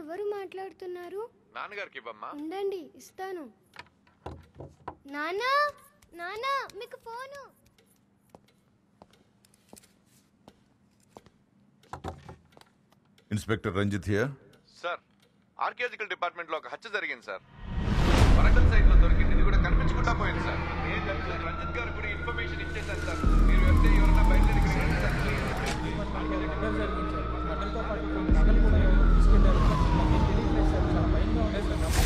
ఎవరు మాట్లాడుతున్నారు నాన్నగారికి ఇవ్వమ్మా ఉండండి ఇస్తాను నానా నానా మీకు phone inspector Ranjith here sir archaeological department లో ఒక హత్య జరిగింది సార్ వరంగల్ సైట్ లో దొరికింది ఇది కూడా కనిపించకుండా పోయింది సార్ నేను సార్ రంజిత్ గారు కూడా ఇన్ఫర్మేషన్ ఇచ్చేసాను సార్ మీరు వెళ్తే ఎవరైనా బయలుదేరి ఇక్కడికి రండి సార్ మర్డర్ జరిగింది సార్ మర్డర్తో పాటు కొన్ని నగలు కూడా ఎవరో తీసుకెళ్లారు సార్ మాకేం తెలియట్లేదు సార్ చాలా భయంగా ఉండేది సార్ నాకు.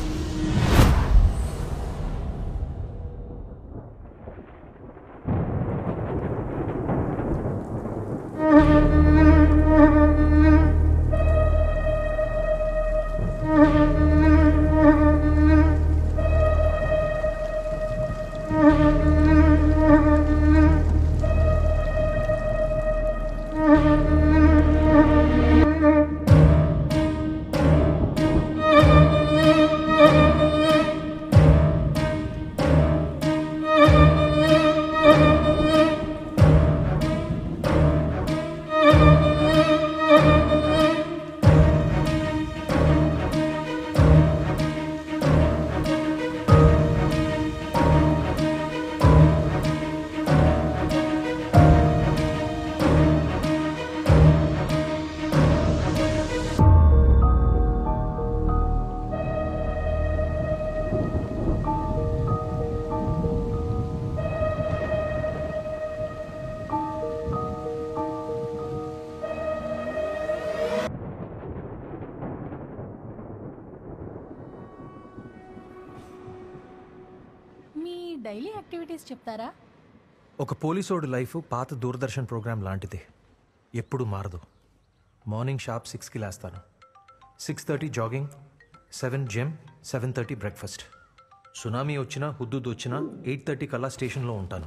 మీ డైలీ యాక్టివిటీస్ చెప్తారా ఒక పోలీసోడు లైఫ్ పాత దూరదర్శన్ ప్రోగ్రామ్ లాంటిది ఎప్పుడు మారదు మార్నింగ్ షార్ప్ సిక్స్కి లేస్తాను six thirty jogging seven gym seven thirty breakfast tsunami వచ్చినా హుద్దుద్ వచ్చినా ఎయిట్ థర్టీ కల్లా స్టేషన్లో ఉంటాను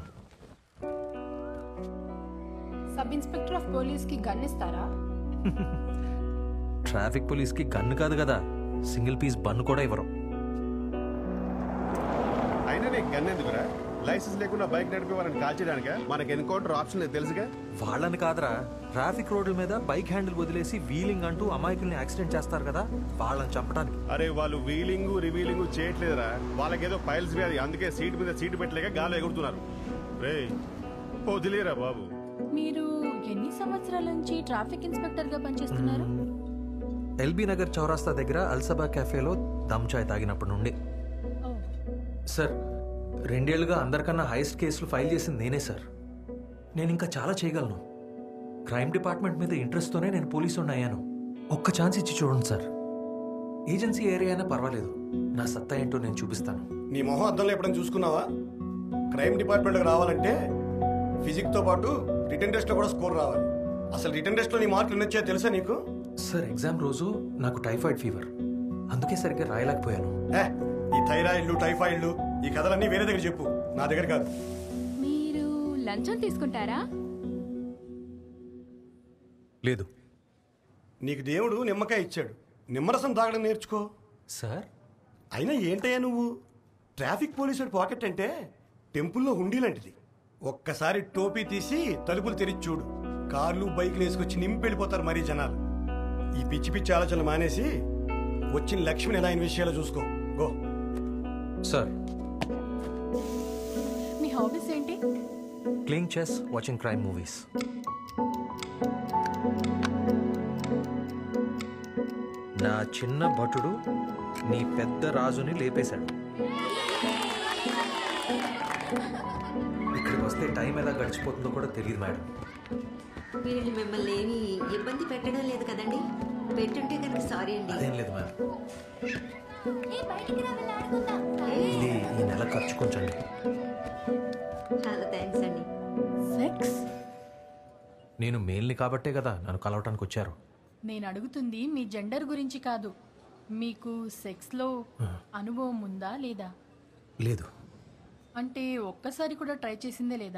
సబ్ ఇన్స్పెక్టర్ ఆఫ్ పోలీస్ కి గన్ ఇస్తారా ట్రాఫిక్ పోలీస్కి గన్ను కాదు కదా సింగిల్ పీస్ బన్ను కూడా ఇవ్వరు అయినా నీకు గన్ ఎందుకురా లైసెన్స్ లేకుండా బైక్ నడిపే వాళ్ళని కాల్చడానిక మనకి ఎన్కౌంటర్ ఆప్షన్ లేదు తెలుసుగా వాళ్ళని కాదురా ట్రాఫిక్ రోడ్ల మీద బైక్ హ్యాండిల్ వదిలేసి వీలింగ్ అంటూ అమాయకుల్ని యాక్సిడెంట్ చేస్తారు కదా వాళ్ళని చంపడానికి అరే వాళ్ళు వీలింగ్ రివీలింగ్ చేయట్లేదురా వాళ్ళకేదో పైల్స్ వ్యాధి అందుకే సీట్ మీద సీట్ పెట్టలేక గాలి ఎగురుతున్నారు రే వదిలేరా బాబు మీరు ఎన్ని సంవత్సరాల నుంచి ట్రాఫిక్ ఇన్స్పెక్టర్ గా పనిచేస్తున్నారు ఎల్బీ నగర్ చౌరాస్తా దగ్గర అల్సబా క్యాఫేలో దమ్ చాయ్ తాగినప్పటి నుండి ఓ, సార్ రెండేళ్లుగా అందరికన్నా హైయెస్ట్ కేసులు ఫైల్ చేసింది నేనే సార్ నేను ఇంకా చాలా చేయగలను క్రైమ్ డిపార్ట్మెంట్ మీద ఇంట్రెస్ట్తోనే నేను పోలీసు అయ్యాను ఒక్క ఛాన్స్ ఇచ్చి చూడండి సార్ ఏజెన్సీ ఏరియా అయినా పర్వాలేదు నా సత్తా ఏంటో నేను చూపిస్తాను నీ మొహం అద్దంలో ఎప్పుడైనా చూసుకున్నావా క్రైమ్ డిపార్ట్మెంట్కి రావాలంటే ఫిజిక్స్తో పాటు రిటర్న్ టెస్ట్లో కూడా స్కోర్ రావాలి అసలు రిటర్న్ టెస్ట్లో నీ మార్కులు ఎన్ని వచ్చాయో తెలుసా నీకు సార్ ఎగ్జామ్ రోజు నాకు టైఫాయిడ్ ఫీవర్ అందుకే సరిగ్గా రాయలేకపోయాను ఏ ఈ థైరాయిడ్లు టైఫాయిడ్లు ఈ కథలన్నీ వేరే దగ్గర చెప్పు నా దగ్గర కాదు మీరు లంచం తీసుకుంటారా లేదు నీకు దేవుడు నిమ్మకాయ ఇచ్చాడు నిమ్మరసం తాగడం నేర్చుకో సార్ అయినా ఏంటయ్యా నువ్వు ట్రాఫిక్ పోలీసుడు పాకెట్ అంటే టెంపుల్లో హుండీ లాంటిది ఒక్కసారి టోపీ తీసి తలుపులు తెరిచి చూడు కార్లు బైకులు వేసుకొచ్చి నింపి వెళ్ళిపోతారు మరీ జనాలు ఈ పిచ్చి పిచ్చి ఆలోచనలు మానేసి వచ్చిన లక్ష్మిని ఎలా ఇన్వెస్ట్ చేయాలో చూసుకో గో సార్ మీ హాబీస్ ఏంటి playing chess watching crime movies నా చిన్న భటుడు నీ పెద్ద రాజుని లేపేశాడు ఇక్కడికి వస్తే టైం ఎలా గడిచిపోతుందో కూడా తెలియదు మేడం వీళ్ళు మిమ్మల్ని ఏమి ఇబ్బంది పెట్టడం లేదు కదండి పెట్టుంటే కనుక సారీ అండి అదేం లేదు మేడం ఇది ఈ నెల ఖర్చు కొంచెం చాలా థ్యాంక్స్ అండి సెక్స్ నేను మేల్ని కాబట్టే కదా నన్ను కలవటానికి వచ్చారు నేను అడుగుతుంది మీ జెండర్ గురించి కాదు మీకు సెక్స్లో అనుభవం ఉందా లేదా లేదు అంటే ఒక్కసారి కూడా ట్రై చేసిందే లేదా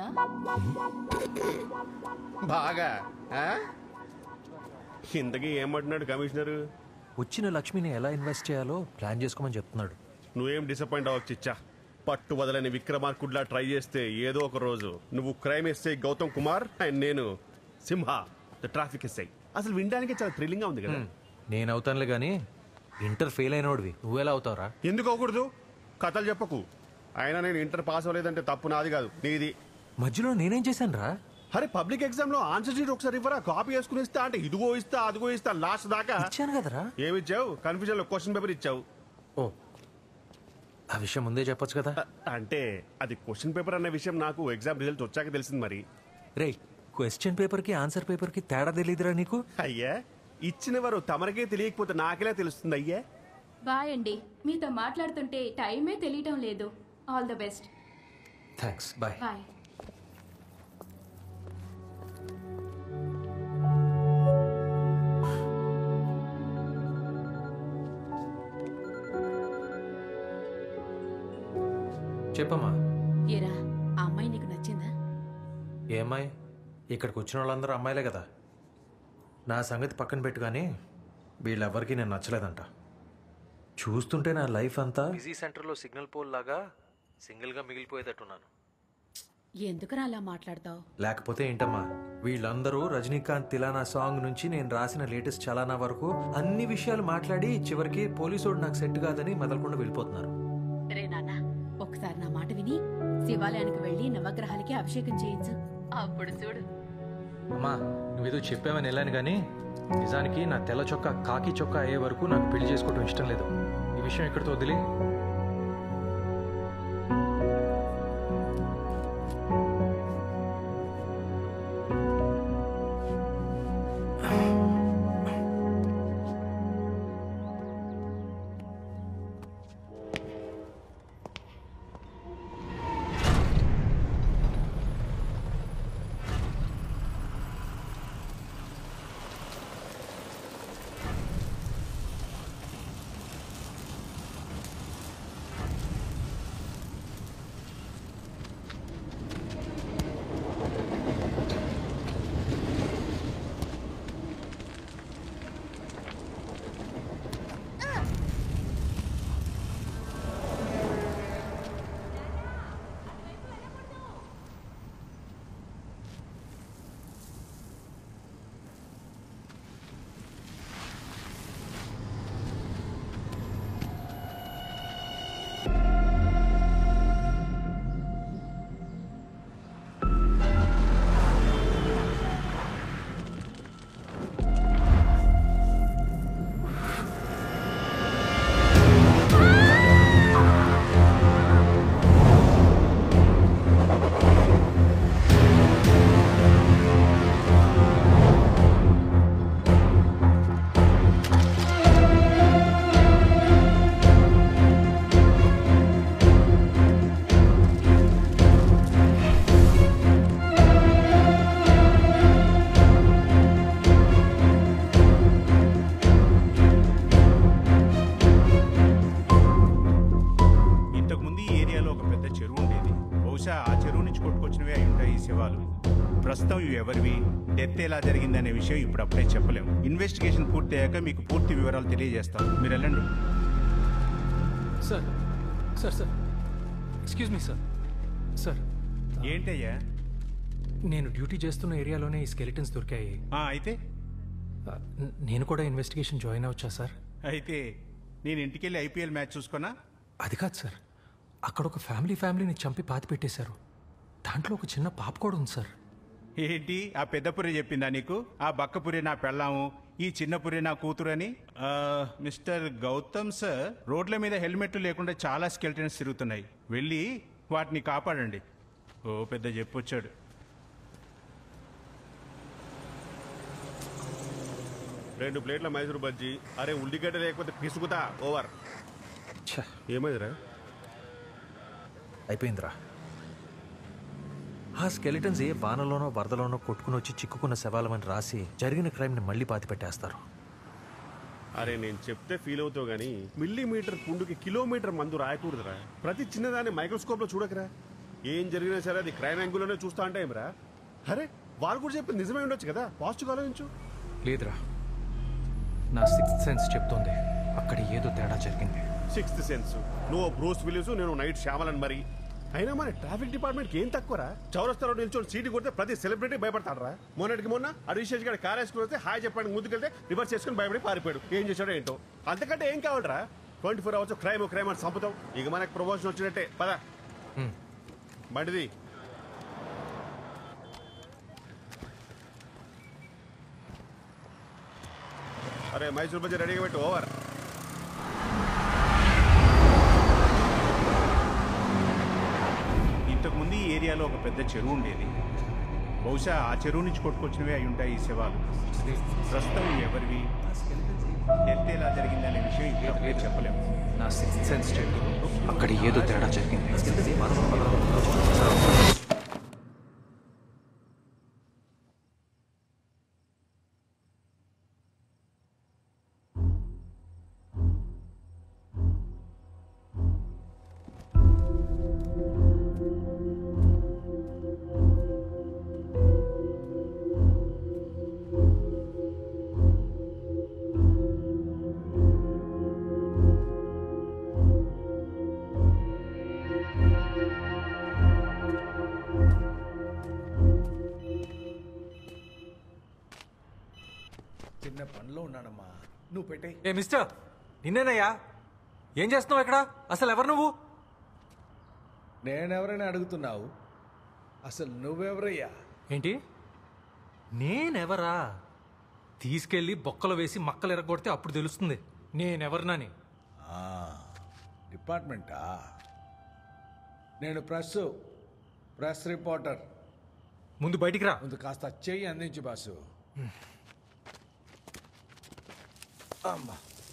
బాగా ఆ? ఇంతకీ ఏమంటున్నాడు కమిషనర్ వచ్చిన లక్ష్మిని ఎలా ఇన్వెస్ట్ చేయాలో ప్లాన్ చేసుకోమని చెప్తున్నాడు నువ్వేం డిసప్పాయింట్ అవ్వచ్చు ఇచ్చా పట్టు వదలని విక్రమార్కుడ్లా ట్రై చేస్తే ఏదో ఒక రోజు నువ్వు crime SI Gautam Kumar and నేను సింహ ద ట్రాఫిక్ ఎస్ఐ అసలు వినడానికి చాలా థ్రిల్లింగ్ గా ఉంది కదా నేను అవుతానులే కానీ ఇంటర్ ఫెయిల్ అయినోడివి నువ్వెలా అవుతావురా ఎందుకు అవ్వకూడదు కథలు చెప్పకు అయినా నేను ఇంటర్ పాస్ అవ్వలేదంటే తప్పు నాది కాదు నీది మధ్యలో నేనేం చేశాను రా అరే పబ్లిక్ ఎగ్జామ్ లో ఆన్సర్ షీట్ ఒకసారి ఇవ్వరా కాపీ వేసుకుని ఇస్తా అంటే ఇదిగో ఇస్తా అదిగో ఇస్తా లాస్ట్ దాకా ఇచ్చాను కదరా ఏమి ఇచ్చావు కన్ఫ్యూజన్ లో క్వశ్చన్ పేపర్ ఇచ్చావు ఓ ఆ విషయం ముందే చెప్పొచ్చు కదా అ- అంటే అది క్వశ్చన్ పేపర్ అనే విషయం నాకు ఎగ్జామ్ రిజల్ట్ వచ్చాక తెలిసింది మరి రే క్వశ్చన్ పేపర్కి ఆన్సర్ పేపర్కి తేడా తెలియదురా నీకు అయ్యా ఇచ్చిన వారు తమరికే తెలియకపోతే నాకెలా తెలుస్తుంది అయ్యా బాయ్ అండి మీతో మాట్లాడుతుంటే టైమే తెలియటం లేదు all the best thanks bye bye చెప్పమ్మా ఏరా ఆ అమ్మాయి నీకు నచ్చిందా ఏ అమ్మాయి ఇక్కడికి వచ్చిన వాళ్ళందరూ అమ్మాయిలే కదా నా సంగతి పక్కన పెట్టు కానీ వీళ్ళెవ్వరికీ నేను నచ్చలేదంట చూస్తుంటే నా లైఫ్ అంతా బిజీ సెంటర్లో సిగ్నల్ పోల్ లాగా సింగిల్గా మిగిలిపోయేటట్టున్నాను ఎందుకురా అలా మాట్లాడతావు లేకపోతే ఏంటమ్మా వీళ్ళందరూ రజనీకాంత్ తిలానా సాంగ్ నుంచి నేను రాసిన లేటెస్ట్ చలానా వరకు అన్ని విషయాలు మాట్లాడి చివరికి పోలీసోడు నాకు సెట్ కాదని మెదలకుండా వెళ్ళిపోతున్నారు రే నాన్న ఒకసారి నా మాట విని శివాలయానికి వెళ్ళి నవగ్రహాలకి అభిషేకం చేయించు అప్పుడు చూడు అమ్మా నువ్వేదో చెప్పావని వెళ్ళాను కానీ నిజానికి నా తెల్ల చొక్కా కాకి చొక్కా అయ్యే వరకు నాకు పెళ్లి చేసుకోవడం ఇష్టం లేదు ఈ విషయం ఎక్కడితో వదిలి ఇంతకు ముందు ఈ ఏరియాలో ఒక పెద్ద చెరువు ఉండేది బహుశా ఆ చెరువు నుంచి కొట్టుకొచ్చినవే అయి ఉంటాయి ఈ శవాలు ప్రస్తుతం ఇవి ఎవరివి డెత్ ఎలా జరిగిందనే విషయం ఇప్పుడు అప్పుడే చెప్పలేము ఇన్వెస్టిగేషన్ పూర్తయ్యాక మీకు పూర్తి వివరాలు తెలియజేస్తాం మీరు వెళ్ళండి sir sir sir excuse me sir sir ఏంటయ్యా నేను డ్యూటీ చేస్తున్న ఏరియాలోనే ఈ స్కెలిటన్స్ దొరికాయి ఆ, అయితే ఆ, న- నేను కూడా ఇన్వెస్టిగేషన్ జాయిన్ అవచ్చా సార్ అయితే నేను ఇంటికెళ్ళి ఐపీఎల్ మ్యాచ్ చూసుకున్నా అది కాదు సార్ అక్కడ ఒక ఫ్యామిలీ ఫ్యామిలీని చంపి పాతి పెట్టేశారు దాంట్లో ఒక చిన్న పాప కూడా ఉంది సార్ ఏంటి ఆ పెద్ద పురి చెప్పిందా నీకు ఆ బక్క పురి నా పెళ్ళాము ఈ చిన్న పురి నా కూతురు అని ఆ, మిస్టర్ గౌతమ్ సార్ రోడ్ల మీద హెల్మెట్లు లేకుండా చాలా స్కెల్టన్స్ తిరుగుతున్నాయి వెళ్ళి వాటిని కాపాడండి ఓ పెద్ద చెప్పొచ్చాడు రెండు ప్లేట్ల మైసూరు బజ్జీ అరే ఉల్లిగడ్డ లేకపోతే పిసుకుతా ఓవర్ ఛ, ఏమైందిరా అయిపోయిందిరా ఆ స్కెలిటన్స్ ఏ వానలోనో వరదలోనో కొట్టుకుని వచ్చి చిక్కుకున్న శవాలమని రాసి జరిగిన క్రైమ్ని మళ్ళీ పాతి పెట్టేస్తారు అరే నేను చెప్తే ఫీల్ అవుతావు గానీ మిల్లీమీటర్ పుండుకి కిలోమీటర్ మందు రాయకూడదురా ప్రతి చిన్నదాన్ని మైక్రోస్కోప్ లో చూడకరా ఏం జరిగినా సరే అది క్రైమ్ యాంగిల్లోనే చూస్తా అంటే ఏమిరా అరే వాళ్ళు కూడా చెప్పింది నిజమే ఉండొచ్చు కదా పాజిటివ్ ఆలోచించు లేదురా నా సిక్స్త్ సెన్స్ చెప్తోంది అక్కడ ఏదో తేడా జరిగింది సిక్స్త్ సెన్స్ నువ్వు బ్రూస్ విలియమ్స్ నేను నైట్ శ్యామలన్ మరి అయినా మన ట్రాఫిక్ డిపార్ట్మెంట్ ఏం తక్కువరా చౌరస్తాలో నిల్చొని సీటు కొడితే ప్రతి సెలబ్రిటీ భయపడతాడరా మొన్నటికి మొన్న అడివిశేష్ గారి కార్ వేసుకుని వస్తే హాయ్ చెప్పడానికి ముందుకెళ్తే రివర్స్ చేసుకుని భయపడి పారిపోయాడు ఏం చేశాడో ఏంటో అంతకంటే ఏం కావాలరా twenty four hours crime crime అని చంపుతాం ఇక మనకు ప్రమోషన్ వచ్చినట్టే పద బండిది అరే మైసూర్ బజ్జీ రెడీగా పెట్టు ఓవర్ ఇంతకుముందు ఈ ఏరియాలో ఒక పెద్ద చెరువు ఉండేది బహుశా ఆ చెరువు నుంచి కొట్టుకొచ్చినవే అయి ఉంటాయి ఈ శవాలు ప్రస్తుతం ఇవి ఎవరివి డెత్ ఎలా జరిగిందనే విషయం ఇప్పుడే చెప్పలేము నా సిక్స్త్ సెన్స్ చెప్తూ అక్కడ ఏదో తేడా జరిగింది చిన్న పనిలో ఉన్నానమ్మా నువ్వు పెట్టే ఏ మిస్టర్ నిన్నేనయ్యా ఏం చేస్తున్నావు ఇక్కడ అసలు ఎవరు నువ్వు నేనెవరైనా అడుగుతున్నావు అసలు నువ్వెవరయ్యా ఏంటి నేనెవరా తీసుకెళ్ళి బొక్కలు వేసి మక్కలు ఎరగొడితే అప్పుడు తెలుస్తుంది నేనెవరినని ఆ, డిపార్ట్మెంటా నేను ప్రెస్ ప్రెస్ రిపోర్టర్ ముందు బయటికి రా ముందు కాస్త చెయ్యి అందించు బాసు అమ్మా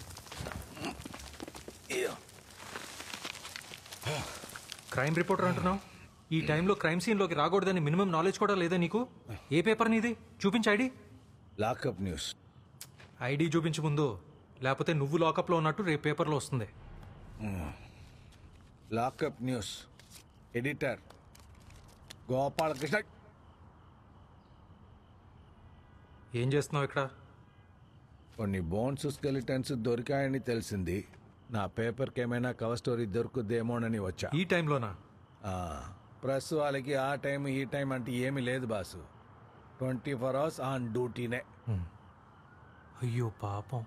క్రైమ్ రిపోర్టర్ అంటున్నావు ఈ టైంలో క్రైమ్ సీన్లోకి రాకూడదని మినిమం నాలెడ్జ్ కూడా లేదా నీకు ఏ పేపర్ నీది చూపించు ఐడి లాకప్ న్యూస్ ఐడి చూపించు ముందు లేకపోతే నువ్వు లాకప్లో ఉన్నట్టు రేపు పేపర్లో వస్తుంది లాకప్ న్యూస్ ఎడిటర్ గోపాలకృష్ణ ఏం చేస్తున్నావు ఇక్కడ కొన్ని బోన్స్ స్కెలిటన్స్ దొరికాయని తెలిసింది నా పేపర్కి ఏమైనా కవర్ స్టోరీ దొరుకుద్దేమోనని వచ్చా ఈ టైంలోనా ఆ, ప్రెస్ వాళ్ళకి ఆ టైం ఈ టైం అంటే ఏమీ లేదు boss twenty four hours on డ్యూటీనే అయ్యో పాపం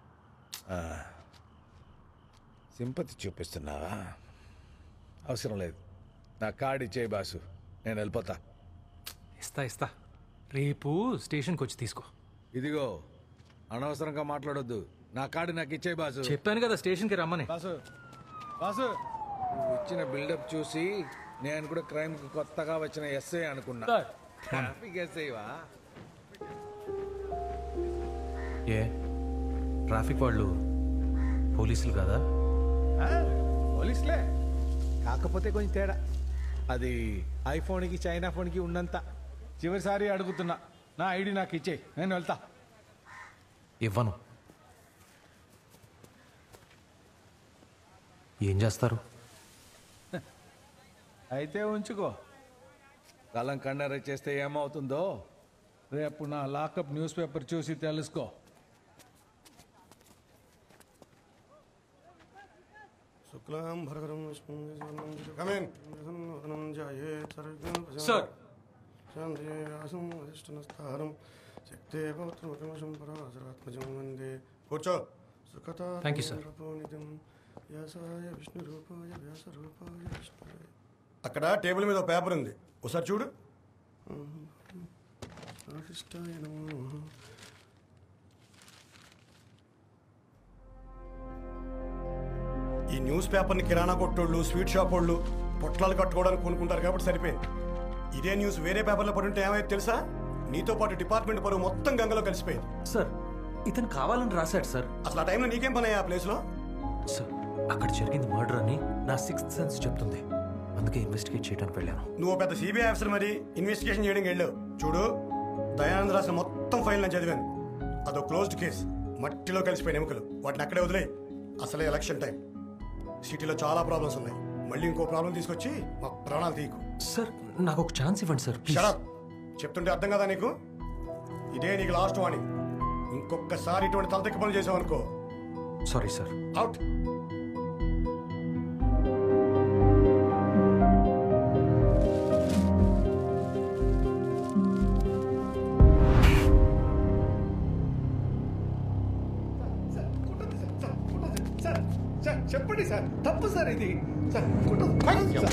సింపతి చూపిస్తున్నావా అవసరం లేదు నా కార్డు ఇచ్చేయి బాసు నేను వెళ్ళిపోతా ఇస్తా ఇస్తా రేపు స్టేషన్కి వచ్చి తీసుకో ఇదిగో అనవసరంగా మాట్లాడొద్దు నా కార్డు నాకు ఇచ్చేయి బాసు చెప్పాను కదా స్టేషన్కి రమ్మని బాసు బాసు నువ్వు ఇచ్చిన బిల్డప్ చూసి నేను కూడా క్రైమ్ కి కొత్తగా వచ్చిన ఎస్ఐ అనుకున్నా సార్. ట్రాఫిక్ ఎస్ఐవా ఏ ట్రాఫిక్ వాళ్ళు పోలీసులు కదా పోలీసులే కాకపోతే కొంచెం తేడా అది ఐఫోన్కి చైనా ఫోన్కి ఉన్నంత చివరిసారి అడుగుతున్నా నా ఐడి నాకు ఇచ్చే నేను వెళ్తా ఇవ్వను ఏం చేస్తారు అయితే ఉంచుకో కలం కన్నెర చేస్తే ఏమవుతుందో రేపు నా లాకప్ న్యూస్ పేపర్ చూసి తెలుసుకో శుక్లాం భరధరం విష్ణుం శశివర్ణం చతుర్భుజం. Come in. వదనం ధ్యాయేత్ సర్వజ్ఞం ప్రశాంతం. Sir. శాంతే ఆసం అధిష్ఠనస్థానం శక్తే పౌత్రమకమశం పరాశరాత్మజం వందే కూర్చో సుఖతా Thank you, sir. రూపనిధం వ్యాసాయ విష్ణురూపాయ వ్యాసరూపాయ విష్ణురాయ అక్కడ టేబుల్ మీద ఒక పేపర్ ఉంది ఒకసారి చూడు ఆశిష్టాయ నమో ఈ న్యూస్ పేపర్ని కిరాణా కొట్టోళ్ళు స్వీట్ షాప్ వాళ్ళు పొట్లాలు కట్టుకోవడానికి కొనుక్కుంటారు కాబట్టి సరిపోయింది ఇదే న్యూస్ వేరే పేపర్లో పడి ఉంటే ఏమైతే తెలుసా నీతో పాటు డిపార్ట్మెంట్ పరువు మొత్తం గంగలో కలిసిపోయింది సార్ ఇతను కావాలని రాశాడు సార్ అసలు ఆ టైంలో నీకేం పని ఆ ప్లేస్లో సార్ అక్కడ జరిగింది మర్డర్ అని నా సిక్స్త్ సెన్స్ చెప్తుంది అందుకే ఇన్వెస్టిగేట్ చేయడానికి వెళ్ళాను నువ్వు పెద్ద సిబిఐ ఆఫీసర్ మరి ఇన్వెస్టిగేషన్ చేయడానికి వెళ్ళావు చూడు దయానంద్ రాసిన మొత్తం ఫైల్ నేను చదివాను అదో క్లోజ్డ్ కేసు మట్టిలో కలిసిపోయిన ఎముకలు వాటిని అక్కడే వదిలే అసలే ఎలక్షన్ టైం సిటీలో చాలా ప్రాబ్లమ్స్ ఉన్నాయి మళ్ళీ ఇంకో ప్రాబ్లం తీసుకొచ్చి మా ప్రాణాలు తీయకు సార్ నాకు ఒక ఛాన్స్ ఇవ్వండి సార్ ప్లీజ్ షడప్ చెప్తుంటే అర్థం కదా నీకు ఇదే నీకు లాస్ట్ వార్నింగ్ ఇంకొకసారి ఇటువంటి తలతెక్కి పనులు చేసావు అనుకో సారీ సార్ అవుట్ కొట్టకండి సార్ తప్పు సార్ ఇది సార్ కొట్టదు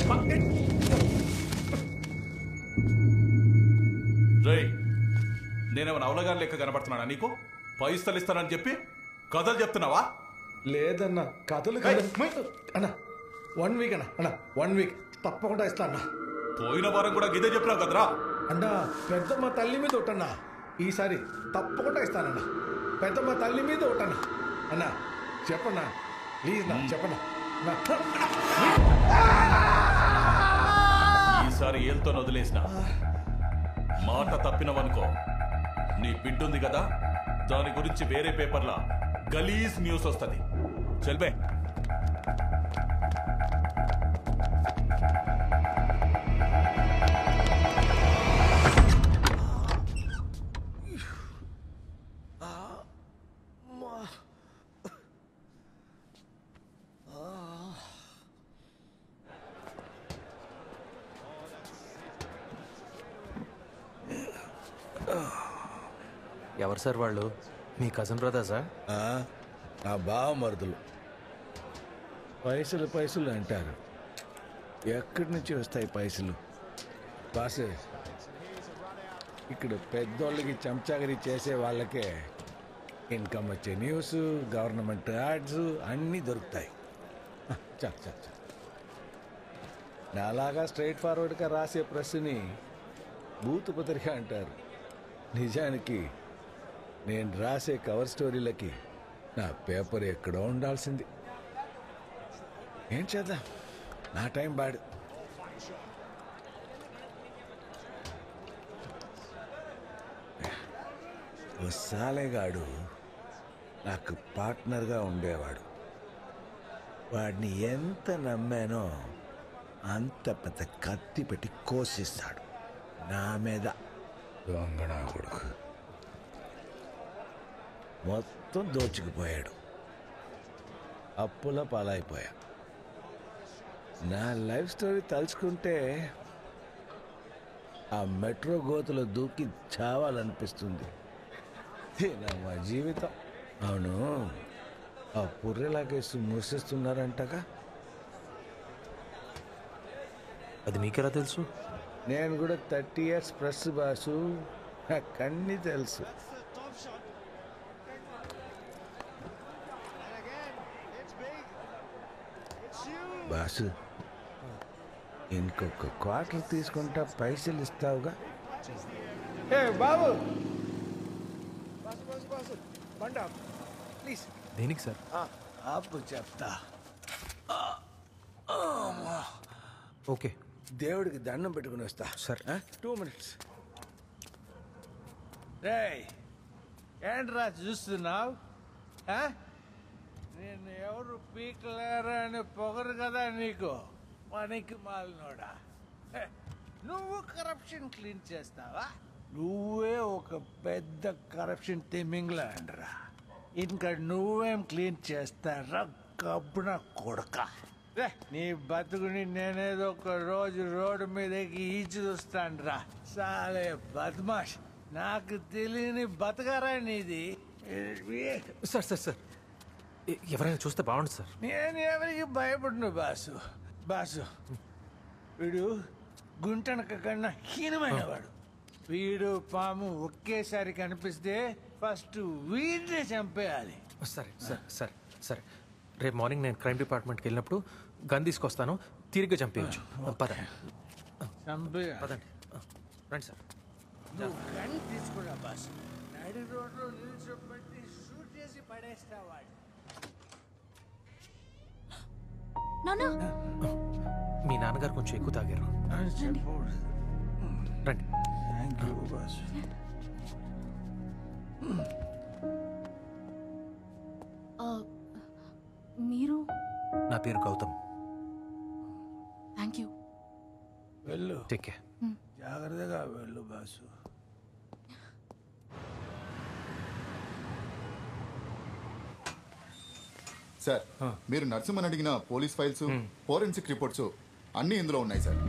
రేయ్ నేనేమైనా అవలగాని లెక్క కనబడుతున్నానా నీకు పైసలు ఇస్తానని చెప్పి కథలు చెప్తున్నావా లేదన్న కథలు కాదు అన్న వన్ వీక్ అన్న అన్న వన్ వీక్ తప్పకుండా ఇస్తా అన్న పోయిన వారం కూడా గిదే చెప్పినావు కదరా అన్న పెద్దమ్మ తల్లి మీద ఒకటన్న ఈసారి తప్పకుండా ఇస్తానన్న పెద్దమ్మ తల్లి మీద ఒకటన్న అన్న చెప్పన్నా ప్లీజ్ నా చెప్పన్నా నా ఈసారి ఏల్తో వదిలేసిన మాట తప్పినవనుకో నీ బిడ్డుంది కదా దాని గురించి వేరే పేపర్లా గలీజ్ న్యూస్ వస్తుంది చెల్బే ఎవరు సార్ వాళ్ళు మీ కజిన్ బ్రదర్సా ఆ, నా బావమరుదులు పైసలు పైసలు అంటారు ఎక్కడి నుంచి వస్తాయి పైసలు బాసే ఇక్కడ పెద్దోళ్ళకి చెంచాగిరి చేసే వాళ్ళకే ఇన్కమ్ వచ్చే న్యూస్ గవర్నమెంట్ యాడ్స్ అన్నీ దొరుకుతాయి చా చా చా నాలాగా స్ట్రైట్ ఫార్వర్డ్గా రాసే ప్రెస్ని బూతు పత్రిక అంటారు నిజానికి నేను రాసే కవర్ స్టోరీలకి నా పేపర్ ఎక్కడో ఉండాల్సింది ఏం చేద్దాం నా టైం బాడు ఓ సాలేగాడు నాకు పార్ట్నర్గా ఉండేవాడు వాడిని ఎంత నమ్మానో అంత పెద్ద కత్తి పెట్టి కోసిస్తాడు నా మీద దొంగనా కొడుకు మొత్తం దోచుకుపోయాడు అప్పుల పాలైపోయా నా లైఫ్ స్టోరీ తలుచుకుంటే ఆ మెట్రో గోతులో దూకి చావాలనిపిస్తుంది ఇదే మా జీవితం అవును ఆ పుర్రెలాగేసి మూసేస్తున్నారంటగా అది మీకెలా తెలుసు నేను కూడా థర్టీ ఇయర్స్ ప్రెస్ బాసు నాకు అన్నీ తెలుసు బాసు ఇంకొక క్వార్టర్ తీసుకుంటా పైసలు ఇస్తావుగా ఏ బాబు బాసు బాసు బాసు బండి ఆపు. ప్లీజ్ దేనికి సార్ ఆ, ఆపు చెప్తా ఓకే దేవుడికి దండం పెట్టుకుని వస్తా సార్ టూ మినిట్స్ రేయ్ ఏంట్రా చూస్తున్నావు నేను ఎవరు పీకలేరా అని పొగరు కదా నీకు పనికి మాలినోడా హే, నువ్వు కరప్షన్ క్లీన్ చేస్తావా నువ్వే ఒక పెద్ద కరప్షన్ తిమింగ్లాండ్ రా ఇంకా నువ్వేం క్లీన్ చేస్తారా కబ్బున కొడక రే, నీ బతుకుని నేనేదో ఒక రోజు రోడ్డు మీదకి ఈచి చూస్తాను రా సాలే బద్మాష్ నాకు తెలియని బతకరా నీది సార్ సార్ సార్ ఎ- ఎవరైనా చూస్తే బాగుండు సార్ నేను ఎవరికి భయపడను బాసు బాసు వీడు గుంటనక కన్నా హీనమైన వాడు వీడు పాము ఒకేసారి కనిపిస్తే ఫస్ట్ వీడినే చంపేయాలి సరే సరే సరే సరే రేపు మార్నింగ్ నేను క్రైమ్ డిపార్ట్మెంట్కి వెళ్ళినప్పుడు గన్ తీసుకొస్తాను తిరిగి చంపేయచ్చు పద చంపేయాలి పదండి రండి సార్ నువ్వు గన్ తీసుకురా బాసు నడి రోడ్లో నిల్చోబెట్టి షూట్ చేసి పడేస్తా వాడు మీ నాన్నగారు కొంచెం ఎక్కువ తాగారు చెప్పకూడదు రండి థ్యాంక్ యూ బాసు మీరు నా పేరు గౌతమ్ థ్యాంక్ యూ వెళ్ళు టేక్ కేర్ జాగ్రత్తగా వెళ్ళు బాసు సార్ మీరు నరసింహన్ అడిగిన పోలీస్ ఫైల్స్ ఫోరెన్సిక్ రిపోర్ట్స్ అన్నీ ఇందులో ఉన్నాయి sir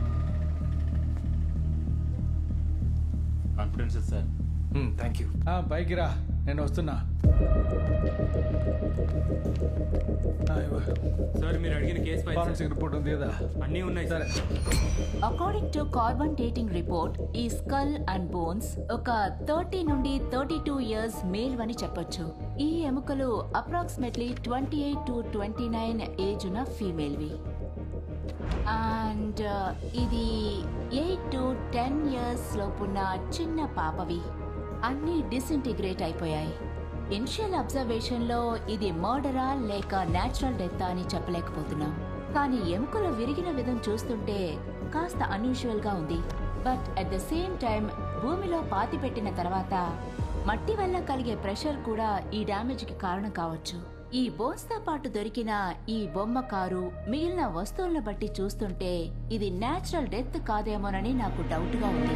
confidence sir thank you పైకి రా నేను వస్తున్నా సార్ మీరు అడిగిన కేసు ఫైల్ ఫారెన్సిక్ రిపోర్ట్ ఉంది కదా అన్నీ ఉన్నాయి సరే according to carbon dating report ఈ స్కల్ అండ్ బోన్స్ ఒక థర్టీ నుండి థర్టీ టూ ఇయర్స్ మేల్ అని చెప్పొచ్చు ఈ ఎముకలు approximately twenty eight to twenty nine age ఉన్న ఫీమేల్వి అండ్ ఇది ఎయిట్ టు టెన్ ఇయర్స్ లోపున్న చిన్న పాపవి అన్నీ డిసింటిగ్రేట్ అయిపోయాయి ఇనిషియల్ అబ్జర్వేషన్ లో ఇది మర్డరా లేక నేచురల్ డెత్ అని చెప్పలేకపోతున్నాం కానీ ఎముకలు విరిగిన విధం చూస్తుంటే కాస్త అన్యూజువల్ గా ఉంది but at the same time భూమిలో పాతి పెట్టిన తర్వాత మట్టి వల్ల కలిగే ప్రెషర్ కూడా ఈ డ్యామేజ్ కి కారణం కావచ్చు ఈ బోన్స్ తో పాటు దొరికిన ఈ బొమ్మ కారు మిగిలిన వస్తువులను బట్టి చూస్తుంటే ఇది నేచురల్ డెత్ కాదేమోనని నాకు డౌట్ గా ఉంది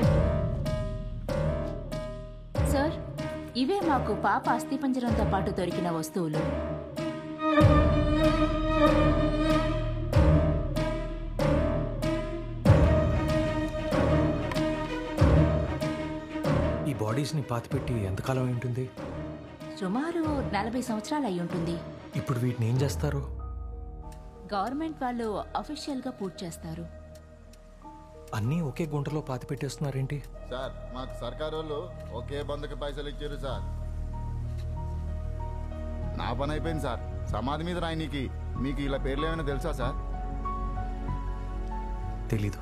సార్ ఇవే మాకు పాప అస్థిపంజరంతో పాటు దొరికిన వస్తువులు ఈ బాడీస్ని పాతిపెట్టి ఎంతకాలం అయి ఉంటుంది సుమారు నలభై సంవత్సరాలు అయి ఉంటుంది ఇప్పుడు వీటిని ఏం చేస్తారు గవర్నమెంట్ వాళ్ళు అఫీషియల్ గా పూర్తి చేస్తారు అన్నీ ఒకే గుంటలో పాతి పెట్టేస్తున్నారేంటి సార్ మాకు సర్కారు వాళ్ళు ఒకే బంధుకి పైసలు ఇచ్చారు సార్ నా పని అయిపోయింది సార్ సమాధి మీద రాయనీకి మీకు ఇలా పేర్లు ఏమైనా తెలుసా సార్ తెలీదు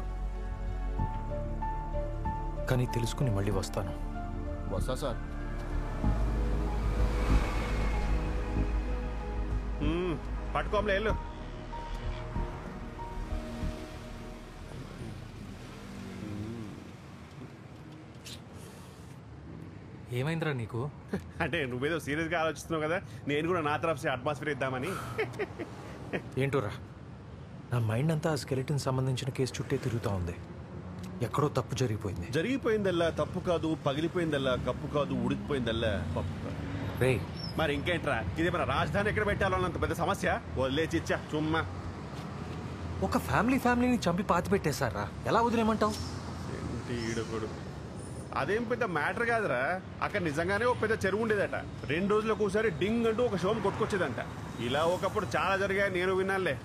కానీ తెలుసుకుని మళ్ళీ వస్తాను వస్తా సార్ పట్టుకోమలే వెళ్ళు ఏమైందిరా నీకు అంటే నువ్వేదో సీరియస్గా ఆలోచిస్తున్నావు కదా నేను కూడా నా తరఫు అట్మాస్ఫియర్ ఇద్దామని ఏంటోరా నా మైండ్ అంతా ఆ స్కెలిటన్ సంబంధించిన కేసు చుట్టే తిరుగుతూ ఉంది ఎక్కడో తప్పు జరిగిపోయింది జరిగిపోయిందల్లా తప్పు కాదు పగిలిపోయిందల్లా కప్పు కాదు ఉడికిపోయిందల్లా పప్పు కాదు. రే మరి ఇంకేంట్రా ఇది మన రాజధాని ఎక్కడ పెట్టాలో అన్నంత పెద్ద సమస్య వదిలేచి ఇచ్చా చుమ్మా ఒక ఫ్యామిలీ ఫ్యామిలీని చంపి పాతి పెట్టేశారా ఎలా వదిలేమంటావు ఏంటి ఈడొకడు అదేం పెద్ద మ్యాటర్ కాదురా అక్కడ నిజంగానే ఒక పెద్ద చెరువు ఉండేదట రెండు రోజులకు ఒకసారి డింగ్ అంటూ ఒక షోమ్ కొట్టుకొచ్చేదంట ఇలా ఒకప్పుడు చాలా జరిగాయి నేను విన్నానులే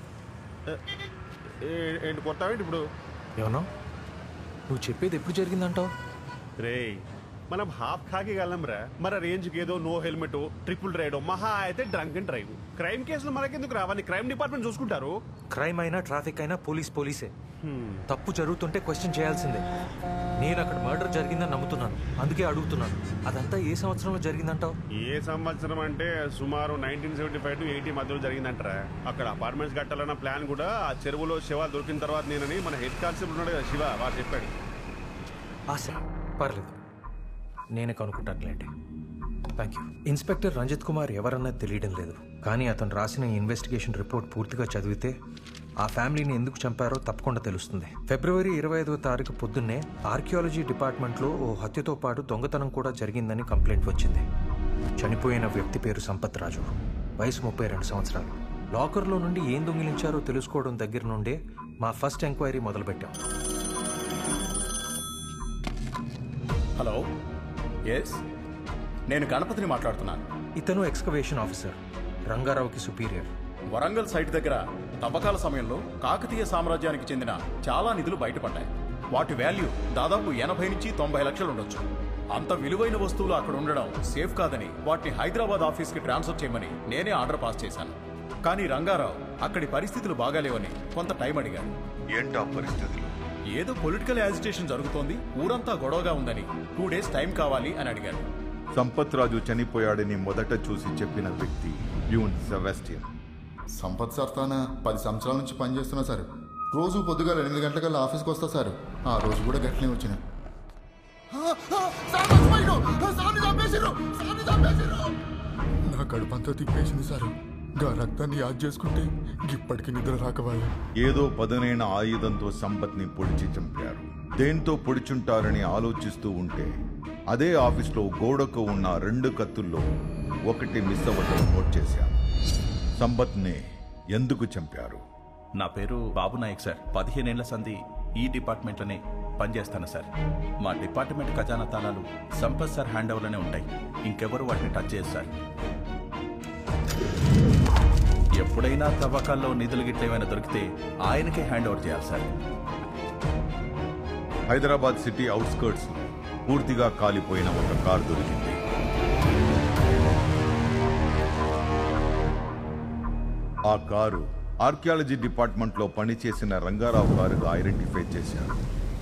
ఏ- ఏంటి కొత్తావేంటి ఇప్పుడు ఏమన్నా నువ్వు చెప్పేది ఎప్పుడు జరిగిందంటావు రేయ్ మనం హాఫ్ ఖాకి రా మన రేంజ్కి ఏదో నో హెల్మెట్ ట్రిపుల్ రైడ్ మహా అయితే డ్రంక్ అండ్ డ్రైవ్ క్రైమ్ కేసులు మనకెందుకు రావని క్రైమ్ డిపార్ట్మెంట్ చూసుకుంటారు క్రైమ్ అయినా ట్రాఫిక్ అయినా పోలీస్ పోలీసే తప్పు జరుగుతుంటే క్వశ్చన్ చేయాల్సిందే నేను అక్కడ మర్డర్ జరిగిందని నమ్ముతున్నాను అందుకే అడుగుతున్నాను అదంతా ఏ సంవత్సరంలో జరిగిందంటావు ఏ సంవత్సరం అంటే సుమారు nineteen seventy five to eighty మధ్యలో జరిగిందంటారా అక్కడ అపార్ట్మెంట్స్ కట్టాలన్న ప్లాన్ కూడా ఆ చెరువులో శివాలు దొరికిన తర్వాత నేనని మన హెడ్ కానిస్టేబుల్ ఉన్నాడు కదా శివ వాడు చెప్పాడు ఆశ పర్లేదు నేనే కనుక్కుంటానులేండి thank you inspector Ranjit Kumar ఎవరన్నది తెలియడం లేదు కానీ అతను రాసిన ఈ ఇన్వెస్టిగేషన్ రిపోర్ట్ పూర్తిగా చదివితే ఆ ఫ్యామిలీని ఎందుకు చంపారో తప్పకుండా తెలుస్తుంది ఫిబ్రవరి ఇరవై ఐదవ తారీఖు పొద్దున్నే ఆర్కియాలజీ డిపార్ట్మెంట్లో ఓ హత్యతో పాటు దొంగతనం కూడా జరిగిందని కంప్లైంట్ వచ్చింది చనిపోయిన వ్యక్తి పేరు సంపత్ రాజు వయసు ముప్పై రెండు సంవత్సరాలు లాకర్లో నుండి ఏం దొంగిలించారో తెలుసుకోవడం దగ్గర నుండే మా ఫస్ట్ ఎంక్వైరీ మొదలుపెట్టాం హలో ఎస్ నేను గణపతిని మాట్లాడుతున్నాను ఇతను ఎక్స్కవేషన్ ఆఫీసర్ రంగారావుకి సుపీరియర్ వరంగల్ సైట్ దగ్గర తవ్వకాల సమయంలో కాకతీయ సామ్రాజ్యానికి చెందిన చాలా నిధులు బయటపడ్డాయి వాటి వాల్యూ దాదాపు ఎనభై నుంచి తొంభై లక్షలు ఉండొచ్చు అంత విలువైన వస్తువులు అక్కడ ఉండడం సేఫ్ కాదని వాటిని హైదరాబాద్ ఆఫీస్కి ట్రాన్స్ఫర్ చేయమని నేనే ఆర్డర్ పాస్ చేశాను కానీ రంగారావు అక్కడి పరిస్థితులు బాగాలేవని కొంత టైం అడిగాడు ఏంటా పరిస్థితులు ఏదో పొలిటికల్ యాజిటేషన్ జరుగుతోంది ఊరంతా గొడవగా ఉందని టూ డేస్ టైం కావాలి అని అడిగాడు సంపత్ రాజు చనిపోయాడని మొదట చూసి చెప్పిన వ్యక్తి ప్యూన్ సెబాస్టియన్ సంపత్ సార్ తాన పది సంవత్సరాల నుంచి పనిచేస్తున్నా సార్ రోజు పొద్దుగాల ఎనిమిది గంటలకల్లా ఆఫీస్కి వస్తా సార్ ఆ రోజు కూడా గట్లనే వచ్చిన నా కడుపంతా తిప్పేసింది సార్ గా రక్తాన్ని యాద్ చేసుకుంటే ఇప్పటికి నిద్ర రాకవాలి ఏదో పదునైన ఆయుధంతో సంపత్ని పొడిచి చంపారు దేంతో పొడిచుంటారని ఆలోచిస్తూ ఉంటే అదే ఆఫీస్లో గోడకు ఉన్న రెండు కత్తుల్లో ఒకటి మిస్ అవ్వటం నోట్ చేశాను సంపత్ని ఎందుకు చంపారు నా పేరు బాబు నాయక్ సార్ పదిహేనేళ్ల సంధి ఈ డిపార్ట్మెంట్లోనే పనిచేస్తాను సార్ మా డిపార్ట్మెంట్ ఖజానా తాళాలు సంపత్ సార్ హ్యాండ్ ఓవర్లోనే ఉంటాయి ఇంకెవరు వాటిని టచ్ చేయరు సార్ ఎప్పుడైనా తవ్వకాల్లో నిధులు గిట్ల ఏమైనా దొరికితే ఆయనకే హ్యాండ్ ఓవర్ చేయాలి సార్ హైదరాబాద్ సిటీ అవుట్స్కర్ట్స్ పూర్తిగా కాలిపోయిన ఒక కారు దొరికింది ఆ కారు ఆర్కియాలజీ డిపార్ట్మెంట్లో పనిచేసిన రంగారావు కారుగా ఐడెంటిఫై చేశారు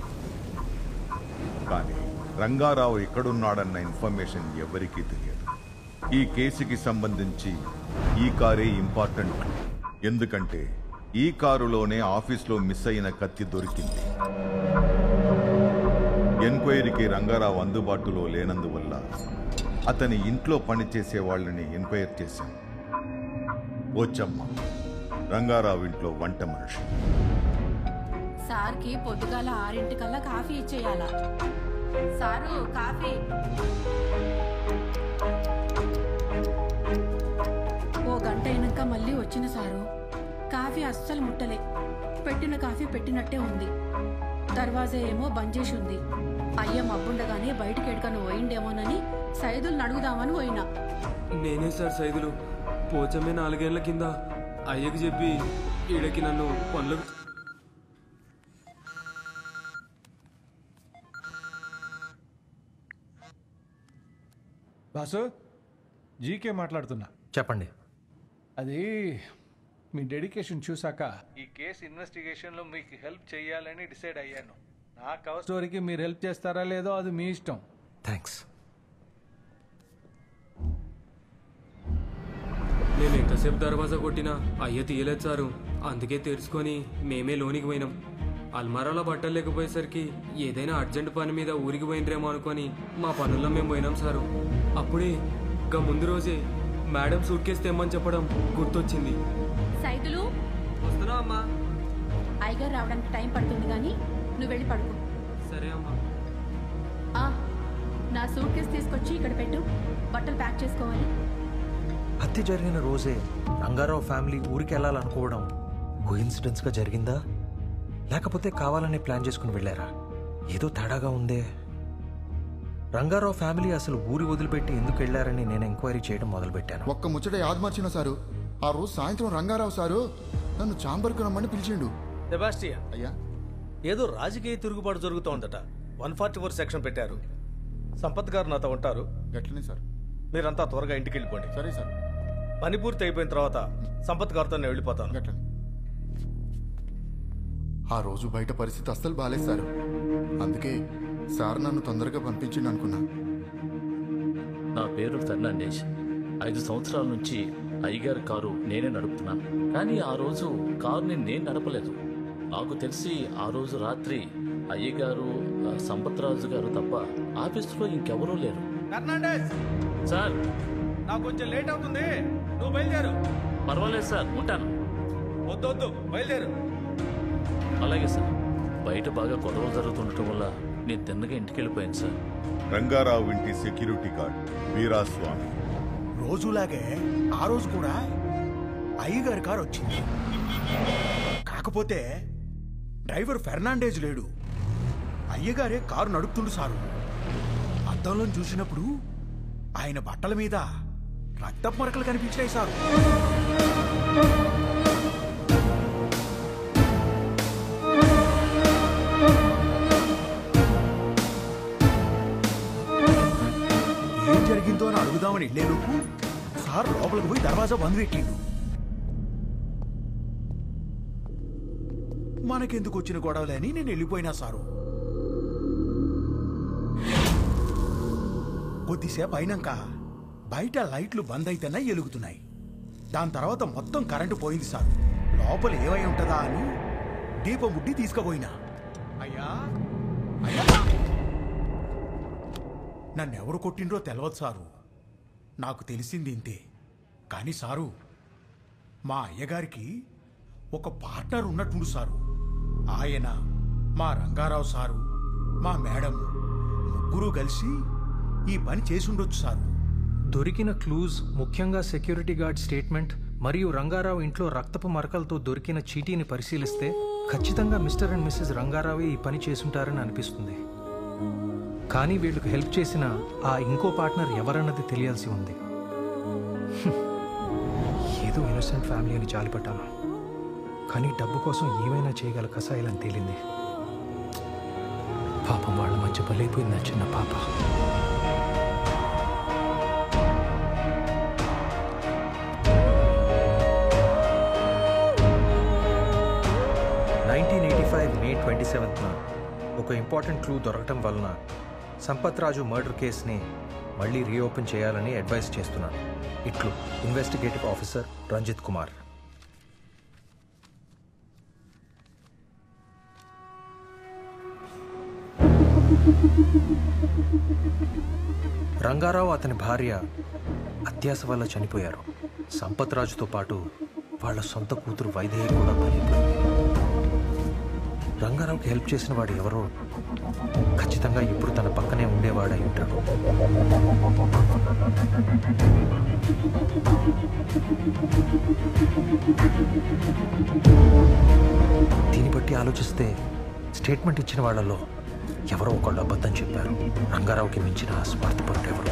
కానీ రంగారావు ఎక్కడున్నాడన్న ఇన్ఫర్మేషన్ ఎవరికీ తెలియదు ఈ కేసుకి సంబంధించి ఈ కారే ఇంపార్టెంట్ ఎందుకంటే ఈ కారులోనే ఆఫీస్లో మిస్ అయిన కత్తి దొరికింది ఎంక్వైరీకి రంగారావు అందుబాటులో లేనందువల్ల అతని ఇంట్లో పనిచేసే వాళ్ళని ఎంక్వైరీ చేశాం వచ్చమ్మ రంగారావు ఇంట్లో వంట మనిషి సార్కి పొద్దుగాల ఆరింటికల్లా కాఫీ ఇచ్చేయాలా సారు కాఫీ ఓ గంట అయినాక మళ్ళీ వచ్చిన సారు కాఫీ అస్సలు ముట్టలే పెట్టిన కాఫీ పెట్టినట్టే ఉంది దర్వాజా ఏమో బంద్ చేసి ఉంది అయ్య మబ్బుండగానే బయటికి ఎడకను పోయిండేమోనని సైదులు అడుగుదామని పోయినా నేనే సార్ సైదులు పోచమే నాలుగేళ్ల కింద అయ్యకి చెప్పి ఈడకి నన్ను పనులు బాసు జీకే మాట్లాడుతున్నా చెప్పండి అది మీ డెడికేషన్ చూసాక ఈ కేసు ఇన్వెస్టిగేషన్లో మీకు హెల్ప్ చేయాలని డిసైడ్ అయ్యాను నా కవర్ స్టోరీకి మీరు హెల్ప్ చేస్తారా లేదో అది మీ ఇష్టం థ్యాంక్స్ నేను ఎంతసేపు దర్వాజా కొట్టినా అయ్య తీయలేదు సారు అందుకే తెరుచుకొని మేమే లోనికి పోయినాం అల్మారాలో బట్టలు లేకపోయేసరికి ఏదైనా అర్జెంట్ పని మీద ఊరికి పోయినరేమో అనుకొని మా పనుల్లో మేము పోయినాం సారు అప్పుడే ఇంకా ముందు రోజే మేడం సూట్ కేసు తెమ్మని చెప్పడం గుర్తొచ్చింది సైదులు వస్తున్నా అమ్మా అయ్యగారు రావడానికి టైం పడుతుంది కానీ నువ్వు వెళ్ళి పడుకో సరే అమ్మా ఆ, నా సూట్ కేసు తీసుకొచ్చి ఇక్కడ పెట్టు బట్టలు ప్యాక్ చేసుకోవాలి హత్య జరిగిన రోజే రంగారావు ఫ్యామిలీ ఊరికి వెళ్ళాలనుకోవడం గా జరిగిందా లేకపోతే కావాలని ప్లాన్ చేసుకుని వెళ్ళారా ఏదో తేడాగా ఉందే రంగారావు ఫ్యామిలీ అసలు ఊరి వదిలిపెట్టి ఎందుకు వెళ్ళారని నేను ఎంక్వైరీ చేయడం మొదలుపెట్టాను ఒక్క ముచ్చట యాదమర్చిన సారు ఆ రోజు సాయంత్రం రంగారావు సారు నన్ను చాంబర్కు రమ్మని పిలిచిండు సెబాస్టియన్ అయ్యా ఏదో రాజకీయ తిరుగుబాటు జరుగుతోందట వన్ ఫార్టీ ఫోర్ సెక్షన్ పెట్టారు సంపత్ గారు నాతో ఉంటారు గట్లనే సార్ మీరంతా త్వరగా ఇంటికి వెళ్ళిపోండి సరే సార్ పని పూర్తి అయిపోయిన తర్వాత సంపత్ గారితో నేను వెళ్ళిపోతాను గట్లనే ఆ రోజు బయట పరిస్థితి అస్సలు బాలేదు సార్ అందుకే సార్ నన్ను తొందరగా పంపించిండు అనుకున్నా నా పేరు ఫెర్నాండేజ్ ఐదు సంవత్సరాల నుంచి అయ్యగారి కారు నేనే నడుపుతున్నాను కానీ ఆ రోజు కారుని నేను నడపలేదు నాకు తెలిసి ఆ రోజు రాత్రి అయ్యగారు ఆ, సంపత్ రాజు గారు తప్ప ఆఫీసులో ఇంకెవరూ లేరు ఫెర్నాండెస్ సార్ నాకు కొంచెం లేట్ అవుతుంది నువ్వు బయలుదేరు పర్వాలేదు సార్ ఉంటాను వద్దు వద్దు బయలుదేరు అలాగే సార్ బయట బాగా గొడవలు జరుగుతుండటం వల్ల నేను తిన్నగా ఇంటికి వెళ్ళిపోయాను సార్ రంగారావు ఇంటి సెక్యూరిటీ గార్డ్ వీరాస్వామి రోజులాగే ఆ రోజు కూడా అయ్యగారి కారు వచ్చింది కాకపోతే డ్రైవర్ ఫెర్నాండేజ్ లేడు అయ్యగారే కారు నడుపుతుండు సారు అద్దంలో చూసినప్పుడు ఆయన బట్టల మీద రక్తపు మరకలు కనిపించినాయి సారు ఏం జరిగిందో అని అడుగుదామని వెళ్ళేలోపు సార్ లోపలికి పోయి దర్వాజా బంద్ పెట్టిండు మనకెందుకు వచ్చిన గొడవలే అని నేను వెళ్ళిపోయినా సారు కొద్దిసేపు అయినాక బయట లైట్లు బంద్ అయితేనే ఎలుగుతున్నాయి దాని తర్వాత మొత్తం కరెంటు పోయింది సార్ లోపల ఏమై ఉంటుందా అని దీపం ముట్టి తీసుకుపోయినా అయ్యా అయ్యా నన్నెవరు కొట్టిండ్రో తెలవదు సారు నాకు తెలిసింది ఇంతే కానీ సారు మా అయ్యగారికి ఒక పార్ట్నర్ ఉన్నట్టుండు సారు ఆయన మా రంగారావు సారు మా మేడం ముగ్గురు కలిసి ఈ పని చేసి ఉండొచ్చు సారు దొరికిన క్లూజ్ ముఖ్యంగా సెక్యూరిటీ గార్డ్ స్టేట్మెంట్ మరియు రంగారావు ఇంట్లో రక్తపు మరకలతో దొరికిన చీటీని పరిశీలిస్తే ఖచ్చితంగా మిస్టర్ అండ్ మిస్సెస్ రంగారావు ఈ పని చేసుంటారని అనిపిస్తుంది కానీ వీళ్ళకి హెల్ప్ చేసిన ఆ ఇంకో పార్ట్నర్ ఎవరన్నది తెలియాల్సి ఉంది హ్మ్. ఏదో ఇన్నోసెంట్ ఫ్యామిలీ అని జాలిపడ్డాను కానీ డబ్బు కోసం ఏమైనా చేయగల కసాయాలని తేలింది పాపం వాళ్ళ మధ్య బలైపోయింది ఆ చిన్న పాప nineteen eighty five May twenty సెవెంత్న ఒక ఇంపార్టెంట్ క్లూ దొరకటం వలన సంపత్ రాజు మర్డర్ కేసుని మళ్ళీ రీఓపెన్ చేయాలని అడ్వైస్ చేస్తున్నాను ఇట్లు ఇన్వెస్టిగేటివ్ ఆఫీసర్ రంజిత్ కుమార్ రంగారావు అతని భార్య అత్యాస వల్ల చనిపోయారు సంపత్ రాజుతో పాటు వాళ్ళ సొంత కూతురు వైదేహి కూడా బలైపోయింది రంగారావుకి హెల్ప్ చేసిన వాడు ఎవరో ఖచ్చితంగా ఇప్పుడు తన పక్కనే ఉండేవాడై ఉంటాడు దీన్ని బట్టి ఆలోచిస్తే స్టేట్మెంట్ ఇచ్చిన వాళ్ళలో ఎవరో ఒకళ్ళు అబద్ధం చెప్పారు రంగారావుకి మించిన స్వార్థపరుడు ఎవరు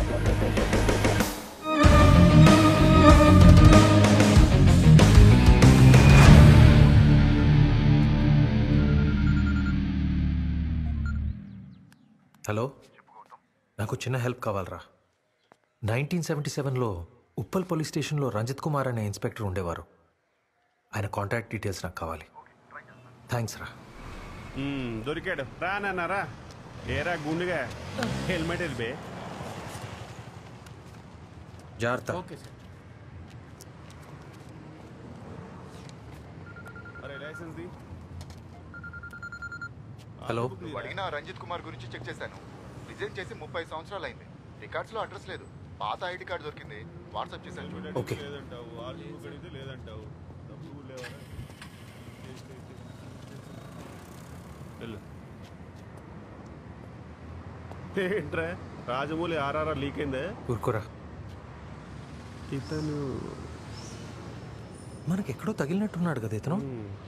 హలో నాకు చిన్న హెల్ప్ కావాలరా నైన్టీన్ సెవెంటీ సెవెన్లో ఉప్పల్ పోలీస్ స్టేషన్లో రంజిత్ కుమార్ అనే ఇన్స్పెక్టర్ ఉండేవారు ఆయన కాంటాక్ట్ డీటెయిల్స్ నాకు కావాలి థ్యాంక్స్ రా మ్మ్, దొరికాడు రా నాన్న రా ఏరా గుండుగా హెల్మెట్ బే జాగ్రత్త ఓకే సార్ అరే లైసెన్స్ ది హలో నువ్వు అడిగిన ఆ రంజిత్ కుమార్ గురించి చెక్ చేశాను రిజైన్ చేసి ముప్పై సంవత్సరాలు అయింది రికార్డ్స్ లో అడ్రస్ లేదు పాత ఐడి కార్డు దొరికింది వాట్సాప్ చేశాను చూడండి ఓకే లేదంటావు ఆర్సీ అడిగితే లేదంటావు డబ్బులు లేవరా వెళ్ళు ఏంట్రా రాజమౌళి ఆర్ఆర్ఆర్ లీక్ అయిందా ఊరుకోరా ఇతను మనకి ఎక్కడో తగిలినట్టున్నాడు కదా ఇతను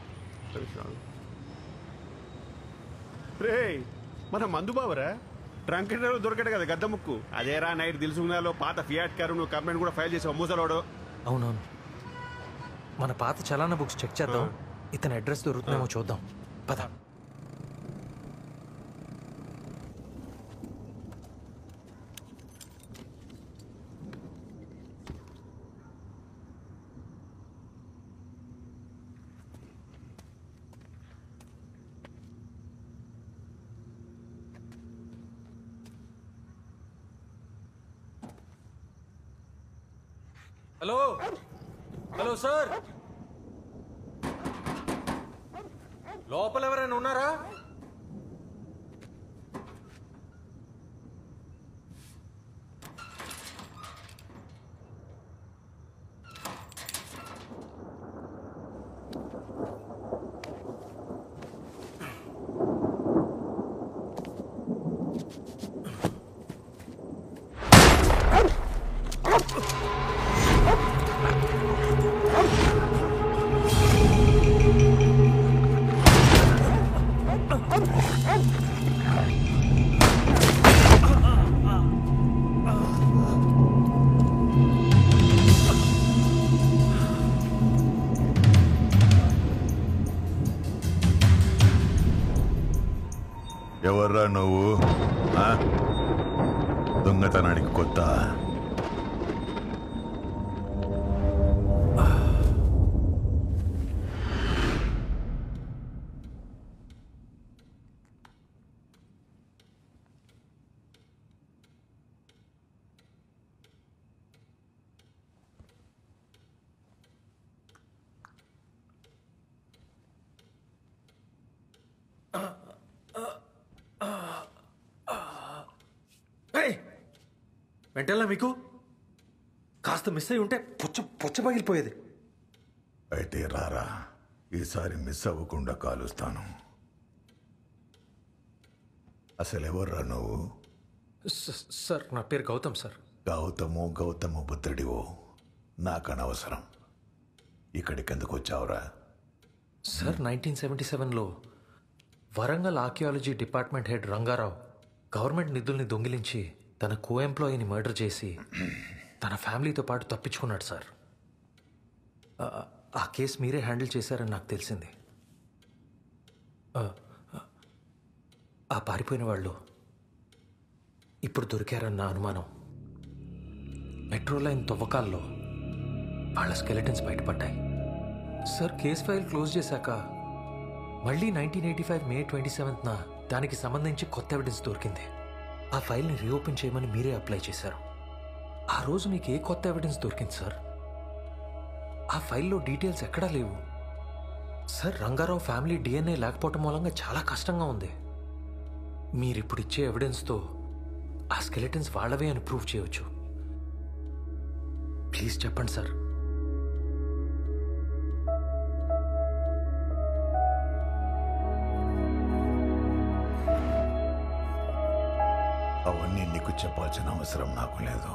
రే మన మందు బావరా ట్రంక్ డ్రైవర్ దొరికాడు కదా గద్ద ముక్కు అదేరా నైట్ దిల్సుకున్నాలో పాత ఫియాట్ కారు నువ్వు కంప్లైంట్ కూడా ఫైల్ చేసావు మూసలోడు అవునవును మన పాత చలానా బుక్స్ చెక్ చేద్దాం ఇతని అడ్రస్ దొరుకుతుందేమో చూద్దాం పద హలో హలో సార్ లోపల ఎవరైనా ఉన్నారా ఎవర్రా నువ్వు ఆ? దొంగతనానికి కొత్త వెంటల్లా మీకు కాస్త మిస్ అయి ఉంటే పుచ్చ పుచ్చ పగిలిపోయేది అయితే రారా ఈసారి మిస్ అవ్వకుండా కాలుస్తాను అసలు ఎవర్రా నువ్వు స- సార్ నా పేరు గౌతమ్ సార్ గౌతము గౌతమ బుద్ధుడివో నాకు అనవసరం ఇక్కడికి ఎందుకు వచ్చావురా సార్ నైన్టీన్ సెవెంటీ సెవెన్లో Warangal archaeology department head Rangarao government నిధుల్ని దొంగిలించి తన కో ఎంప్లాయీని మర్డర్ చేసి తన ఫ్యామిలీతో పాటు తప్పించుకున్నాడు సార్ ఆ- ఆ కేసు మీరే హ్యాండిల్ చేశారని నాకు తెలిసింది ఆ, ఆ, ఆ పారిపోయిన వాళ్ళు ఇప్పుడు దొరికారన్న అనుమానం మెట్రో లైన్ తవ్వకాల్లో వాళ్ళ స్కెలెటన్స్ బయటపడ్డాయి సార్ కేస్ ఫైల్ క్లోజ్ చేశాక మళ్ళీ nineteen eighty five May twenty సెవెంత్న దానికి సంబంధించి కొత్త ఎవిడెన్స్ దొరికింది ఆ ఫైల్ని రీఓపెన్ చేయమని మీరే అప్లై చేశారు ఆ రోజు మీకు ఏ కొత్త ఎవిడెన్స్ దొరికింది సార్ ఆ ఫైల్లో డీటెయిల్స్ ఎక్కడా లేవు సార్ రంగారావు ఫ్యామిలీ డిఎన్ఏ లేకపోవటం మూలంగా చాలా కష్టంగా ఉంది మీరు ఇప్పుడు ఇచ్చే ఎవిడెన్స్తో ఆ స్కెలెటన్స్ వాళ్ళవే అని ప్రూవ్ చేయవచ్చు ప్లీజ్ చెప్పండి సార్ అవన్నీ నీకు చెప్పాల్సిన అవసరం నాకు లేదు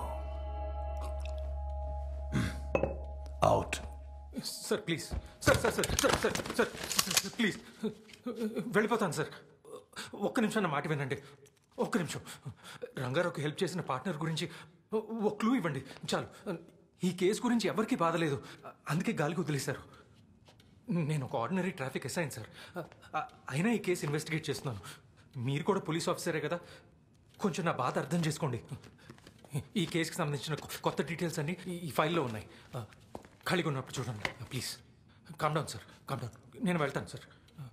out sir please sir sir sir sir sir sir sir please వెళ్ళిపోతాను సార్ ఒక్క నిమిషం నా మాట వినండి ఒక్క నిమిషం రంగారావుకి హెల్ప్ చేసిన పార్ట్నర్ గురించి ఒక క్లూ ఇవ్వండి చాలు ఈ కేసు గురించి ఎవరికీ బాధలేదు అందుకే గాలికి వదిలేశారు నేను ఒక ఆర్డినరీ ట్రాఫిక్ అసైన్ సార్ అయినా ఈ కేసు ఇన్వెస్టిగేట్ చేస్తున్నాను మీరు కూడా పోలీస్ ఆఫీసరే కదా కొంచెం నా బాధ అర్థం చేసుకోండి ఈ కేసుకి సంబంధించిన కొ- కొత్త డీటెయిల్స్ అన్ని ఈ- ఈ ఫైల్లో ఉన్నాయి ఖాళీగా ఉన్నప్పుడు చూడండి please calm down sir calm down నేను వెళ్తాను సార్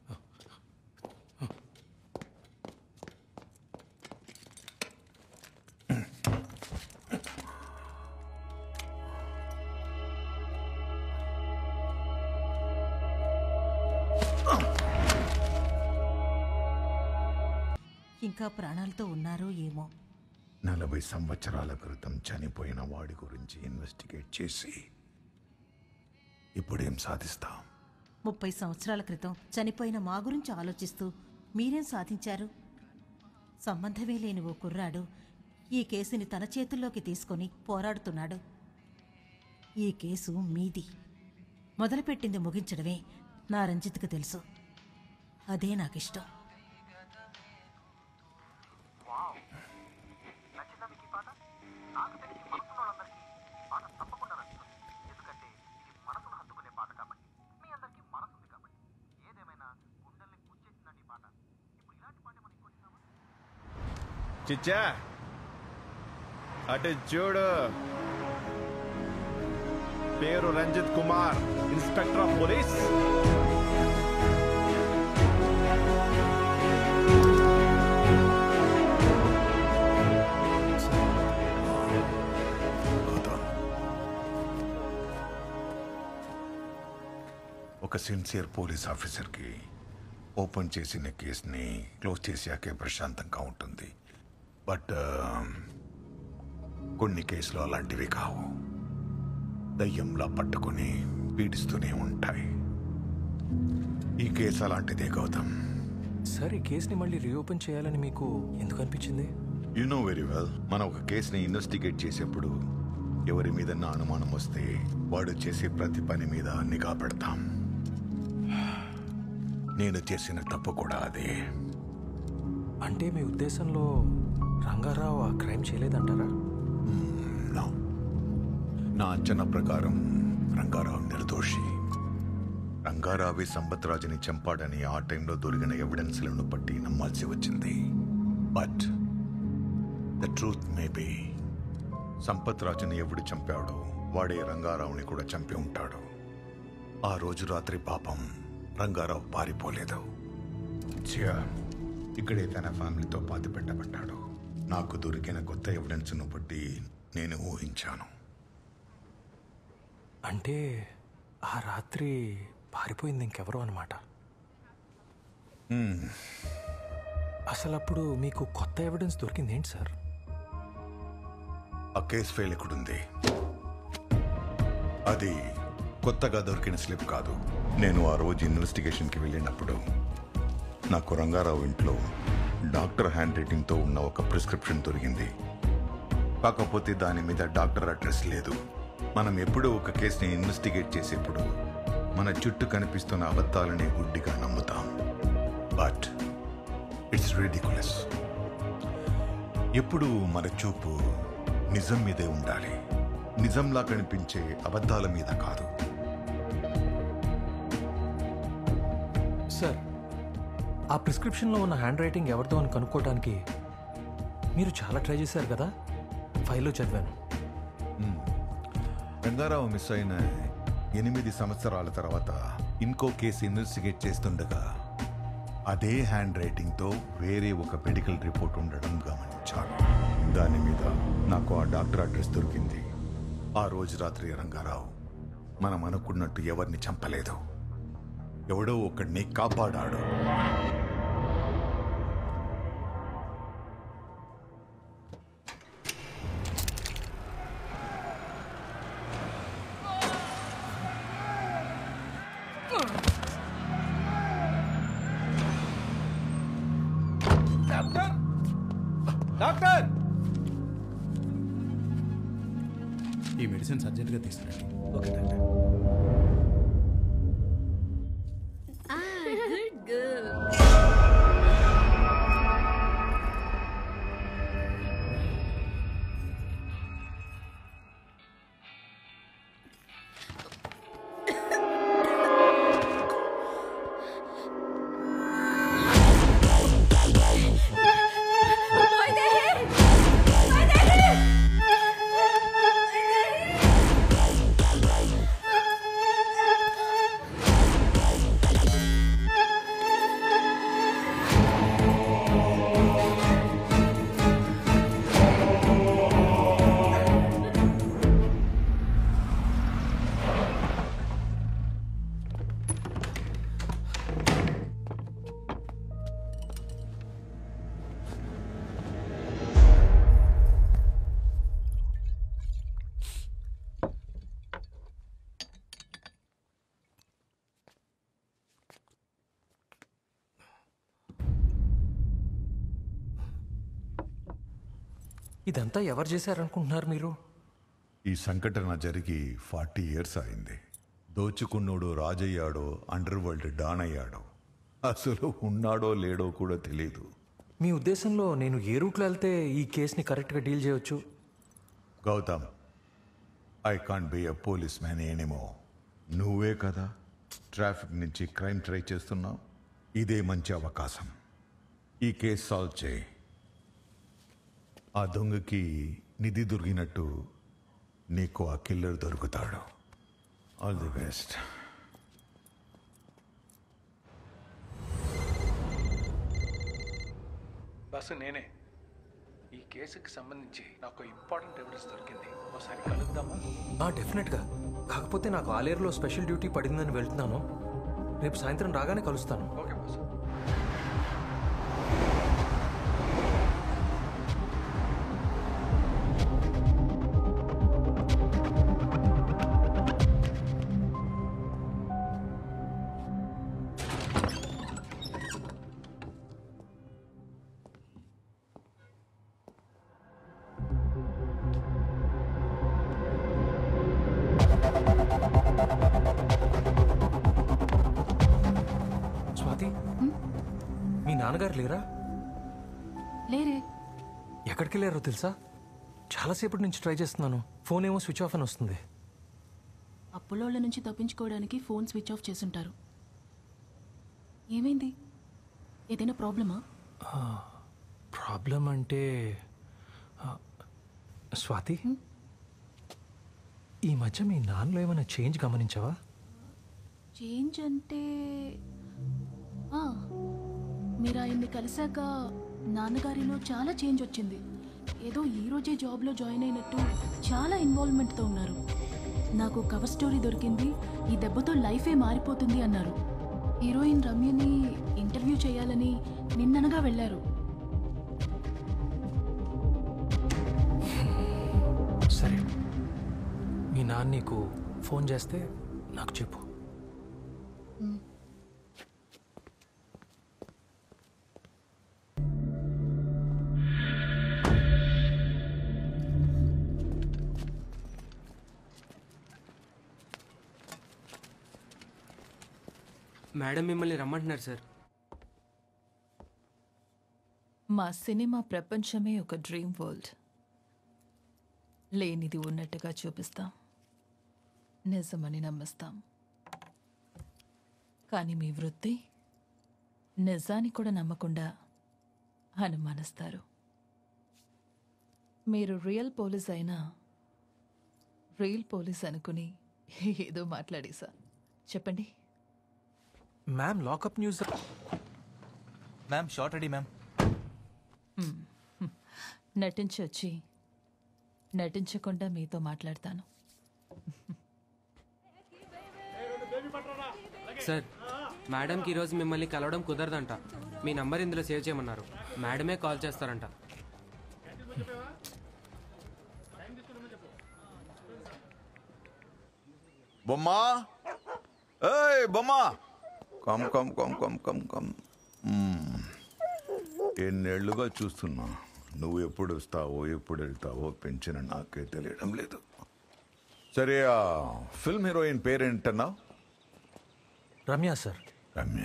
ఇంకా ప్రాణాలతో ఉన్నారో ఏమో నలభై సంవత్సరాల క్రితం చనిపోయిన వాడి గురించి ఇన్వెస్టిగేట్ చేసి ఇప్పుడేం సాధిస్తాం ముప్పై సంవత్సరాల క్రితం చనిపోయిన మా గురించి ఆలోచిస్తూ మీరేం సాధించారు సంబంధమే లేని ఓ కుర్రాడు ఈ కేసుని తన చేతుల్లోకి తీసుకొని పోరాడుతున్నాడు ఈ కేసు మీది మొదలుపెట్టింది ముగించడమే నా రంజిత్కు తెలుసు అదే నాకిష్టం చిచ్చా అటు చూడు పేరు Ranjit Kumar inspector of police ఒక సిన్సియర్ పోలీస్ ఆఫీసర్కి ఓపెన్ చేసిన కేసుని క్లోజ్ చేశాకే ప్రశాంతంగా ఉంటుంది బట్ కొన్ని కేసులు అలాంటివి కావు దయ్యంలా పట్టుకొని పీడిస్తూనే ఉంటాయి ఈ కేసు అలాంటిదే గౌతమ్ సార్ ఈ కేసుని మళ్ళీ రీఓపెన్ చేయాలని మీకు ఎందుకు అనిపించింది యు నో వెరీ వెల్ మనం ఒక కేసుని ఇన్వెస్టిగేట్ చేసేప్పుడు ఎవరి మీద అనుమానం వస్తే వాడు చేసే ప్రతి పని మీద నిఘా పెడతాం నేను చేసిన తప్పు కూడా అదే అంటే మీ ఉద్దేశంలో రంగారావు ఆ క్రైమ్ చేయలేదంటారా నా నా అంచనా ప్రకారం రంగారావు నిర్దోషి రంగారావి సంపత్ రాజుని చంపాడని ఆ టైంలో దొరికిన ఎవిడెన్స్లను బట్టి నమ్మాల్సి వచ్చింది but the truth may be Sampath రాజుని ఎవడు చంపాడో వాడే రంగారావుని కూడా చంపి ఉంటాడు ఆ రోజు రాత్రి పాపం రంగారావు పారిపోలేదు ఛా, ఇక్కడే తన ఫ్యామిలీతో పాతి పెట్టబడ్డాడు నాకు దొరికిన కొత్త ఎవిడెన్స్ను బట్టి నేను ఊహించాను అంటే ఆ రాత్రి పారిపోయింది ఇంకెవరో అనమాట హ్మ్. అసలు అప్పుడు మీకు కొత్త ఎవిడెన్స్ దొరికింది ఏంటి సార్ ఆ కేసు ఫైల్ ఎక్కడుంది అది కొత్తగా దొరికిన స్లిప్ కాదు నేను ఆ రోజు ఇన్వెస్టిగేషన్కి వెళ్ళినప్పుడు నాకు రంగారావు ఇంట్లో డాక్టర్ హ్యాండ్ రైటింగ్తో ఉన్న ఒక ప్రిస్క్రిప్షన్ దొరికింది కాకపోతే దాని మీద డాక్టర్ అడ్రస్ లేదు మనం ఎప్పుడూ ఒక కేసుని ఇన్వెస్టిగేట్ చేసేప్పుడు మన చుట్టూ కనిపిస్తున్న అబద్ధాలనే గుడ్డిగా నమ్ముతాం బట్ ఇట్స్ రెడికులస్ ఎప్పుడు మన చూపు నిజం మీదే ఉండాలి నిజంలా కనిపించే అబద్ధాల మీద కాదు సార్ ఆ ప్రిస్క్రిప్షన్లో ఉన్న హ్యాండ్ రైటింగ్ ఎవరిదో అని కనుక్కోవడానికి మీరు చాలా ట్రై చేశారు కదా ఫైల్లో చదివాను రంగారావు మిస్ అయిన ఎనిమిది సంవత్సరాల తర్వాత ఇంకో కేసు ఇన్వెస్టిగేట్ చేస్తుండగా అదే హ్యాండ్ రైటింగ్తో వేరే ఒక మెడికల్ రిపోర్ట్ ఉండడం గమనించాను దాని మీద నాకు ఆ డాక్టర్ అడ్రస్ దొరికింది ఆ రోజు రాత్రి రంగారావు మనం అనుకున్నట్టు ఎవరిని చంపలేదు ఎవడో ఒకడిని కాపాడాడు డాక్టర్ డాక్టర్ ఈ మెడిసిన్స్ అర్జెంటుగా తీసుకురండి ఓకే డాక్టర్ గుడ్ గర్ల్ ఇదంతా ఎవరు చేశారనుకుంటున్నారు మీరు ఈ సంఘటన జరిగి ఫార్టీ ఇయర్స్ అయింది దోచుకున్నోడు రాజయ్యాడో అండర్ వరల్డ్ డాన్ అయ్యాడో అసలు ఉన్నాడో లేడో కూడా తెలియదు మీ ఉద్దేశంలో నేను ఏ రూట్లో వెళ్తే ఈ కేసుని కరెక్ట్గా డీల్ చేయొచ్చు Gautam I can't be a policeman anymore నువ్వే కదా ట్రాఫిక్ నుంచి క్రైమ్ ట్రై చేస్తున్నావు ఇదే మంచి అవకాశం ఈ కేసు సాల్వ్ చేయి ఆ దొంగకి నిధి దొరికినట్టు నీకు ఆ కిల్లర్ దొరుకుతాడు ఆల్ ది బెస్ట్ బస్సు నేనే ఈ కేసుకి సంబంధించి నాకు ఇంపార్టెంట్ ఎవిడెన్స్ దొరికింది ఒకసారి కలుద్దామా ఆ, డెఫినెట్గా కాకపోతే నాకు ఆలేరులో స్పెషల్ డ్యూటీ పడిందని వెళ్తున్నాను రేపు సాయంత్రం రాగానే కలుస్తాను ఓకే బస్సు స్వాతి మీ నాన్నగారు లేరా లేరే ఎక్కడికి వెళ్ళారో తెలుసా చాలాసేపటి నుంచి ట్రై చేస్తున్నాను ఫోన్ ఏమో స్విచ్ ఆఫ్ అని వస్తుంది అప్పులోళ్ళ నుంచి తప్పించుకోవడానికి ఫోన్ స్విచ్ ఆఫ్ చేసుంటారు ఏమైంది ఏదైనా ప్రాబ్లమా ప్రాబ్లం అంటే ఆ, స్వాతి ఈ మధ్య మీ నాన్నలో ఏమైనా చేంజ్ గమనించావా చేంజ్ అంటే ఆ, మీరు ఆయన్ని కలిశాక నాన్నగారిలో చాలా చేంజ్ వచ్చింది ఏదో ఈ రోజే జాబ్లో జాయిన్ అయినట్టు చాలా ఇన్వాల్వ్మెంట్తో ఉన్నారు నాకు కవర్ స్టోరీ దొరికింది ఈ దెబ్బతో లైఫే మారిపోతుంది అన్నారు హీరోయిన్ రమ్యని ఇంటర్వ్యూ చేయాలని నిన్ననగా వెళ్ళారు సరే మీ నాన్న నీకు ఫోన్ చేస్తే నాకు చెప్పు మేడం మిమ్మల్ని రమ్మంటున్నారు సార్ మా సినిమా ప్రపంచమే ఒక డ్రీమ్ వరల్డ్ లేనిది ఉన్నట్టుగా చూపిస్తాం నిజమని నమ్మిస్తాం కానీ మీ వృత్తి నిజాన్ని కూడా నమ్మకుండా అనుమానిస్తారు మీరు రియల్ పోలీస్ అయినా రియల్ పోలీస్ అనుకుని ఏదో మాట్లాడేసా చెప్పండి ma'am lockup news ma'am short ready ma'am మ్మ్. హ్మ్. నటించి వచ్చి నటించకుండా మీతో మాట్లాడతాను సార్ మేడంకి ఈరోజు మిమ్మల్ని కలవడం కుదరదంట మీ నంబర్ ఇందులో సేవ్ చేయమన్నారు మేడమే కాల్ చేస్తారంట బొమ్మా ఏయ్ బొమ్మా come come come come come come మ్మ్. ఎన్నేళ్లుగా చూస్తున్నా నువ్వు ఎప్పుడు వస్తావో ఎప్పుడు వెళ్తావో పెంచిన నాకే తెలియడం లేదు సరే ఆ ఫిల్మ్ హీరోయిన్ పేరేంటన్నావు Ramya sir Ramya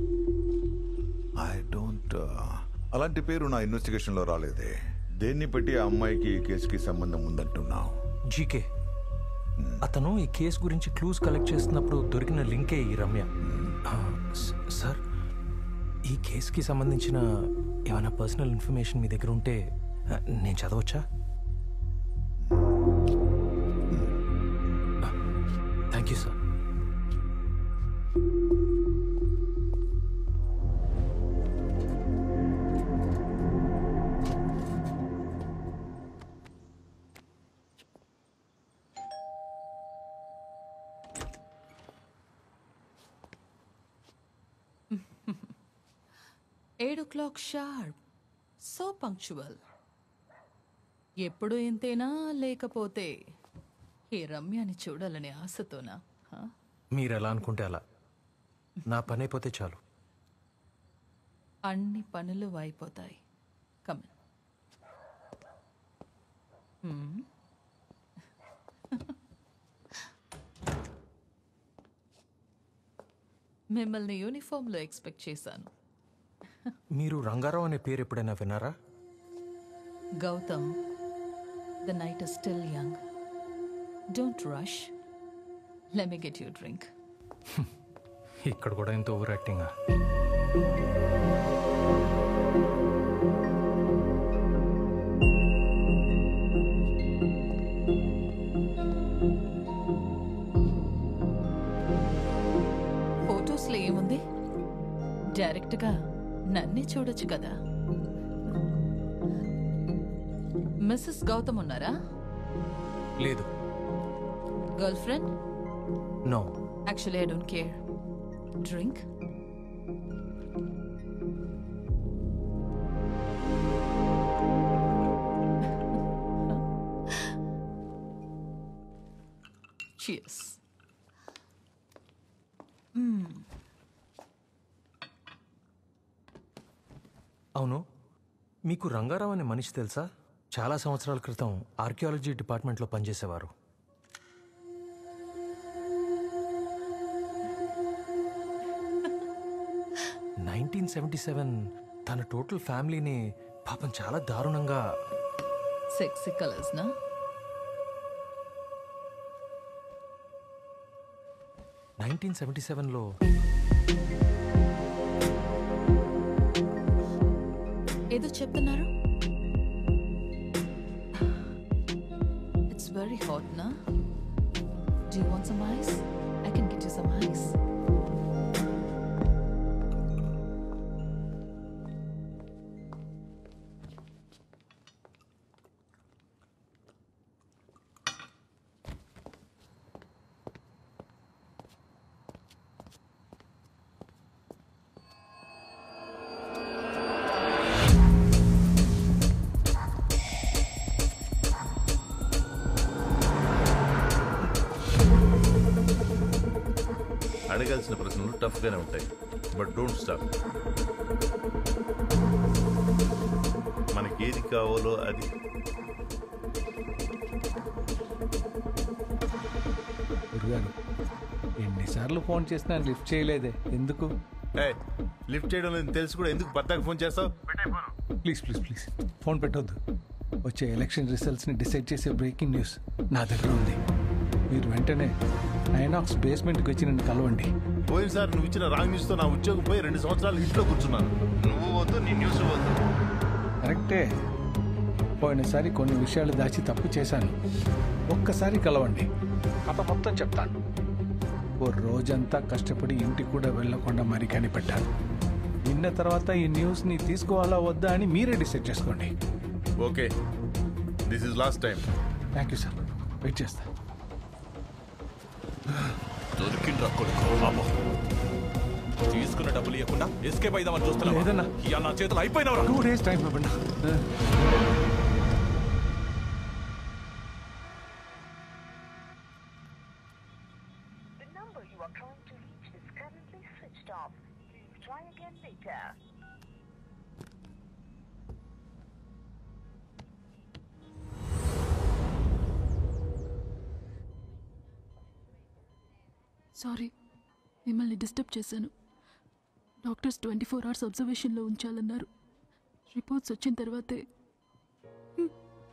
I don't అలాంటి పేరు నా ఇన్వెస్టిగేషన్లో రాలేదే దేన్ని బట్టి ఆ అమ్మాయికి ఈ కేసుకి సంబంధం ఉందంటున్నావు జీకే అతను ఈ కేసు గురించి క్లూస్ కలెక్ట్ చేస్తున్నప్పుడు దొరికిన లింకే ఈ రమ్య ఆ, స- సార్ ఈ కేసుకి సంబంధించిన ఏమైనా పర్సనల్ ఇన్ఫర్మేషన్ మీ దగ్గర ఉంటే ఆ, నేను చదవచ్చా thank you sir eight o'clock sharp so punctual ఎప్పుడు ఇంతేనా లేకపోతే ఈ రమ్యాని చూడాలనే ఆశతోనా హా? మీరు ఎలా అనుకుంటే అలా నా పని అయిపోతే చాలు అన్ని పనులు అయిపోతాయి కమన్ మిమ్మల్ని యూనిఫామ్లో ఎక్స్పెక్ట్ చేశాను మీరు రంగారావు అనే పేరు ఎప్పుడైనా విన్నారా Gautam the night is still young don't rush let me get you drink ఇక్కడ కూడా ఎంత ఓవర్ యాక్టింగా ఫొటోస్లో ఏముంది డైరెక్ట్గా నన్నే చూడొచ్చు కదా మిస్సెస్ గౌతమ్ ఉన్నారా లేదు girlfriend no actually I don't care drink Cheers. Mm. అవును మీకు రంగారావు అనే మనిషి తెలుసా చాలా సంవత్సరాల క్రితం ఆర్కియాలజీ డిపార్ట్మెంట్లో పనిచేసేవారు నైన్టీన్ సెవెంటీ సెవెన్ తన టోటల్ ఫ్యామిలీని పాపం చాలా దారుణంగా సెక్సీ కలర్స్ నా నైన్టీన్ సెవెంటీ సెవెన్లో ఏదో చెప్తున్నారు ఇట్స్ వెరీ హాట్ నా do you want some ice I can get you some ice అడగాల్సిన ప్రశ్నలు టఫ్గానే ఉంటాయి బట్ డోంట్ స్టాప్ మనకి ఏది కావాలో అది గురుగారు ఎన్నిసార్లు సార్లు ఫోన్ చేసినా లిఫ్ట్ చేయలేదే ఎందుకు లిఫ్ట్ చేయడం లేదు తెలిసి కూడా ఎందుకు భర్తకు ఫోన్ చేస్తావు ప్లీజ్ ప్లీజ్ ప్లీజ్ ఫోన్ పెట్టొద్దు వచ్చే ఎలక్షన్ రిజల్ట్స్ని డిసైడ్ చేసే బ్రేకింగ్ న్యూస్ నా దగ్గర ఉంది మీరు వెంటనే నైనాక్స్ బేస్మెంట్కి వచ్చి నన్ను కలవండి పోయినసారి నువ్వు ఇచ్చిన రాంగ్ న్యూస్ తో నా ఉద్యోగం పోయి రెండు సంవత్సరాలు ఇంట్లో కూర్చున్నాను నువ్వు వద్దు నీ న్యూస్ వద్దు కరెక్టే పోయినసారి కొన్ని విషయాలు దాచి తప్పు చేశాను ఒక్కసారి కలవండి కథ మొత్తం చెప్తాను ఓ రోజంతా కష్టపడి ఇంటికి కూడా వెళ్ళకుండా మరి కనిపెట్టాను విన్న తర్వాత ఈ న్యూస్ని తీసుకోవాలా వద్దా అని మీరే డిసైడ్ చేసుకోండి okay this is last time thank you sir wait చేస్తాను దొరికిండ్రా కొడుకు బాబు తీసుకున్న డబ్బులు ఇవ్వకుండా ఎస్కేప్ అయిదామని చూస్తున్నా లేదన్నా. ఇవాళ నా చేతులు అయిపోయినవరా టూ డేస్ టైం ఇవ్వండి The number you are trying to reach is currently switched off. Please try again later. Sorry మిమ్మల్ని డిస్టర్బ్ చేశాను డాక్టర్స్ ట్వంటీ ఫోర్ అవర్స్ అబ్జర్వేషన్లో ఉంచాలన్నారు రిపోర్ట్స్ వచ్చిన తర్వాతే హ్మ్,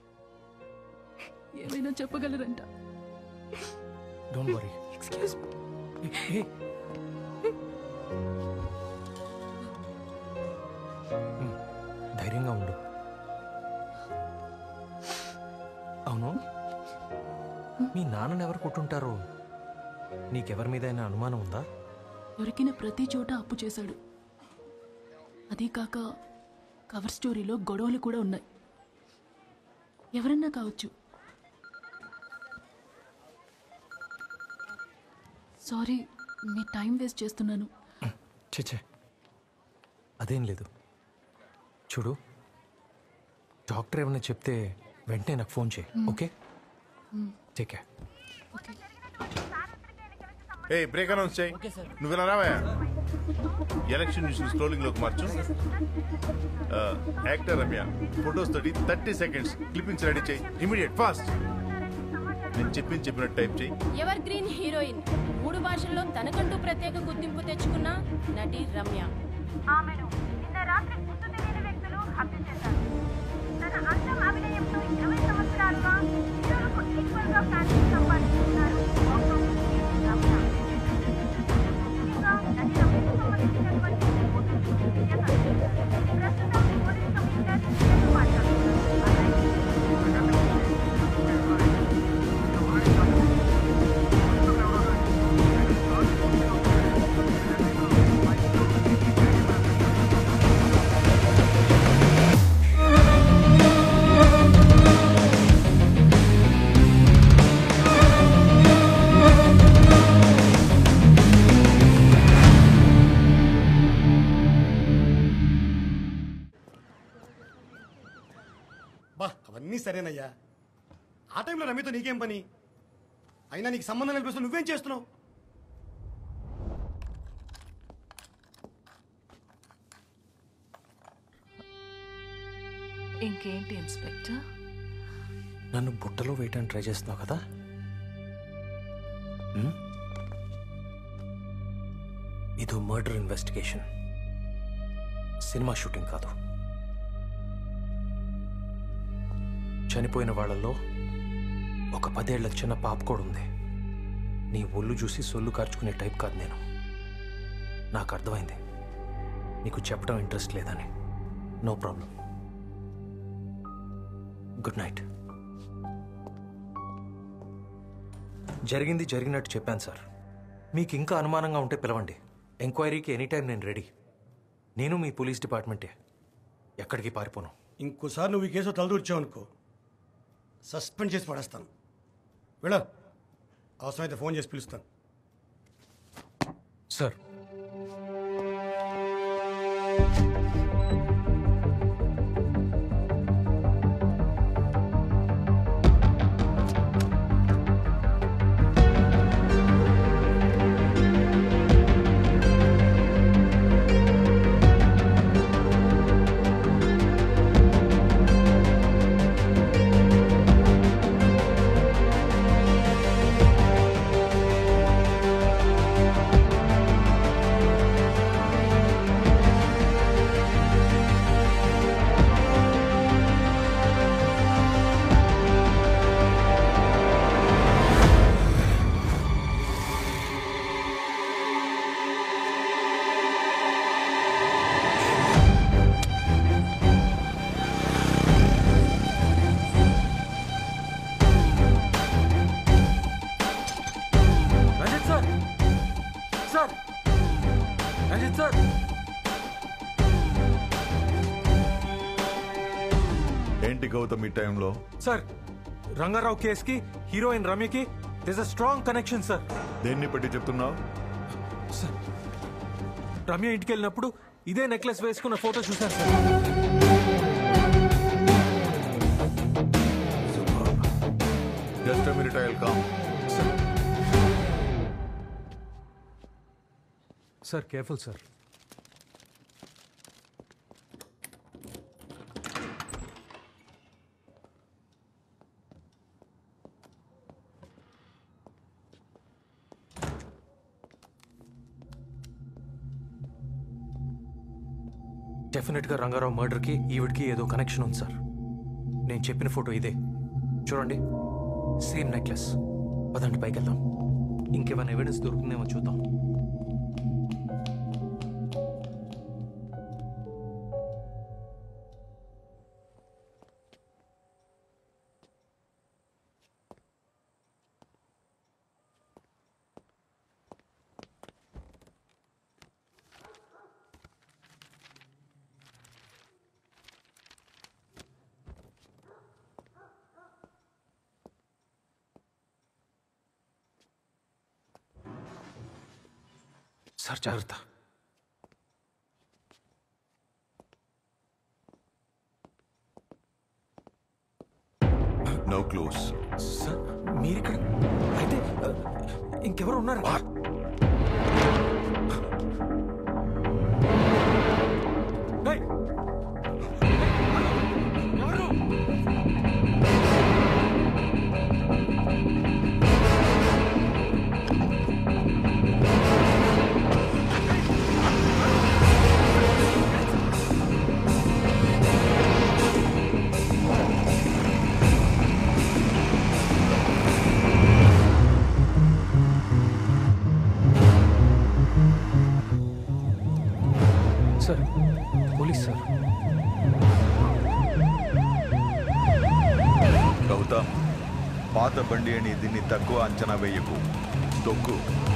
ఏమైనా చెప్పగలరంట డోంట్ వరీ ఎక్స్క్యూజ్ ధైర్యంగా ఉండు అవును మీ నాన్నని ఎవరు కొట్టుంటారో నీకెవరి మీదైనా అనుమానం ఉందా దొరికిన ప్రతి చోట అప్పు చేశాడు అదీ కాక కవర్ స్టోరీలో గొడవలు కూడా ఉన్నాయి ఎవరన్నా కావచ్చు సారీ మీ టైం వేస్ట్ చేస్తున్నాను చచ్చే అదేం లేదు చూడు డాక్టర్ ఏమైనా చెప్తే వెంటనే నాకు ఫోన్ చేయి okay take care a break announce చేయి నువ్వు ఇలా రావా ఎలక్షన్ న్యూస్ స్క్రోలింగ్ లోకి మార్చు ఆ, యాక్టర్ రమ్య ఫొటోస్ తోటి థర్టీ సెకండ్స్ క్లిప్పింగ్స్ రెడీ చేయి ఇమీడియట్ ఫాస్ట్ నేను చెప్పింది చెప్పినట్టు టైప్ చేయి ఎవర్ గ్రీన్ హీరోయిన్ మూడు భాషల్లో తనకంటూ ప్రత్యేక గుర్తింపు తెచ్చుకున్న నటి రమ్య ఆమెను నిన్న రాత్రి గుర్తు తెలియని వ్యక్తులు హత్య చేశారు తన అందం అభినయంతో ఇరవై సంవత్సరాలుగా హీరోలకు ఈక్వల్ గా ఫ్యాన్స్ సంపాదిస్తున్నారు బాక్స్ ఆఫీస్ హీరో రమ్య. ముఖ్యంగా నటి రమ్యకు సంబంధించినటువంటి ఫోటోలు మీడియా కనిపించారు. ప్రస్తుతం పోలీస్ కమిషనర్ మీడియాతో మాట్లాడుతున్నారు. అలాగే బా అవన్నీ సరేనయ్యా ఆ టైంలో రమ్యతో నీకేం పని అయినా నీకు సంబంధం లేని ప్రశ్న నువ్వేం చేస్తున్నావు ఇంకేంటి ఇన్స్పెక్టర్ నన్ను బుట్టలో వేయటానికి ట్రై చేస్తున్నావు కదా హ్మ్? ఇదో మర్డర్ ఇన్వెస్టిగేషన్ సినిమా షూటింగ్ కాదు చనిపోయిన వాళ్ళల్లో ఒక పదేళ్ల చిన్న పాప కూడా ఉంది నీ ఒళ్ళు చూసి సొల్లు కార్చుకునే టైప్ కాదు నేను నాకు అర్థమైంది నీకు చెప్పడం ఇంట్రెస్ట్ లేదని నో ప్రాబ్లం గుడ్ నైట్ జరిగింది జరిగినట్టు చెప్పాను సార్ మీకు ఇంకా అనుమానంగా ఉంటే పిలవండి ఎంక్వైరీకి ఎనీ టైం నేను రెడీ నేను మీ పోలీస్ డిపార్ట్మెంటే ఎక్కడికి పారిపోను ఇంకోసారి నువ్వు ఈ కేసు తలదూర్చావు అనుకో సస్పెండ్ చేసి పడేస్తాను వెళ్ళ అవసరమైతే ఫోన్ చేసి పిలుస్తాను సార్ Thank గౌతమ్ ఈ టైంలో సార్ రంగారావు కేసుకి హీరోయిన్ రమ్యకి this a strong connection sir దేన్ని బట్టి చెప్తున్నావు సార్ రమ్య ఇంటికి వెళ్ళినప్పుడు ఇదే నెక్లెస్ వేసుకున్న ఫోటో చూశాను sir just minute I come sir careful sir డెఫినెట్గా రంగారావు మర్డర్కి ఈవిడికి ఏదో కనెక్షన్ ఉంది సార్ నేను చెప్పిన ఫోటో ఇదే చూడండి సేమ్ నెక్లెస్ పదండి పైకి వెళ్దాం ఇంకేమైనా ఎవిడెన్స్ దొరుకుతుందేమో చూద్దాం సార్ జాగ్రత్త నో క్లోజ్ సార్ మీరిక్కడ అయితే ఆ, ఇంకెవరు ఉన్నారు ఏయ్! సార్ పోలీస్ సార్ గౌతమ్ పాత బండి అని దీన్ని తక్కువ అంచనా వేయకు తొక్కు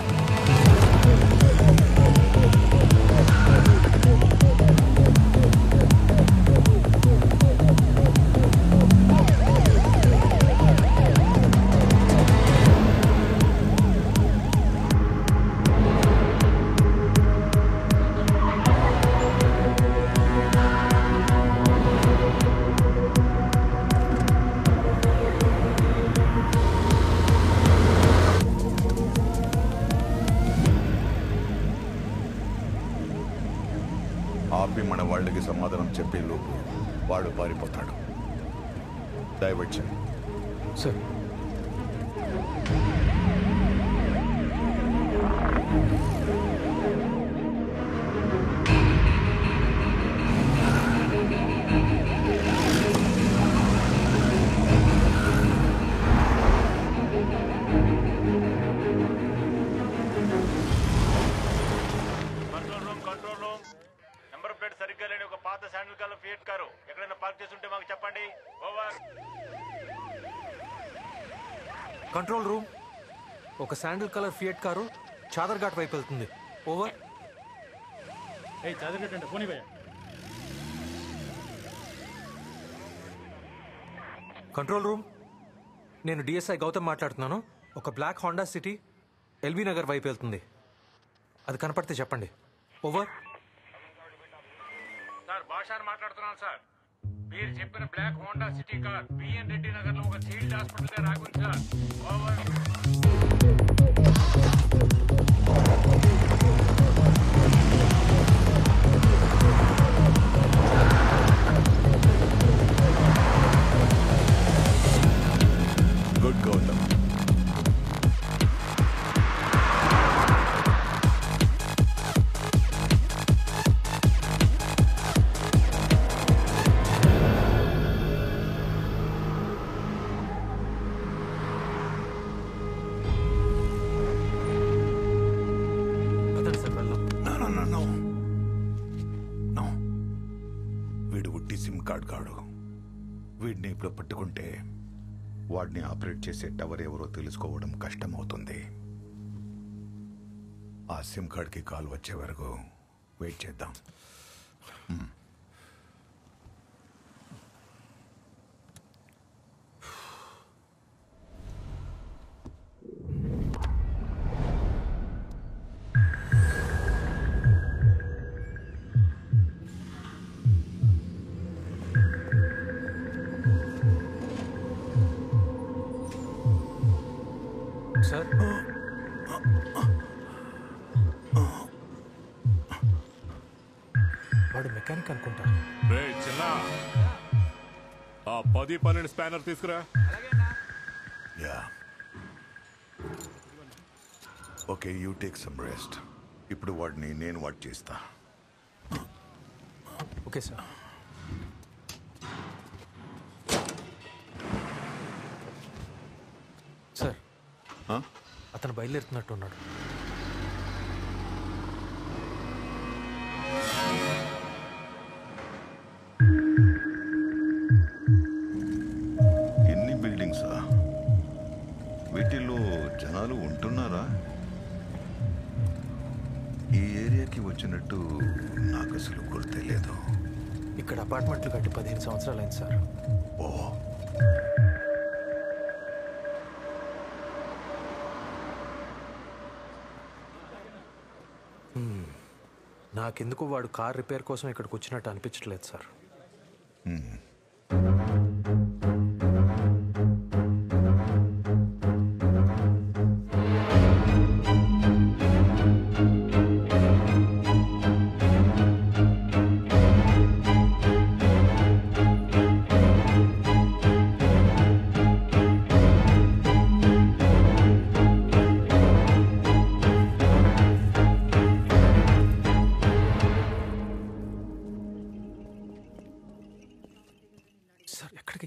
ఆపి మన వాళ్ళకి సమాధానం చెప్పే లోపు వాడు పారిపోతాడు డైవర్ట్ చేయి sir control room control room number plate సరిగ్గా లేని ఒక పాత శాండిల్ కలర్ ఫియట్ కారు ఎక్కడైనా పార్క్ చేసి ఉంటే మాకు చెప్పండి ఓవర్ కంట్రోల్ రూమ్ ఒక sandal colour Fiat car Chadarghat వైపు వెళ్తుంది ఓవర్ ఏ చదివేటండి పోనీ భయ్యా కంట్రోల్ రూమ్ నేను డిఎస్ఐ గౌతమ్ మాట్లాడుతున్నాను ఒక black Honda City LB Nagar వైపు వెళ్తుంది అది కనపడితే చెప్పండి ఓవర్ సార్ భాషాని మాట్లాడుతున్నాను సార్ మీరు చెప్పిన black Honda City car BN Reddy Nagar లో ఒక చైల్డ్ హాస్పిటల్ దగ్గర ఆగుంది సార్ ఓవర్ గుడ్ గౌతమ్ పదండి సార్ వెళ్దాం No, no, no, no. No. వీడు ఉట్టి సిమ్ కార్డ్ కాడు వీడిని ఇప్పుడు పట్టుకుంటే వాడిని ఆపరేట్ చేసే టవర్ ఎవరో తెలుసుకోవడం కష్టమవుతుంది ఆ సిమ్ కార్డ్కి కాల్ వచ్చే వరకు వెయిట్ చేద్దాం Hmm. సార్ వాడు మెకానిక్ అనుకుంటా రే చిన్న ఆ పది పన్నెండు స్పానర్ తీసుకురా yeah okay you take some rest ఇప్పుడు వాడిని నేను వాడు చేస్తా ఓకే సార్ సార్ అతను బయలుదేరుతున్నట్టున్నాడు ఎన్ని బిల్డింగ్సా వీటిల్లో జనాలు ఉంటున్నారా ఈ ఏరియాకి వచ్చినట్టు నాకు అసలు గుర్తే లేదు ఇక్కడ అపార్ట్మెంట్లు కట్టి పదిహేను సంవత్సరాలు అయింది సార్ ఓ హ్మ్. నాకెందుకు వాడు కార్ రిపేర్ కోసం ఇక్కడికి వచ్చినట్టు అనిపించట్లేదు సార్ హ్మ్. సార్ ఎక్కడికి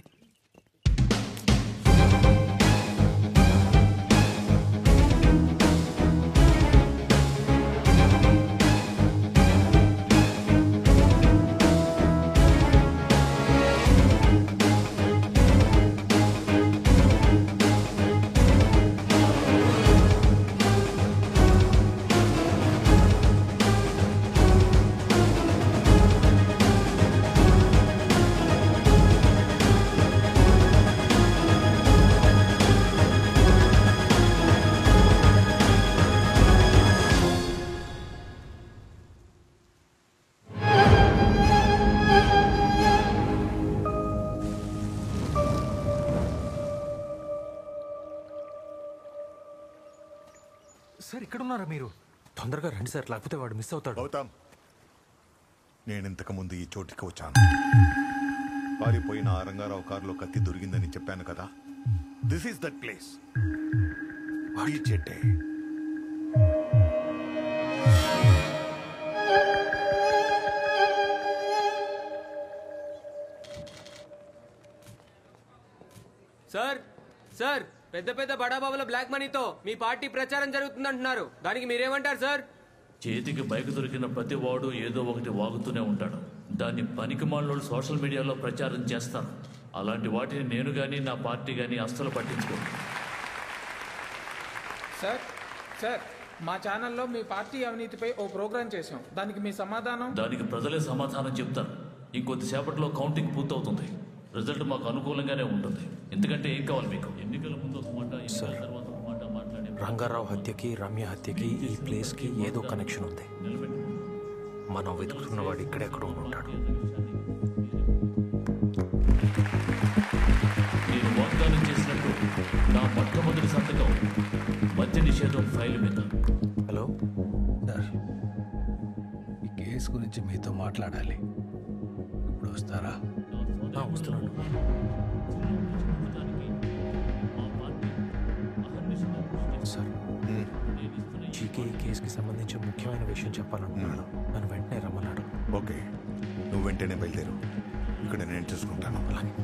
సార్ ఇక్కడ ఉన్నారా మీరు తొందరగా రండి సార్ లేకపోతే వాడు మిస్ అవుతాడు గౌతమ్ నేను ఇంతకు ముందు ఈ చోటికి వచ్చాను పారిపోయిన ఆ రంగారావు కారులో కత్తి దొరికిందని చెప్పాను కదా దిస్ ఈస్ దట్ ప్లేస్ ఈ చెట్టే సార్ సార్ పెద్ద పెద్ద బడాబాబుల బ్లాక్ మనీతో మీ పార్టీ ప్రచారం జరుగుతుందంటున్నారు దానికి మీరేమంటారు సార్ చేతికి బైక్ దొరికిన ప్రతి వాడు ఏదో ఒకటి వాగుతూనే ఉంటాడు దాన్ని పనికి మాలోళ్ళు సోషల్ మీడియాలో ప్రచారం చేస్తారు అలాంటి వాటిని నేను కానీ నా పార్టీ కానీ అస్సలు పట్టించుకో సార్ సార్ మా ఛానల్లో మీ పార్టీ అవినీతిపై ఓ ప్రోగ్రాం చేశాం దానికి మీ సమాధానం దానికి ప్రజలే సమాధానం చెప్తారు ఇంకొద్దిసేపట్లో కౌంటింగ్ పూర్తవుతుంది రిజల్ట్ మాకు అనుకూలంగానే ఉంటుంది ఎందుకంటే ఏం కావాలి మీకు ఎన్నికల ముందు ఒక మాట ఎన్నికల తర్వాత ఒక మాట మాట్లాడే రంగారావు హత్యకి రమ్య హత్యకి ఈ ప్లేస్కి ఏదో కనెక్షన్ ఉంది మనం వెతుకుతున్నవాడు ఇక్కడెక్కడ ఉంటాడు నేను వాగ్దానం చేసినట్టు నా మొట్టమొదటి సంతకం మద్య నిషేధం ఫైల్ మీద హలో ఈ కేసు గురించి మీతో మాట్లాడాలి ఇప్పుడు వస్తారా వస్తున్నాడు సార్ జీకే ఈ కేసుకి సంబంధించి ముఖ్యమైన విషయం చెప్పాలనుకున్నాడు నన్ను వెంటనే రమ్మన్నాడు ఓకే నువ్వు వెంటనే బయలుదేరు ఇక్కడ నేను చూసుకుంటాను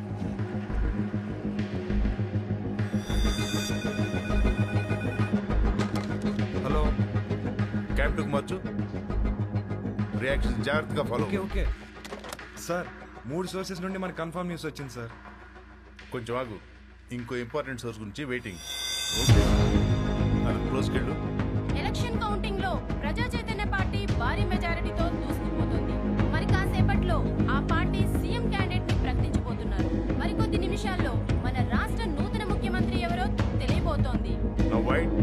హలో క్యాప్టెన్ మార్చు రియాక్షన్ జాగ్రత్తగా ఫాలో ఓకే ఓకే సార్ మూడు సోర్సెస్ నుండి మనకు కన్ఫర్మ్ న్యూస్ వచ్చింది సార్ కొంచెం ఆగు ఇంకో ఇంపార్టెంట్ సోర్స్ గురించి వెయిటింగ్ ఓకే క్లోజ్కి వెళ్ళు ఎలక్షన్ కౌంటింగ్ లో ప్రజా చైతన్య పార్టీ భారీ మెజారిటీతో దూసుకుపోతుంది మరి కాసేపట్లో ఆ పార్టీ సీఎం క్యాండిడేట్ ని ప్రకటించబోతున్నారు మరికొద్ది నిమిషాల్లో మన రాష్ట్ర నూతన ముఖ్యమంత్రి ఎవరో తెలియబోతోంది నో వైట్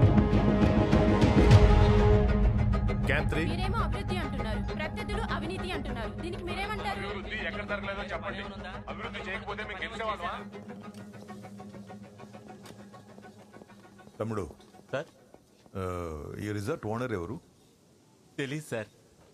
క్యాంప్ త్రీ మీరేమో అభివృద్ధి అంటున్నారు ప్రత్యర్థులు అవినీతి అంటున్నారు దీనికి మీరేమంటారు అభివృద్ధి ఎక్కడ జరగలేదో చెప్పండి అభివృద్ధి చేయకపోతే మేము గెలిచేవాళ్ళమా తమ్ముడు సార్ ఈ రిజర్ట్ ఓనర్ ఎవరు తెలీదు సార్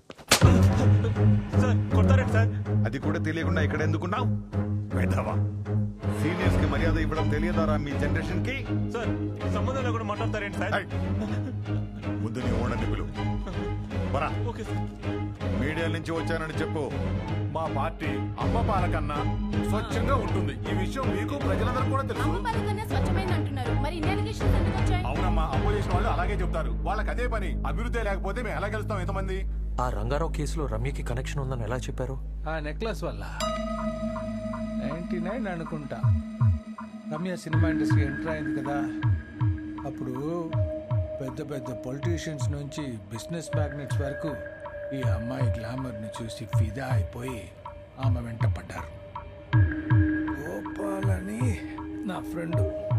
సార్ కొడతారండి సార్ అది కూడా తెలియకుండా ఇక్కడ ఎందుకున్నావు పెద్దవా సీనియర్స్ కి మర్యాద ఇవ్వడం తెలియదారా మీ జనరేషన్ కి సార్ సంబంధంలో కూడా మాట్లాడతారేంటి సార్ ముందు నీ ఓనర్ని పిలువు బరా ఓకే సార్ మీడియా నుంచి వచ్చానని చెప్పు మా పార్టీ అమ్మ పాల కన్నా స్వచ్ఛంగా ఉంటుంది ఈ విషయం మీకు ప్రజలందరూ కూడా తెలుసు అమ్మ పథకన్నా స్వచ్ఛమైంది అంటున్నారు మరి ఇన్ని allegations ఎందుకు వచ్చాయి అవునమ్మా అపోజిషన్ వాళ్ళు అలాగే చెప్తారు వాళ్ళకి అదే పని అభివృద్ధి లేకపోతే మేము ఎలా గెలుస్తాం ఎంతమంది ఆ రంగారావు కేసులో రమ్యకి కనెక్షన్ ఉందని ఎలా చెప్పారు ఆ నెక్లెస్ వల్ల నైంటీ నైన్ అనుకుంటా రమ్య సినిమా ఇండస్ట్రీ ఎంటర్ అయింది కదా అప్పుడు పెద్ద పెద్ద పొలిటీషియన్స్ నుంచి బిజినెస్ మ్యాగ్నెట్స్ వరకు ఈ అమ్మాయి గ్లామర్ని చూసి ఫిదా అయిపోయి ఆమె వెంట పడ్డారు గోపాల్ అని నా ఫ్రెండ్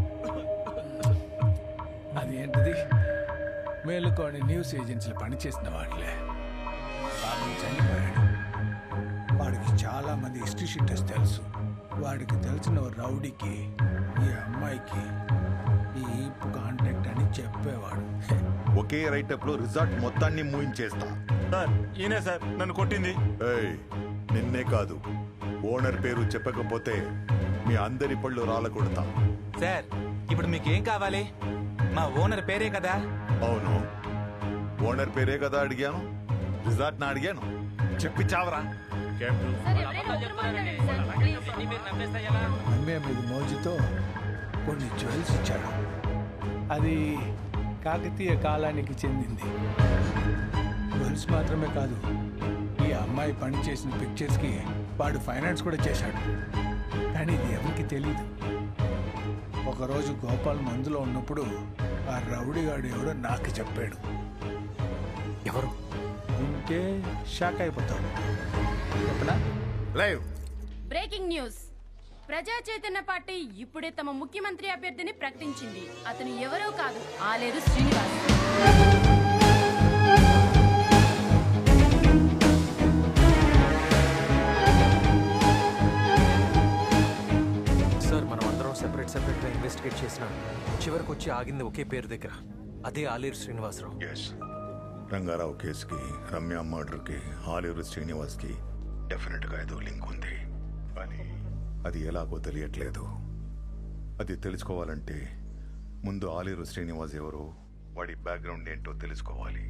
అది ఏంటిది మేలుకోని న్యూస్ ఏజెన్సీలు పనిచేసిన వాటిలే పాపం చనిపోయాడు వాడికి చాలా మంది హిస్టరీ షీటర్స్ తెలుసు వాడికి తెలిసిన ఓ రౌడీకి ఈ అమ్మాయికి ఈ ఈప్ కాంటాక్ట్ అని చెప్పేవాడు ఒకే రైటప్ లో రిజార్ట్ మొత్తాన్ని మూయించేస్తా సార్ ఈయనే సార్ నన్ను కొట్టింది ఏయ్ నిన్నే కాదు ఓనర్ పేరు చెప్పకపోతే మీ అందరి పళ్ళు రాలకొడతా సార్ ఇప్పుడు మీకేం కావాలి మా ఓనర్ పేరే కదా అవును ఓనర్ పేరే కదా అడిగాను రిజార్ట్ నా అడిగాను చెప్పి చావరా రమ్య మీద మోజుతో కొన్ని జ్యువెల్స్ ఇచ్చాడు అది కాకతీయ కాలానికి చెందింది జ్యువెల్స్ మాత్రమే కాదు ఈ అమ్మాయి పని చేసిన పిక్చర్స్కి వాడు ఫైనాన్స్ కూడా చేశాడు కానీ ఇది ఎవరికి తెలియదు ఒకరోజు గోపాల్ మందులో ఉన్నప్పుడు ఆ రౌడీగాడు ఎవడో నాకు చెప్పాడు ఎవరు వింటే షాక్ అయిపోతాడు చెప్పనా లైవ్ బ్రేకింగ్ న్యూస్ ప్రజా చైతన్య పార్టీ ఇప్పుడే తమ ముఖ్యమంత్రి అభ్యర్థిని ప్రకటించింది అతను ఎవరో కాదు ఆలేరు శ్రీనివాస్ సార్ మనం అందరం సెపరేట్ సెపరేట్గా ఇన్వెస్టిగేట్ చేసిన చివరికి వచ్చి ఆగింది ఒకే పేరు దగ్గర అదే ఆలేరు శ్రీనివాసరావు రంగారావు కేసుకి రమ్య మర్డర్కి ఆలేరు శ్రీనివాస్కి డెఫినెట్గా ఏదో లింక్ ఉంది కానీ అది ఎలాగో తెలియట్లేదు అది తెలుసుకోవాలంటే ముందు ఆలేరు శ్రీనివాస్ ఎవరో వాడి బ్యాక్గ్రౌండ్ ఏంటో తెలుసుకోవాలి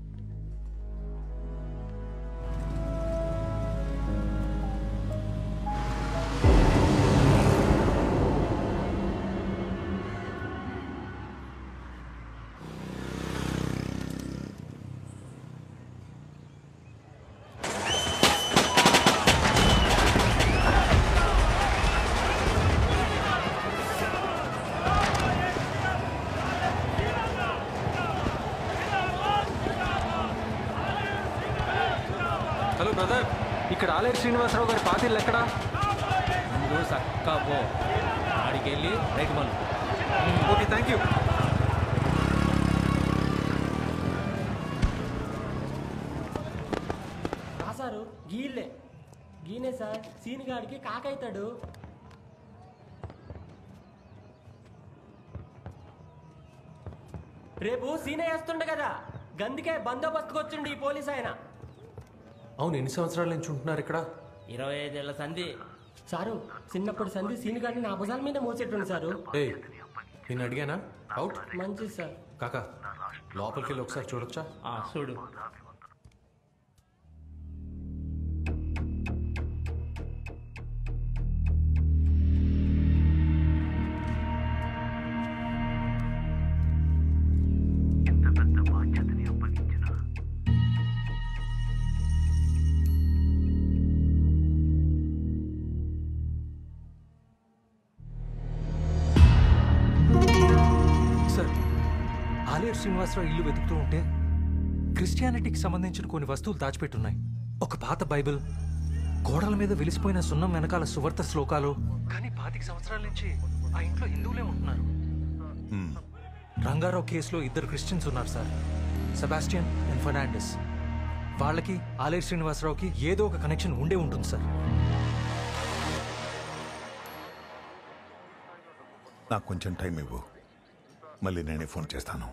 హలో బ్రదర్ ఇక్కడ ఆలేరు శ్రీనివాసరావు గారి పాతిళ్ళు ఎక్కడా నువ్వు చక్కా పో ఆడికి వెళ్ళి రైట్ మళ్ళీ ఓకే థ్యాంక్ యూ రాసారు గీళ్ళే గీనే సార్ సీన్ గాడికి కాకైతాడు రేపు సీనే వేస్తుండే కదా గందికే బందోబస్తుకు వచ్చిండు ఈ పోలీస్ ఆయన అవును ఎన్ని సంవత్సరాల నుంచి ఉంటున్నారు ఇక్కడ ఇరవై ఐదేళ్ల సంధి సారు చిన్నప్పుడు సంధి సీన్ గాడిని నా భుజాల మీద మోసేటుండు సారు ఏ నేను అడిగానా అవుట్ మంచిది సార్ కాకా లోపలికి వెళ్ళి ఒకసారి చూడొచ్చా చూడు సార్ ఆలేరు శ్రీనివాసరావు ఇల్లు వెతుకుతూ ఉంటే క్రిస్టియానిటీకి సంబంధించిన కొన్ని వస్తువులు దాచిపెట్టున్నాయి ఒక పాత బైబిల్ గోడల మీద వెలిసిపోయిన సున్నం వెనకాల సువర్త శ్లోకాలు కానీ పాతిక సంవత్సరాల నుంచి ఆ ఇంట్లో హిందువులే ఉంటున్నారు రంగారావు కేసులో ఇద్దరు క్రిస్టియన్స్ ఉన్నారు సార్ సెబాస్టియన్ అండ్ ఫెర్నాండెస్ వాళ్ళకి ఆలేరు శ్రీనివాసరావుకి ఏదో ఒక కనెక్షన్ ఉండే ఉంటుంది సార్ నాకు కొంచెం టైం ఇవ్వు మళ్ళీ నేనే ఫోన్ చేస్తాను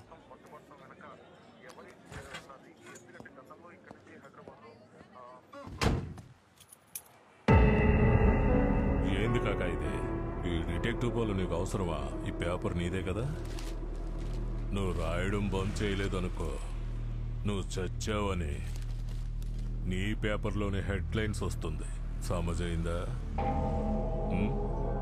ఏంది కాక ఇది ఈ డిటెక్టివ్ పోలు నీకు అవసరమా ఈ పేపర్ నీదే కదా నువ్వు రాయడం బంద్ చేయలేదు అనుకో నువ్వు చచ్చావని నీ పేపర్లోనే హెడ్ లైన్స్ వస్తుంది సమజైందా ఉం?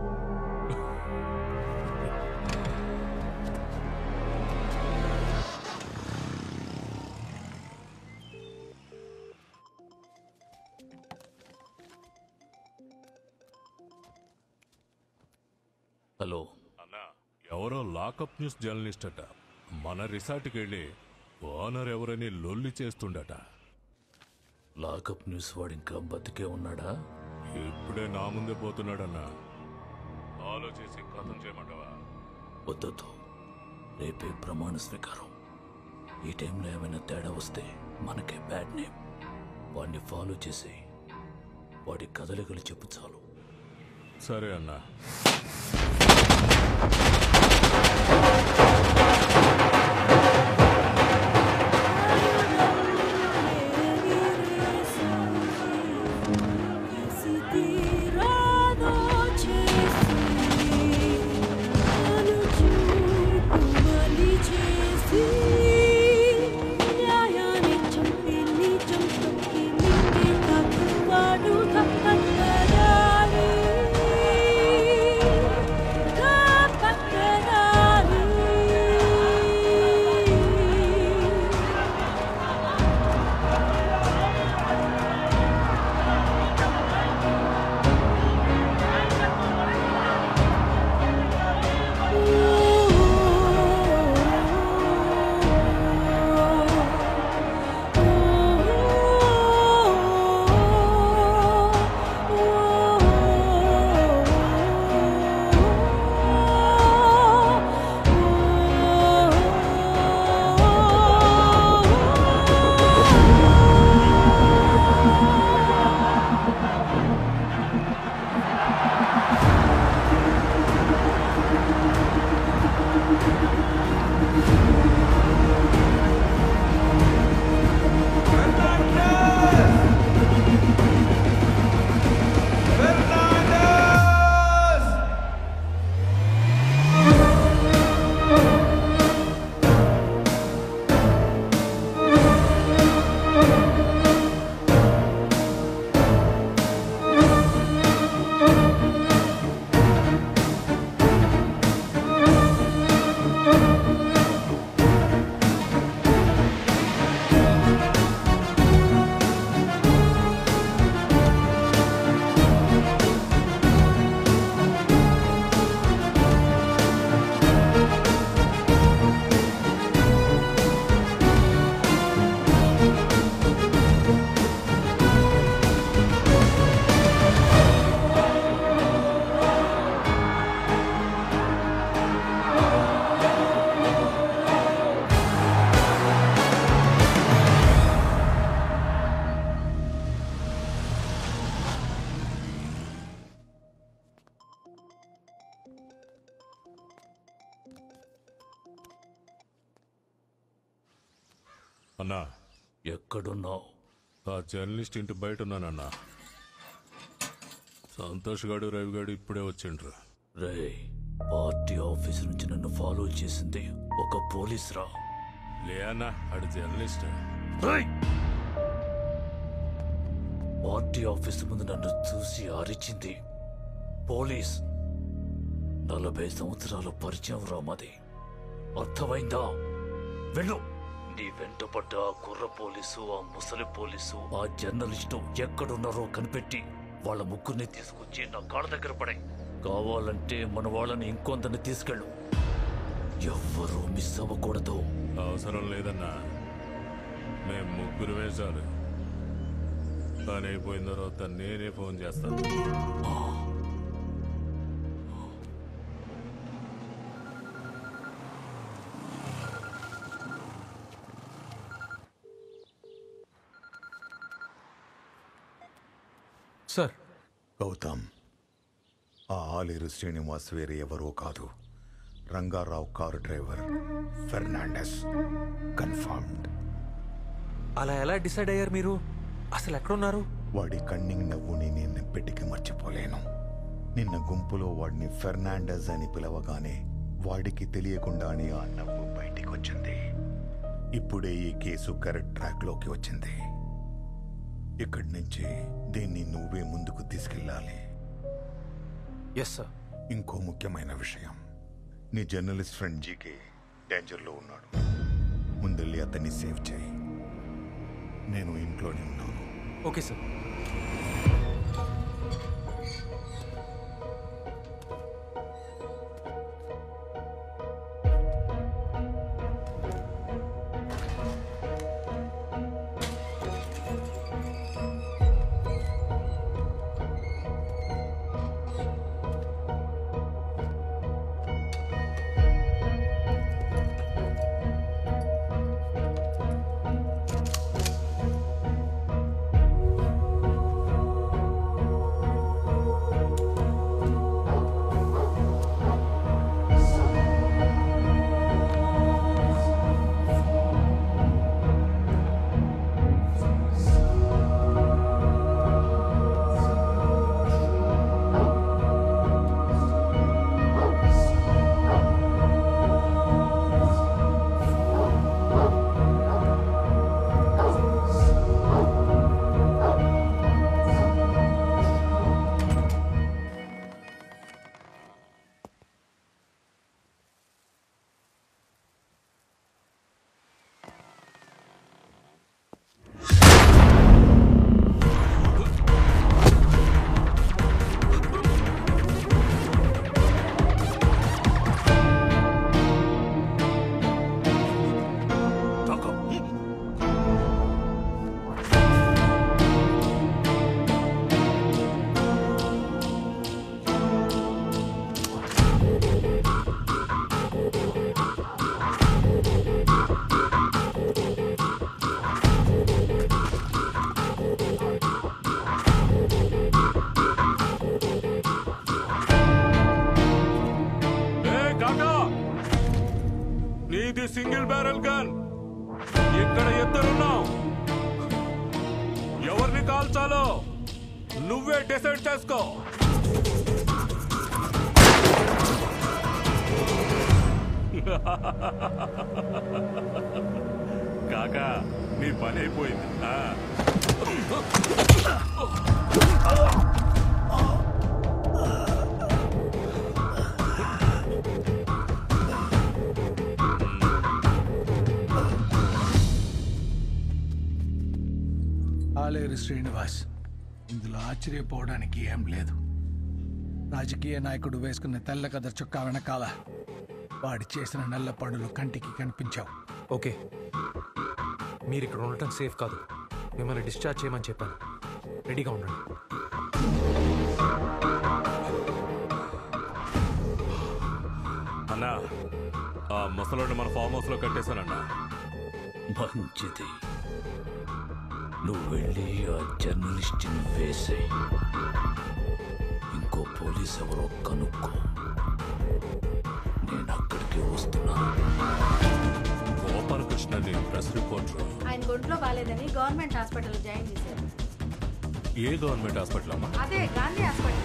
హలో అన్నా ఎవరో లాకప్ న్యూస్ జర్నలిస్ట్ అట మన రిసార్ట్కి వెళ్ళి ఓనర్ ఎవరని లొల్లి చేస్తుండట లాకప్ న్యూస్ వాడు ఇంకా బతికే ఉన్నాడా ఇప్పుడే నా ముందే పోతున్నాడన్నా ఆలోచించి కథం చేయమంటావా వద్దొద్దు రేపే ప్రమాణ స్వీకారం ఈ టైంలో ఏమైనా తేడా వస్తే మనకే బ్యాడ్ నేమ్ వాడిని ఫాలో చేసి వాడి కదలికలు చెప్పు చాలు సరే అన్నా అన్నా ఎక్కడున్నావు ఆ జర్నలిస్ట్ ఇంటి బయట ఉన్నానన్నా సంతోష్ గాడు రవి గాడు ఇప్పుడే వచ్చిండ్రు రే పార్టీ ఆఫీస్ నుంచి నన్ను ఫాలో చేసింది ఒక పోలీస్ రా లే అన్నా ఆడు జర్నలిస్ట్ పార్టీ ఆఫీస్ ముందు నన్ను చూసి అరిచింది పోలీస్ నలభై సంవత్సరాల పరిచయం రా మాది అర్థమైందా వెళ్ళు నీ వెంటపడ్డ ఆ కుర్ర పోలీసు ఆ ముసలి పోలీసు ఆ జర్నలిస్టు ఎక్కడున్నారో కనిపెట్టి వాళ్ళ ముగ్గురిని తీసుకొచ్చి నా కాళ్ళ దగ్గర పడాయి కావాలంటే మన వాళ్ళని ఇంకొందని తీసుకెళ్ళు ఎవ్వరూ మిస్ అవ్వకూడదు అవసరం లేదన్నా మేము ముగ్గురు వేశారు పని అయిపోయిన తర్వాత నేనే ఫోన్ చేస్తాను గౌతమ్ ఆ ఆలేరు శ్రీనివాస్ వేరే ఎవరో కాదు Rangarao car driver Fernandes confirmed అలా ఎలా డిసైడ్ అయ్యారు మీరు అసలు ఎక్కడున్నారు వాడి కన్నింగ్ నవ్వుని నేను ఎప్పటికీ మర్చిపోలేను నిన్న గుంపులో వాడిని ఫెర్నాండస్ అని పిలవగానే వాడికి తెలియకుండానే ఆ నవ్వు బయటికి వచ్చింది ఇప్పుడే ఈ కేసు కరెక్ట్ ట్రాక్లోకి వచ్చింది ఇక్కడి నుంచి దీన్ని నువ్వే ముందుకు తీసుకెళ్ళాలి ఎస్ సార్ ఇంకో ముఖ్యమైన విషయం నీ జర్నలిస్ట్ ఫ్రెండ్ జీకే డేంజర్లో ఉన్నాడు ముందెళ్ళి అతన్ని సేవ్ చేయి నేను ఇంట్లోనే ఉన్నాను ఓకే సార్ ఏ కాకా నీది సింగిల్ బ్యారెల్ గన్ ఇక్కడ ఇద్దరున్నావు ఎవరిని కాల్చాలో నువ్వే డిసైడ్ చేసుకో కాకా నీ పని అయిపోయింది ఆ. ఆలేరు శ్రీనివాస్ ఇందులో ఆశ్చర్యపోవడానికి ఏం లేదు రాజకీయ నాయకుడు వేసుకున్న తెల్ల కథ చొక్కా వెనకాల వాడు చేసిన నల్ల పనులు కంటికి కనిపించావు ఓకే మీరు ఇక్కడ ఉండటం సేఫ్ కాదు మిమ్మల్ని డిశ్చార్జ్ చేయమని చెప్పాను రెడీగా ఉండండి అన్నా ఆ ముసలోడిని మన ఫామ్ హౌస్ లో కట్టేశానన్నా మంచిది నువ్వు వెళ్ళి ఆ జర్నలిస్ట్ని వేసే ఇంకో పోలీస్ ఎవరో కనుక్కో నేను అక్కడికి వస్తున్నా గోపాలకృష్ణ నేను ప్రెస్ రిపోర్టర్ ఆయన ఒంట్లో బాగాలేదని గవర్నమెంట్ హాస్పిటల్ జాయిన్ చేశారు ఏ గవర్నమెంట్ హాస్పిటల్ అమ్మా అదే గాంధీ హాస్పిటల్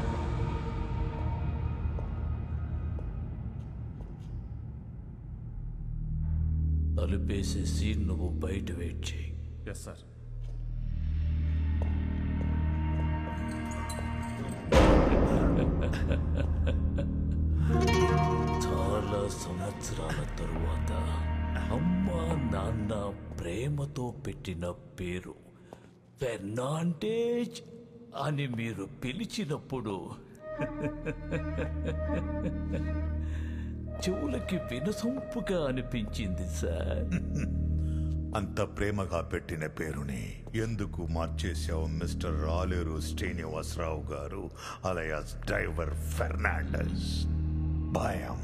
తలుపేసేసి నువ్వు బయట వెయిట్ చేయి ఎస్ సార్ చాలా సంవత్సరాల తరువాత అమ్మ నాన్న ప్రేమతో పెట్టిన పేరు ఫెర్నాండేజ్ అని మీరు పిలిచినప్పుడు చెవులకి వినసొంపుగా అనిపించింది సార్ అంత ప్రేమగా పెట్టిన పేరుని ఎందుకు మార్చేశావు మిస్టర్ రాలేరు శ్రీనివాసరావు గారు అలయాస్ డ్రైవర్ ఫెర్నాండస్ భయం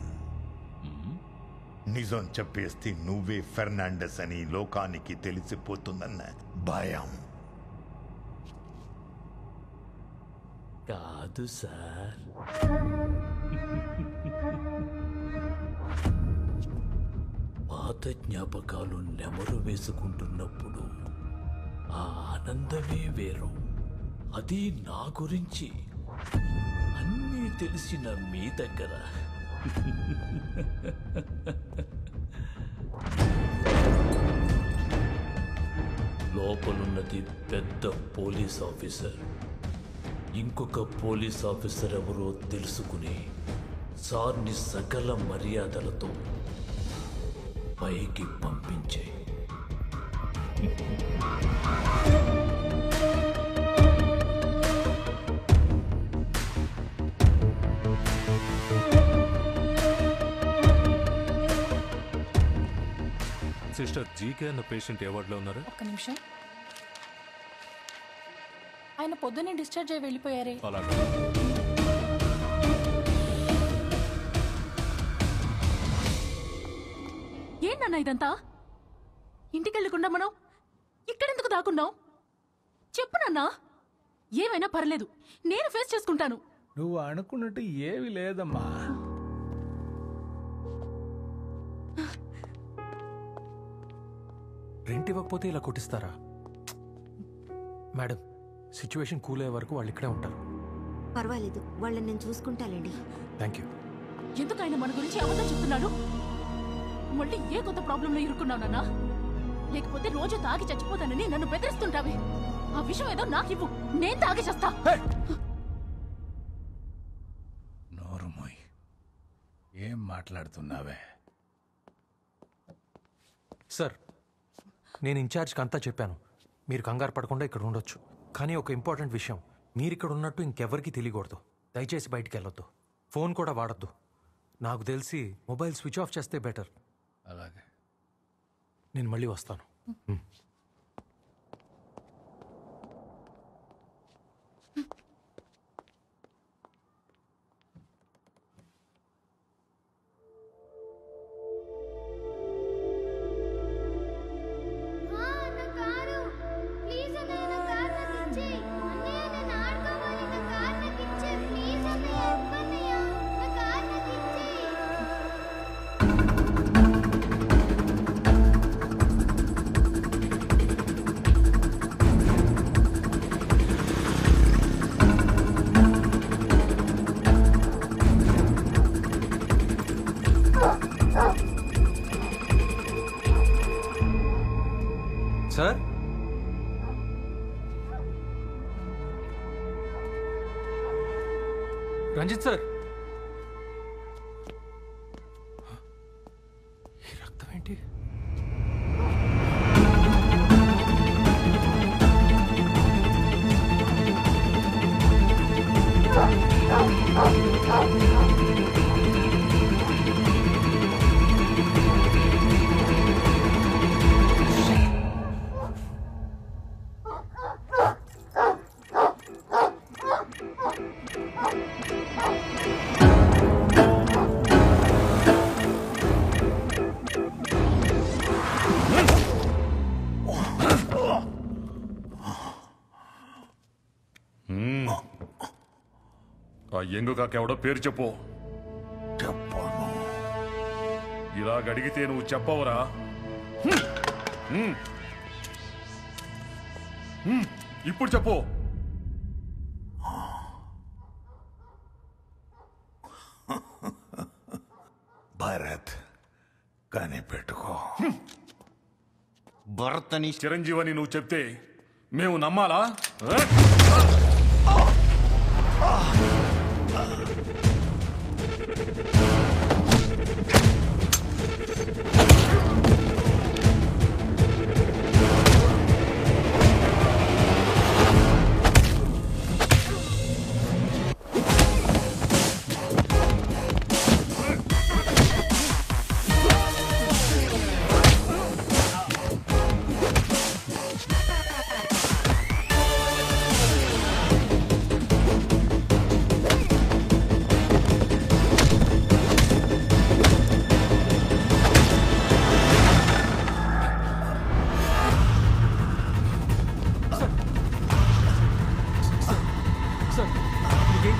నిజం చెప్పేస్తే నువ్వే ఫెర్నాండస్ అని లోకానికి తెలిసిపోతుందన్న భయం కాదు సార్ పాత జ్ఞాపకాలు నెమరు వేసుకుంటున్నప్పుడు ఆ ఆనందమే వేరు అది నా గురించి అన్నీ తెలిసిన మీ దగ్గర లోపలున్నది పెద్ద పోలీస్ ఆఫీసర్ ఇంకొక పోలీస్ ఆఫీసర్ ఎవరో తెలుసుకుని సార్ని సకల మర్యాదలతో పైకి పంపించే సిస్టర్ జీకే అన్న పేషెంట్ ఏ వార్డులో ఉన్నారు ఒక్క నిమిషం ఆయన పొద్దున్నే డిశ్చార్జ్ అయి వెళ్ళిపోయారే అలాగే ఏంటన్నా ఇదంతా ఇంటికి వెళ్ళకుండా మనం ఇక్కడెందుకు దాక్కున్నావు చెప్పు నాన్నా ఏమైనా పర్లేదు నేను ఫేస్ చేసుకుంటాను నువ్వు అనుకున్నట్టు ఏవి లేదమ్మా రెంట్ ఇవ్వకపోతే ఇలా కొట్టిస్తారా మేడం సిచ్యువేషన్ కూల్ అయ్యే వరకు వాళ్ళు ఇక్కడే ఉంటారు పర్వాలేదు వాళ్ళని నేను చూసుకుంటానండి థ్యాంక్ యూ ఎందుకు ఆయన మన గురించి అబద్ధం చెప్తున్నాడు మళ్ళీ ఏ కొత్త ప్రాబ్లంలో ఇరుక్కున్నావు నాన్నా లేకపోతే రోజు తాగి చచ్చిపోతానని నన్ను బెదిరిస్తుంటావే ఆ విషయం ఏదో నాకివ్వు నేను తాగి చేస్తా నోరుమోయ్ ఏం మాట్లాడుతున్నావే సార్ నేను ఇన్ఛార్జ్కి అంతా చెప్పాను మీరు కంగారు పడకుండా ఇక్కడ ఉండొచ్చు కానీ ఒక ఇంపార్టెంట్ విషయం మీరు ఇక్కడ ఉన్నట్టు ఇంకెవరికి తెలియకూడదు దయచేసి బయటికి వెళ్ళొద్దు ఫోన్ కూడా వాడొద్దు నాకు తెలిసి మొబైల్ స్విచ్ ఆఫ్ చేస్తే బెటర్ అలాగే నేను మళ్ళీ వస్తాను సార్ రంజిత్ సార్ ఈ రక్తం ఏంటి మ్మ్. ఆ ఎంగుగాకెవడో పేరు చెప్పు చెప్పను ఇలాగ అడిగితే నువ్వు చెప్పవరా హ్మ్. మ్మ్. మ్మ్. ఇప్పుడు చెప్పు భరత్ కనిపెట్టుకో భరత్ అని చిరంజీవని నువ్వు చెప్తే మేము నమ్మాలా ఆ?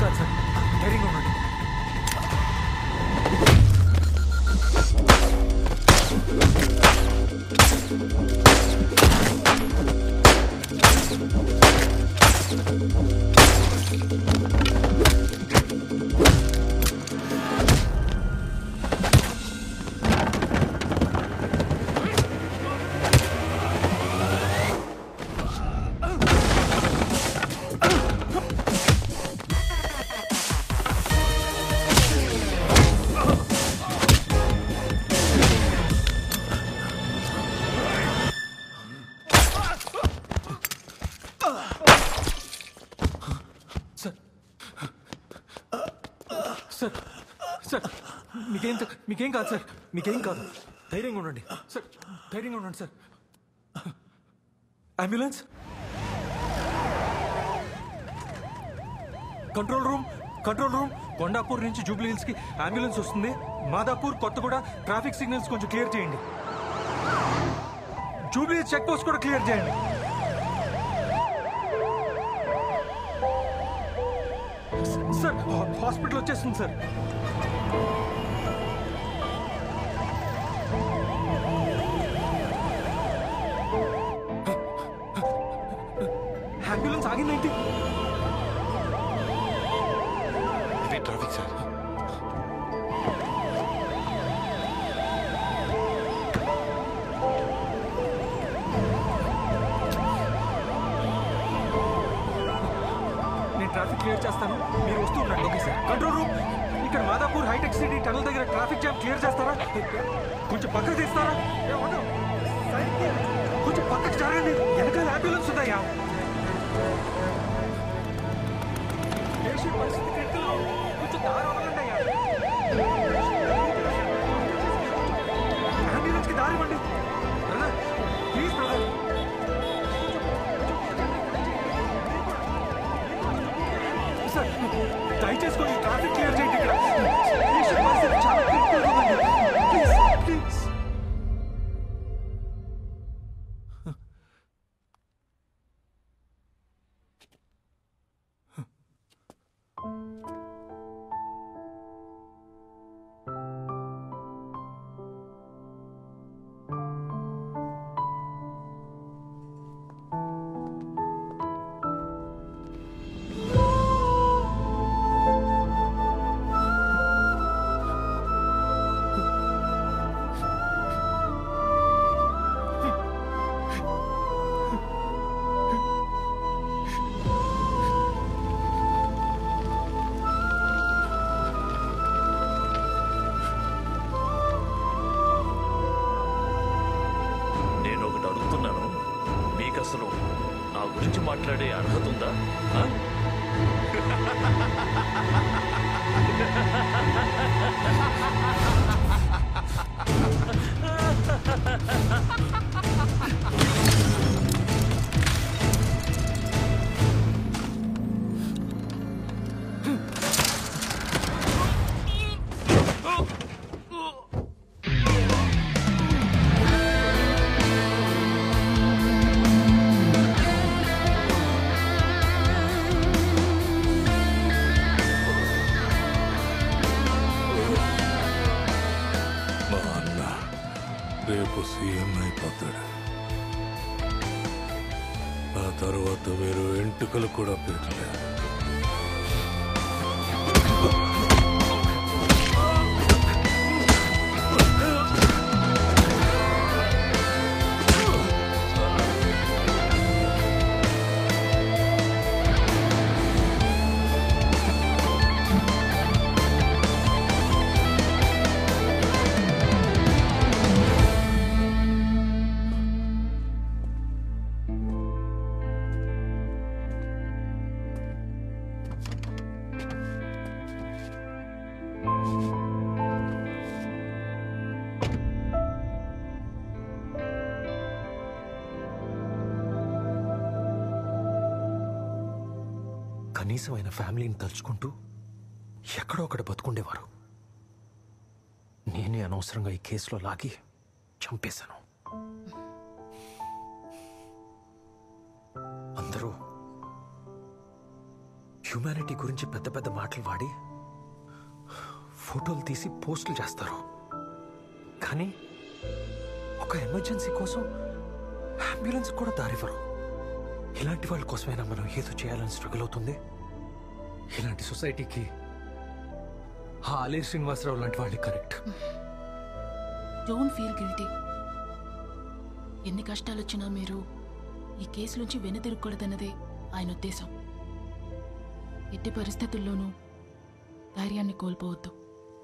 కాదు సార్ ధైర్యంగా ఉండండి సార్ సార్ సార్ మీకేం త- మీకేం కాదు సార్ మీకేం కాదు ధైర్యంగా ఉండండి సార్ ధైర్యంగా ఉండండి sir ambulance control room control room Kondapur నుంచి జూబ్లీ హిల్స్ కి అంబులెన్స్ వస్తుంది మాదాపూర్ కొత్తగూడ ట్రాఫిక్ సిగ్నల్స్ కొంచెం క్లియర్ చేయండి జూబ్లీ హిల్స్ చెక్ పోస్ట్ కూడా క్లియర్ చేయండి సార్ హా- హాస్పిటల్ వచ్చేస్తుంది సార్ అంబులెన్స్ ఆగిందేంటి ఇది ట్రాఫిక్ సార్ నేను ట్రాఫిక్ క్లియర్ చేస్తాను మీరు వస్తూ ఉండండి ఓకే సార్ కంట్రోల్ రూమ్ ఇక్కడ మాదాపూర్ హైటెక్ సిటీ టనల్ దగ్గర ట్రాఫిక్ జామ్ క్లియర్ చేస్తారా కొంచెం పక్కకు తీస్తారా ఏ, అవును. సైడ్ కి. కొంచెం పక్కకు జరగండి వెనకాల అంబులెన్స్ ఉందయ్యా పేషెంట్ పరిస్థితి critical లో ఉంది. కొంచెం దారి వదలండి అయ్యా అంబులెన్స్ కి దారి ఇవ్వండి బ్రదర్ ప్లీజ్ బ్రదర్ సార్ దయచేసి కొంచెం ట్రాఫిక్ క్లియర్ చేయండి ఇక్కడ పేషెంట్ పరిస్థితి చాలా క్రిటికల్ ఉందండి ప్లీజ్ ప్లీజ్ నేను ఒకటి అడుగుతున్నాను మీకు అసలు నా గురించి మాట్లాడే అర్హత ఉందా ఆ? మా అన్న రేపు సీఎం అయిపోతాడు ఆ తర్వాత మీరు ఎంటుకలు కూడా పెట్టలేరు కనీసం ఆయన ఫ్యామిలీని తలుచుకుంటూ ఎక్కడో ఒకటి బతుకుండేవారు నేనే అనవసరంగా ఈ కేసులో లాగి చంపేశాను అందరూ హ్యూమానిటీ గురించి పెద్ద పెద్ద మాటలు వాడి ఫోటోలు తీసి పోస్టులు చేస్తారు కానీ ఒక ఎమర్జెన్సీ కోసం అంబులెన్స్ కూడా దారివ్వరు ఇలాంటి వాళ్ళ కోసమైనా మనం ఏదో చేయాలని స్ట్రగుల్ అవుతుంది ఇలాంటి సొసైటీకి ఆ అలీర్ శ్రీనివాసరావు లాంటి వాళ్ళకి కరెక్ట్ డోంట్ ఫీల్ గిల్టీ ఎన్ని కష్టాలు వచ్చినా మీరు ఈ కేసు నుంచి వెనుదిరగకూడదన్నదే ఆయన ఉద్దేశం ఎట్టి పరిస్థితుల్లోనూ ధైర్యాన్ని కోల్పోవద్దు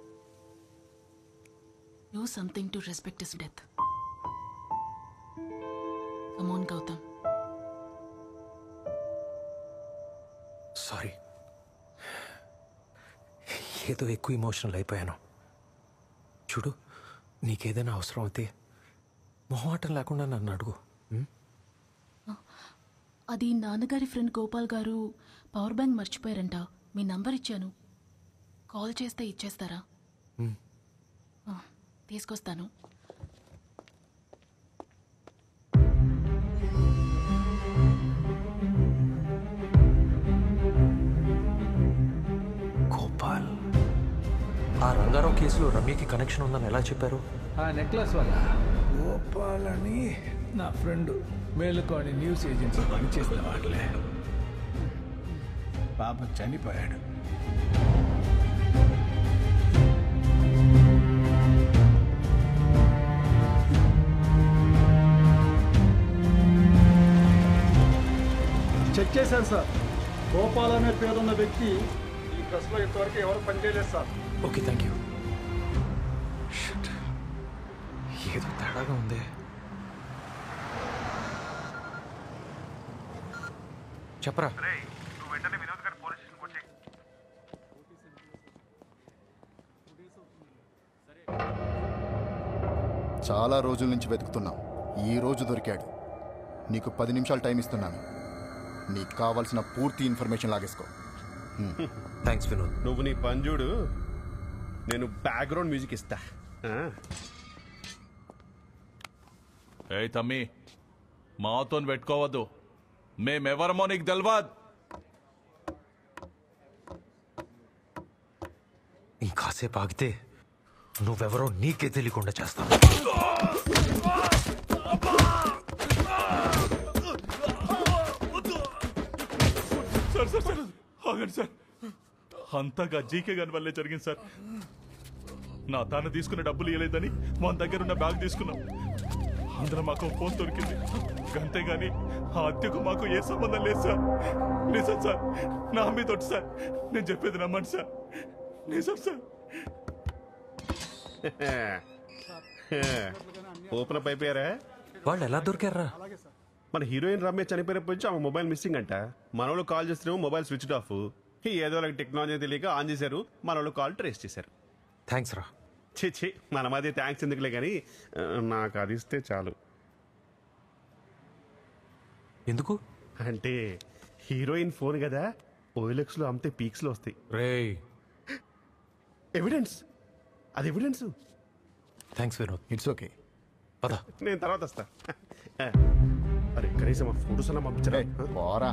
do something to respect his death come on Gautam sorry ఏదో ఎక్కువ ఇమోషనల్ అయిపోయాను చూడు నీకేదైనా అవసరం అయితే మొహమాటం లేకుండా నన్ను అడుగు ఉం? అది నాన్నగారి friend Gopal garu power bank మర్చిపోయారంట మీ నంబర్ ఇచ్చాను కాల్ చేస్తే ఇచ్చేస్తారా ఉం. ఆ, తీసుకొస్తాను గోపాల్ ఆ రంగారావు కేసులో రమ్యకి కనెక్షన్ ఉందని ఎలా చెప్పారు ఆ నెక్లెస్ వల్ల గోపాల్ అని నా ఫ్రెండ్ మేలుకోని న్యూస్ ఏజెన్సీ పనిచేసిన వాళ్ళే పాప చనిపోయాడు చెక్ చేశాను సార్ గోపాల్ అనే పేరున్న వ్యక్తి ఈ ప్రెస్లో ఇంతవరకు ఎవరు పనిచేయలేదు sir okay thank you Shit. ఏదో తేడాగా ఉంది చెప్పరా నువ్వు వెంటనే వినోద్ గారి పోలీస్ స్టేషన్కి వచ్చి చాలా రోజుల నుంచి వెతుకుతున్నాం ఈ రోజు దొరికాడు నీకు పది నిమిషాలు టైం ఇస్తున్నాను నీకు కావాల్సిన పూర్తి ఇన్ఫర్మేషన్ లాగేసుకో థ్యాంక్స్ వినోద్ నువ్వు నీ పని చూడు నేను బ్యాక్గ్రౌండ్ మ్యూజిక్ ఇస్తా ఆ? ఏ తమ్మి మాతో పెట్టుకోవద్దు మేమెవరమో నీకు తెలవద్ ఇంకాసేపు ఆగితే నువ్వెవరో నీకే తెలియకుండా చేస్తాను సార్ సార్ సార్ ఆగండి సార్ అంతగా జీకే గారి వల్లే జరిగింది సార్ నా తాను తీసుకున్న డబ్బులు ఇవ్వలేదని మన దగ్గర ఉన్న బ్యాగ్ తీసుకున్నాం అందులో మాకు ఫోన్ దొరికింది అంతేగాని ఆ అద్దెకు మాకు ఏ సంబంధం లేదు సార్ నిజం సార్ నా మీద ఒట్టు సార్ నేను చెప్పేది నమ్మండి సార్ నిజం సార్ ఓపెన్ అప్ అయిపోయారా వాళ్ళు ఎలా దొరికారా మన హీరోయిన్ రమ్య చనిపోయినప్పటి నుంచి ఆమె మొబైల్ మిస్సింగ్ అంట మన వాళ్ళు కాల్ చేస్తేనేమో మొబైల్ స్విచ్ ఆఫ్ ఏదో వాళ్ళకి టెక్నాలజీ తెలియక ఆన్ చేశారు మన వాళ్ళు కాల్ ట్రేస్ చేశారు థ్యాంక్స్ రా ఛీ ఛీ మన మధ్య థ్యాంక్స్ ఎందుకులే కానీ ఆ, నాకు అది ఇస్తే చాలు ఎందుకు అంటే హీరోయిన్ ఫోన్ కదా ఓఎల్ఎక్స్ లో అమ్మితే పీక్స్ లో వస్తాయి రే ఎవిడెన్స్ అది evidence thanks Vinod it's okay పద నేను తర్వాత వస్తా అరే కనీసం ఆ ఫోటోస్ అన్నా పంపించరా పోరా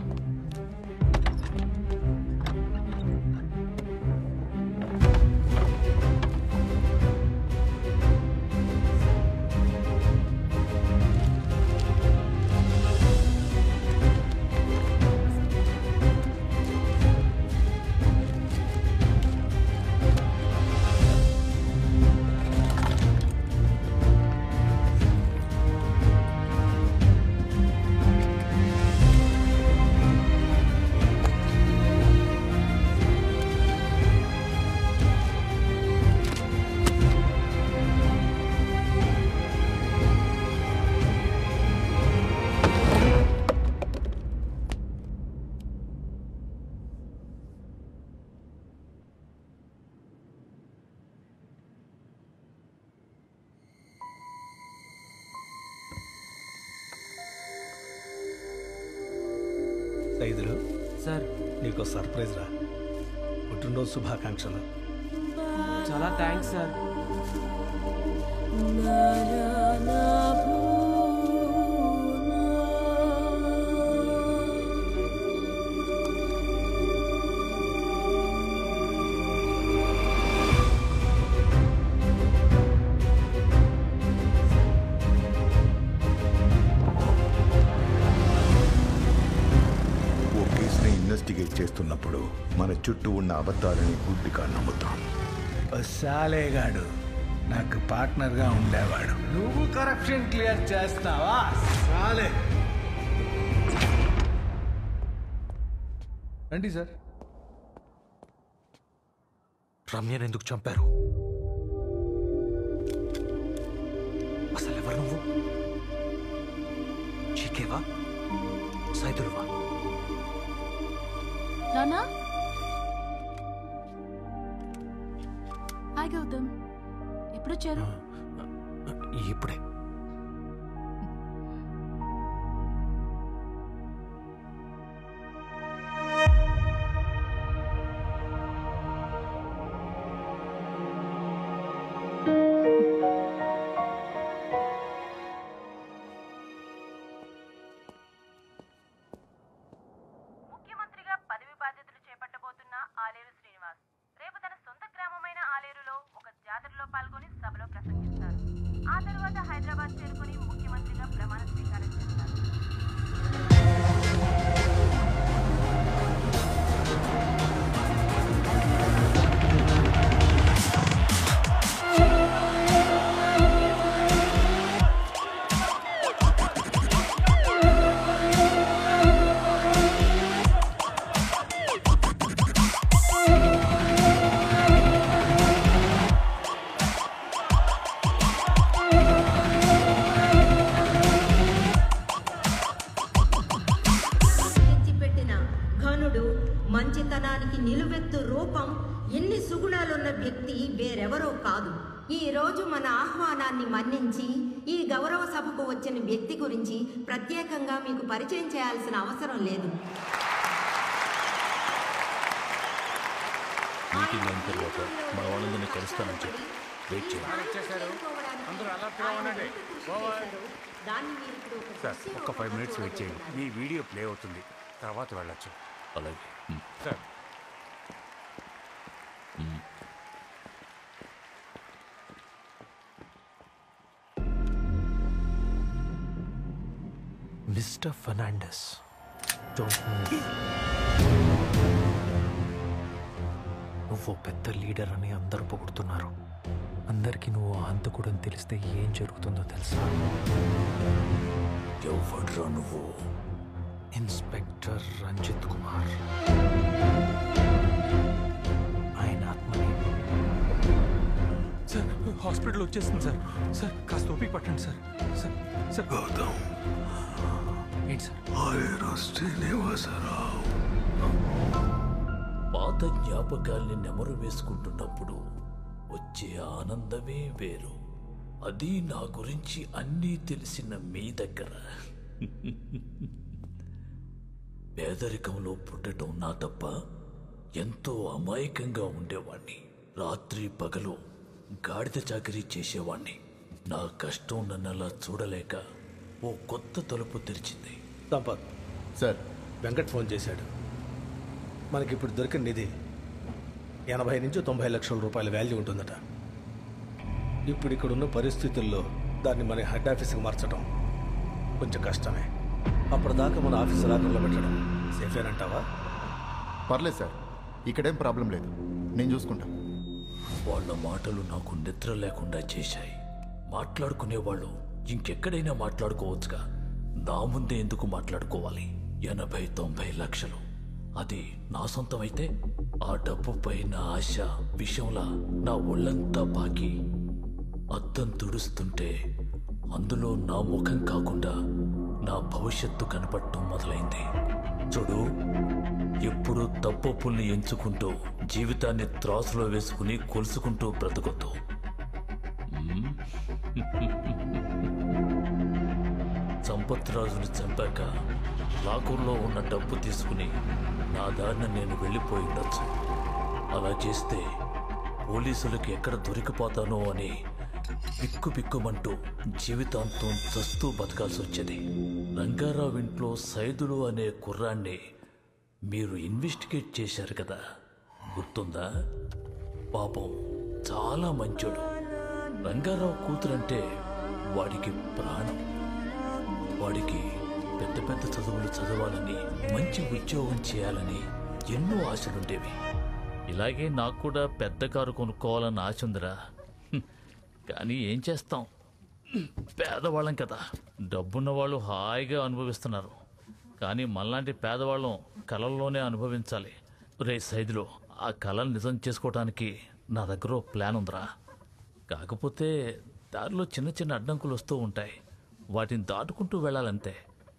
సైదులు సార్ నీకు సర్ప్రైజ్ రా పుట్టినరోజు శుభాకాంక్షలు చాలా థ్యాంక్స్ సార్ ఇన్వెస్టిగేట్ చేస్తున్నప్పుడు మన చుట్టూ ఉన్న అబద్ధాలని గుడ్డిగా నమ్ముతాం ఓ సాలేగాడు నాకు పార్ట్నర్గా ఉండేవాడు నువ్వు కరప్షన్ క్లియర్ చేస్తావా సాలే రండి సార్ రమ్యను ఎందుకు చంపారు అసలు ఎవరు నువ్వు చీకేవా సైదులువా నానా హాయ్ గౌతమ్ ఎప్పుడొచ్చారు ఇప్పుడే ముఖ్యమంత్రిగా పదవి బాధ్యతలు చేపట్టబోతున్న ఆలేరు శ్రీనివాస్ రేపు తన సొంత గ్రామమైన ఆలేరులో ఒక జాతరలో పాల్గొని సభలో ప్రసంగిస్తారు ఆ తర్వాత హైదరాబాద్ చేరుకుని ముఖ్యమంత్రిగా ప్రమాణ స్వీకారం చేస్తారు తెచ్చిపెట్టిన ఘనుడు మంచితనానికి నిలువెత్తు రూపం ఎన్ని సుగుణాలున్న వ్యక్తి వేరెవరో కాదు ఈ రోజు మన ఆహ్వానాన్ని మన్నించి ఈ గౌరవ సభకు వచ్చిన వ్యక్తి గురించి ప్రత్యేకంగా మీకు పరిచయం చేయాల్సిన అవసరం లేదు మీటింగ్ అయిన తర్వాత మన వాళ్ళందరినీ కలుస్తానని చెప్పి వెయిట్ చేయండి వచ్చేసారు అందరూ అలర్ట్గా ఉండండి ఓవర్ దాన్ని మీరు ఇప్పుడు ఒక సార్ ఒక్క ఫైవ్ మినిట్స్ వెయిట్ చేయండి మీ వీడియో ప్లే అవుతుంది తర్వాత వెళ్ళొచ్చు అలాగే sir mister Fernandes don't move నువ్వు పెద్ద లీడర్ అని అందరూ పొగుడుతున్నారు అందరికీ నువ్వు హంతకుడని తెలిస్తే ఏం జరుగుతుందో తెలుసా ఎవడ్రా నువ్వు ఇన్స్పెక్టర్ రంజిత్ కుమార్ ఆయన ఆత్మని సార్ హాస్పిటల్ వచ్చేస్తుంది సార్ సార్ కాస్త ఓపిక పట్టండి సార్ సార్ సార్ గౌతమ్ ఏంటి సార్ ఆలేరు శ్రీనివాసరావు పాత జ్ఞాపకాల్ని నెమరు వేసుకుంటున్నప్పుడు వచ్చే ఆనందమే వేరు అది నా గురించి అన్నీ తెలిసిన మీ దగ్గర పేదరికంలో పుట్టడం నా తప్ప ఎంతో అమాయకంగా ఉండేవాణ్ణి రాత్రి పగలు గాడిద చాకరీ చేసేవాణ్ణి నా కష్టం నన్ను అలా చూడలేక ఓ కొత్త తలుపు తెరిచింది సంపత్ సార్ వెంకట్ ఫోన్ చేశాడు మనకిప్పుడు దొరికిన నిధి ఎనభై నుంచి తొంభై లక్షల రూపాయల వాల్యూ ఉంటుందట ఇప్పుడు ఇక్కడున్న పరిస్థితుల్లో దాన్ని మన హెడ్ ఆఫీస్కి మార్చడం కొంచెం కష్టమే అప్పటిదాకా మన ఆఫీస్ లాకర్లో పెట్టడం సేఫేనంటావా పర్లేదు సార్ ఇక్కడేం ప్రాబ్లం లేదు నేను చూసుకుంటా వాళ్ళ మాటలు నాకు నిద్ర లేకుండా చేశాయి మాట్లాడుకునేవాళ్ళు ఇంకెక్కడైనా మాట్లాడుకోవచ్చుగా నా ముందే ఎందుకు మాట్లాడుకోవాలి ఎనభై తొంభై లక్షలు అది నా సొంతమైతే ఆ డబ్బు పైన ఆశ విషయంలా నా ఒళ్ళంతా బాకి అద్దం తుడుస్తుంటే అందులో నా ముఖం కాకుండా నా భవిష్యత్తు కనపడటం మొదలైంది చూడు ఎప్పుడు తప్పొప్పుల్ని ఎంచుకుంటూ జీవితాన్ని త్రాసులో వేసుకుని కొలుసుకుంటూ బ్రతకొద్దు మ్మ్? సంపత్ రాజుని చంపాక లాకూర్లో ఉన్న డబ్బు తీసుకుని నా దారిన నేను వెళ్ళిపోయి ఉండొచ్చు అలా చేస్తే పోలీసులకు ఎక్కడ దొరికిపోతానో అని బిక్కు బిక్కుమంటూ జీవితాంతం చస్తూ బతకాల్సి వచ్చేది రంగారావు ఇంట్లో సైదులు అనే కుర్రాన్ని మీరు ఇన్వెస్టిగేట్ చేశారు కదా గుర్తుందా పాపం చాలా మంచోడు రంగారావు కూతురంటే వాడికి ప్రాణం వాడికి పెద్ద పెద్ద చదువులు చదవాలని మంచి ఉద్యోగం చేయాలని ఎన్నో ఆశలుండేవి ఇలాగే నాకు కూడా పెద్ద కారు కొనుక్కోవాలని ఆశ ఉందిరా హ్మ్. కానీ ఏం చేస్తాం పేదవాళ్ళం కదా డబ్బున్న వాళ్ళు హాయిగా అనుభవిస్తున్నారు కానీ మనలాంటి పేదవాళ్ళం కళల్లోనే అనుభవించాలి రే సైదులో ఆ కళలు నిజం చేసుకోవడానికి నా దగ్గర ఓ ప్లాన్ ఉందిరా కాకపోతే దారిలో చిన్న చిన్న అడ్డంకులు వస్తూ ఉంటాయి వాటిని దాటుకుంటూ వెళ్ళాలంతే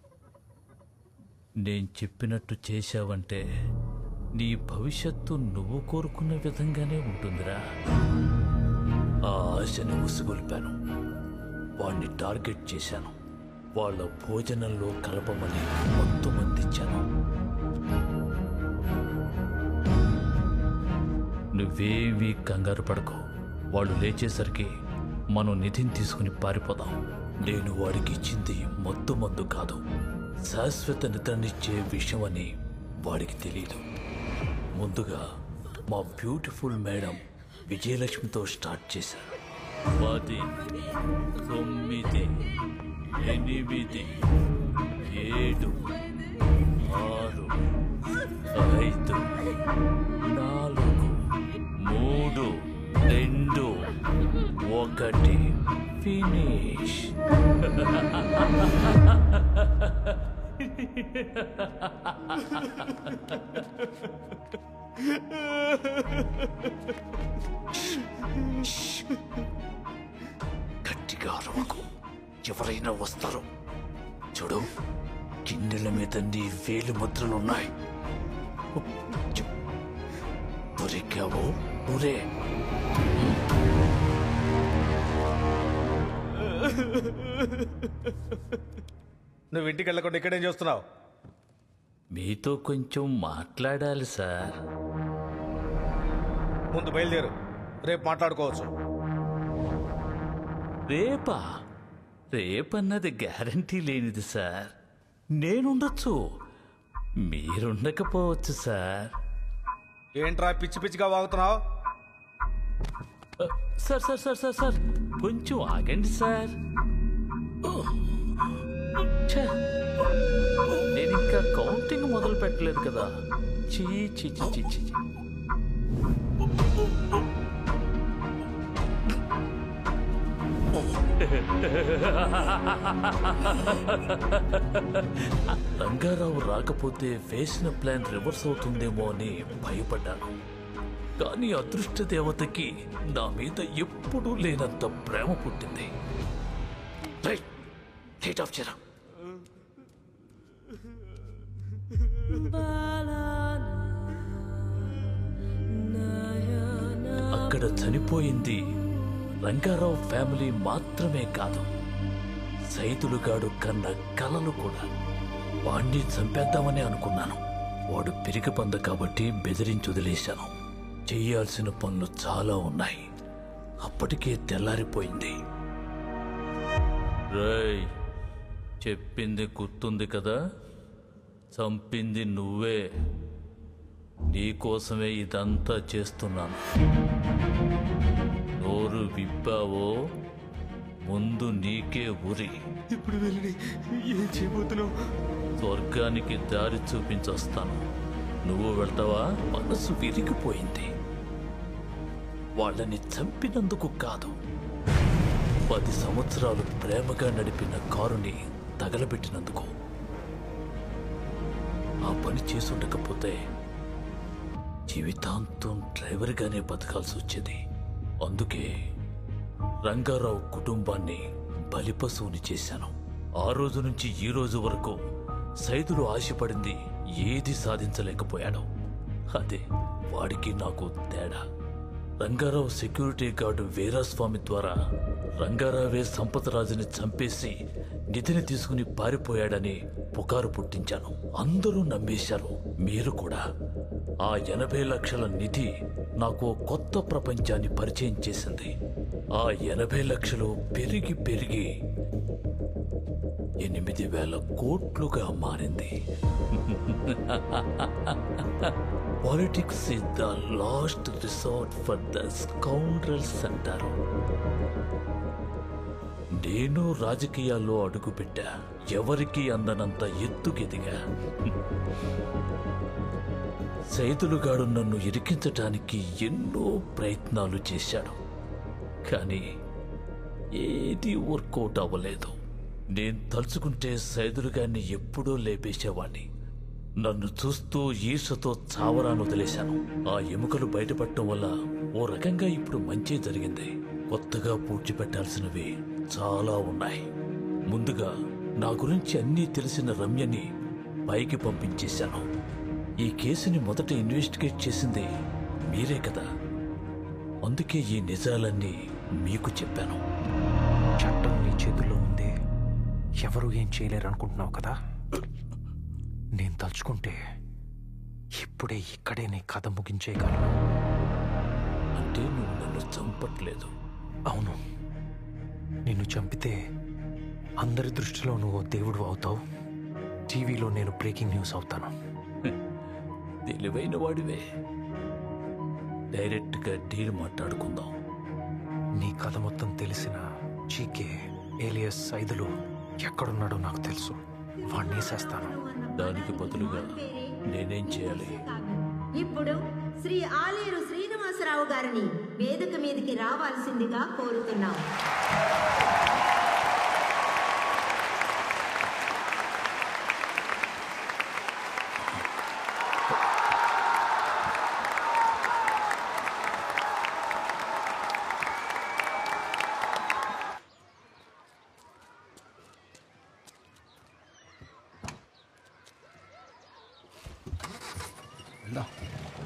నేను చెప్పినట్టు చేశావంటే నీ భవిష్యత్తు నువ్వు కోరుకున్న విధంగానే ఉంటుందిరా ఆ ఆశని ఉసుగొల్పాను వాణ్ణి టార్గెట్ చేశాను వాళ్ళ భోజనంలో కలపమని మొత్తం అందించాను నువ్వేమీ కంగారు పడకు వాళ్ళు లేచేసరికి మనం నిధిని తీసుకుని పారిపోదాం నేను వాడికి ఇచ్చింది మొత్తం మందు కాదు శాశ్వత నిద్రనిచ్చే విషయం అని వాడికి తెలియదు ముందుగా మా బ్యూటిఫుల్ మేడం విజయలక్ష్మితో స్టార్ట్ చేశారు పది తొమ్మిది ఎనిమిది ఏడు ఆరు ఐదు నాలుగు మూడు రెండు ఒకటి ఫినిష్ గట్టిగా అరవకు ఎవరైనా వస్తారు చూడు గిన్నెల మీద నీ వేలు ముద్రలున్నాయి దొరికావు ఊరే నువ్వు ఇంటికి వెళ్ళకుండా ఇక్కడేం చేస్తున్నావు మీతో కొంచెం మాట్లాడాలి సార్ ముందు బయలుదేరు రేపు మాట్లాడుకోవచ్చు రేపా రేపన్నది గ్యారంటీ లేనిది సార్ నేనుండొచ్చు మీరుండకపోవచ్చు సార్ ఏంట్రా పిచ్చి పిచ్చిగా వాగుతున్నావు sir sir sir sir sir కొంచెం ఆగండి సార్ ఛే, నేను ఇంకా కౌంటింగ్ మొదలు పెట్టలేదు కదా చీ చీ చీ చీ చీ చీ. రంగారావు రాకపోతే వేసిన ప్లాన్ రివర్స్ అవుతుందేమో అని భయపడ్డాను కానీ అదృష్ట దేవతకి నా మీద ఎప్పుడూ లేనంత ప్రేమ పుట్టింది రైట్ లైట్ ఆఫ్ చేయరా అక్కడ చనిపోయింది రంగారావు ఫ్యామిలీ మాత్రమే కాదు సైతులుగాడు కన్న కలలు కూడా వాణ్ణి చంపేద్దామని అనుకున్నాను వాడు పిరికి పంద కాబట్టి బెదిరించి వదిలేశాను చేయాల్సిన పనులు చాలా ఉన్నాయి అప్పటికే తెల్లారిపోయింది రేయ్ చెప్పింది గుర్తుంది కదా చంపింది నువ్వే నీకోసమే ఇదంతా చేస్తున్నాను నోరు విప్పావో ముందు నీకే ఉరి ఇప్పుడు వెళ్ళి ఏం చేయబోతున్నావు స్వర్గానికి దారి చూపించొస్తాను నువ్వు వెళ్తావా మనసు విరిగిపోయింది వాళ్ళని చంపినందుకు కాదు పది సంవత్సరాలు ప్రేమగా నడిపిన కారుని తగలబెట్టినందుకు ఆ పని చేసుండకపోతే జీవితాంతం డ్రైవర్గానే బతకాల్సి వచ్చేది అందుకే రంగారావు కుటుంబాన్ని బలిపశువుని చేశాను ఆ రోజు నుంచి ఈ రోజు వరకు సైదులు ఆశపడింది ఏది సాధించలేకపోయాడు అదే వాడికి నాకు తేడా రంగారావు సెక్యూరిటీ గార్డు వీరాస్వామి ద్వారా రంగారావే సంపతరాజుని చంపేసి నిధిని తీసుకుని పారిపోయాడని పుకారు పుట్టించాను అందరూ నమ్మేశారు మీరు కూడా ఆ ఎనభై లక్షల నిధి నాకు ఓ కొత్త ప్రపంచాన్ని పరిచయం చేసింది ఆ ఎనభై లక్షలు పెరిగి పెరిగి ఎనిమిది వేల కోట్లుగా మారింది politics is the last resort for the scoundrels అంటారు నేను రాజకీయాల్లో అడుగుపెట్టా ఎవరికి అందనంత ఎత్తుకెదిగా సైదులుగాడు నన్ను ఇరికించటానికి ఎన్నో ప్రయత్నాలు చేశాడు కానీ ఏది వర్కౌట్ అవ్వలేదు నేను తలుచుకుంటే సైదులుగాన్ని ఎప్పుడో లేపేసేవాణ్ణి నన్ను చూస్తూ ఈర్షతో చావరాను వదిలేశాను ఆ ఎముకలు బయటపడటం వల్ల ఓ రకంగా ఇప్పుడు మంచి జరిగింది కొత్తగా పూడ్చిపెట్టాల్సినవి చాలా ఉన్నాయి ముందుగా నా గురించి అన్నీ తెలిసిన రమ్యని పైకి పంపించేశాను ఈ కేసుని మొదట ఇన్వెస్టిగేట్ చేసింది మీరే కదా అందుకే ఈ నిజాలన్నీ మీకు చెప్పాను చట్టం నీ చేతుల్లో ఉంది ఎవరు ఏం చేయలేరు అనుకుంటున్నావు కదా నేను తలుచుకుంటే ఇప్పుడే ఇక్కడే నీ కథ ముగించేయగలను అంటే నువ్వు నన్ను చంపట్లేదు అవును నిన్ను చంపితే అందరి దృష్టిలో నువ్వు దేవుడు అవుతావు టీవీలో నేను బ్రేకింగ్ న్యూస్ అవుతాను తెలివైన వాడివే డైరెక్ట్గా డీల్ మాట్లాడుకుందాం నీ కథ మొత్తం తెలిసిన చీకే ఏలియస్ సైదులు ఎక్కడున్నాడో నాకు తెలుసు వాణ్ణి వేసేస్తాను దానికి బదులుగా నేనేం చేయాలి ఇప్పుడు శ్రీ ఆలేరు శ్రీనివాసరావు గారిని వేదిక మీదకి రావాల్సిందిగా కోరుతున్నాం వెళ్దాం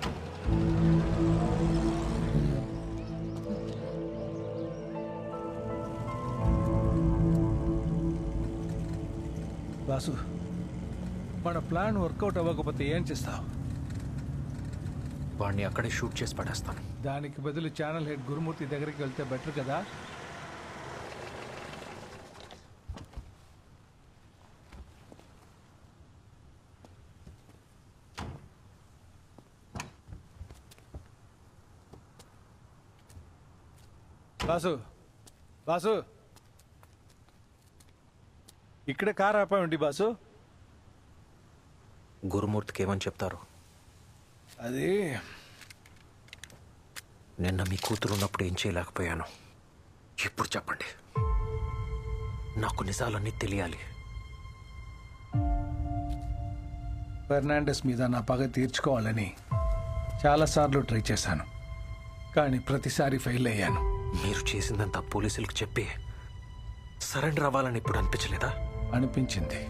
బాసు మన ప్లాన్ వర్కౌట్ అవ్వకపోతే ఏం చేస్తావు వాణ్ణి అక్కడే షూట్ చేసి పడేస్తాను దానికి బదులు ఛానల్ హెడ్ గురుమూర్తి దగ్గరికి వెళ్తే బెటర్ కదా బాసు బాసు ఇక్కడ కార్ ఆపామండి బాసు గురుమూర్తికి ఏమని చెప్తారు అది నిన్న మీ కూతురు ఉన్నప్పుడు ఏం చేయలేకపోయాను ఇప్పుడు చెప్పండి నాకు నిజాలన్నీ తెలియాలి ఫెర్నాండెస్ మీద నా పగ తీర్చుకోవాలని చాలాసార్లు ట్రై చేశాను కానీ ప్రతిసారి ఫెయిల్ అయ్యాను మీరు చేసిందంతా పోలీసులకు చెప్పి సరెండర్ అవ్వాలని ఇప్పుడు అనిపించలేదా అనిపించింది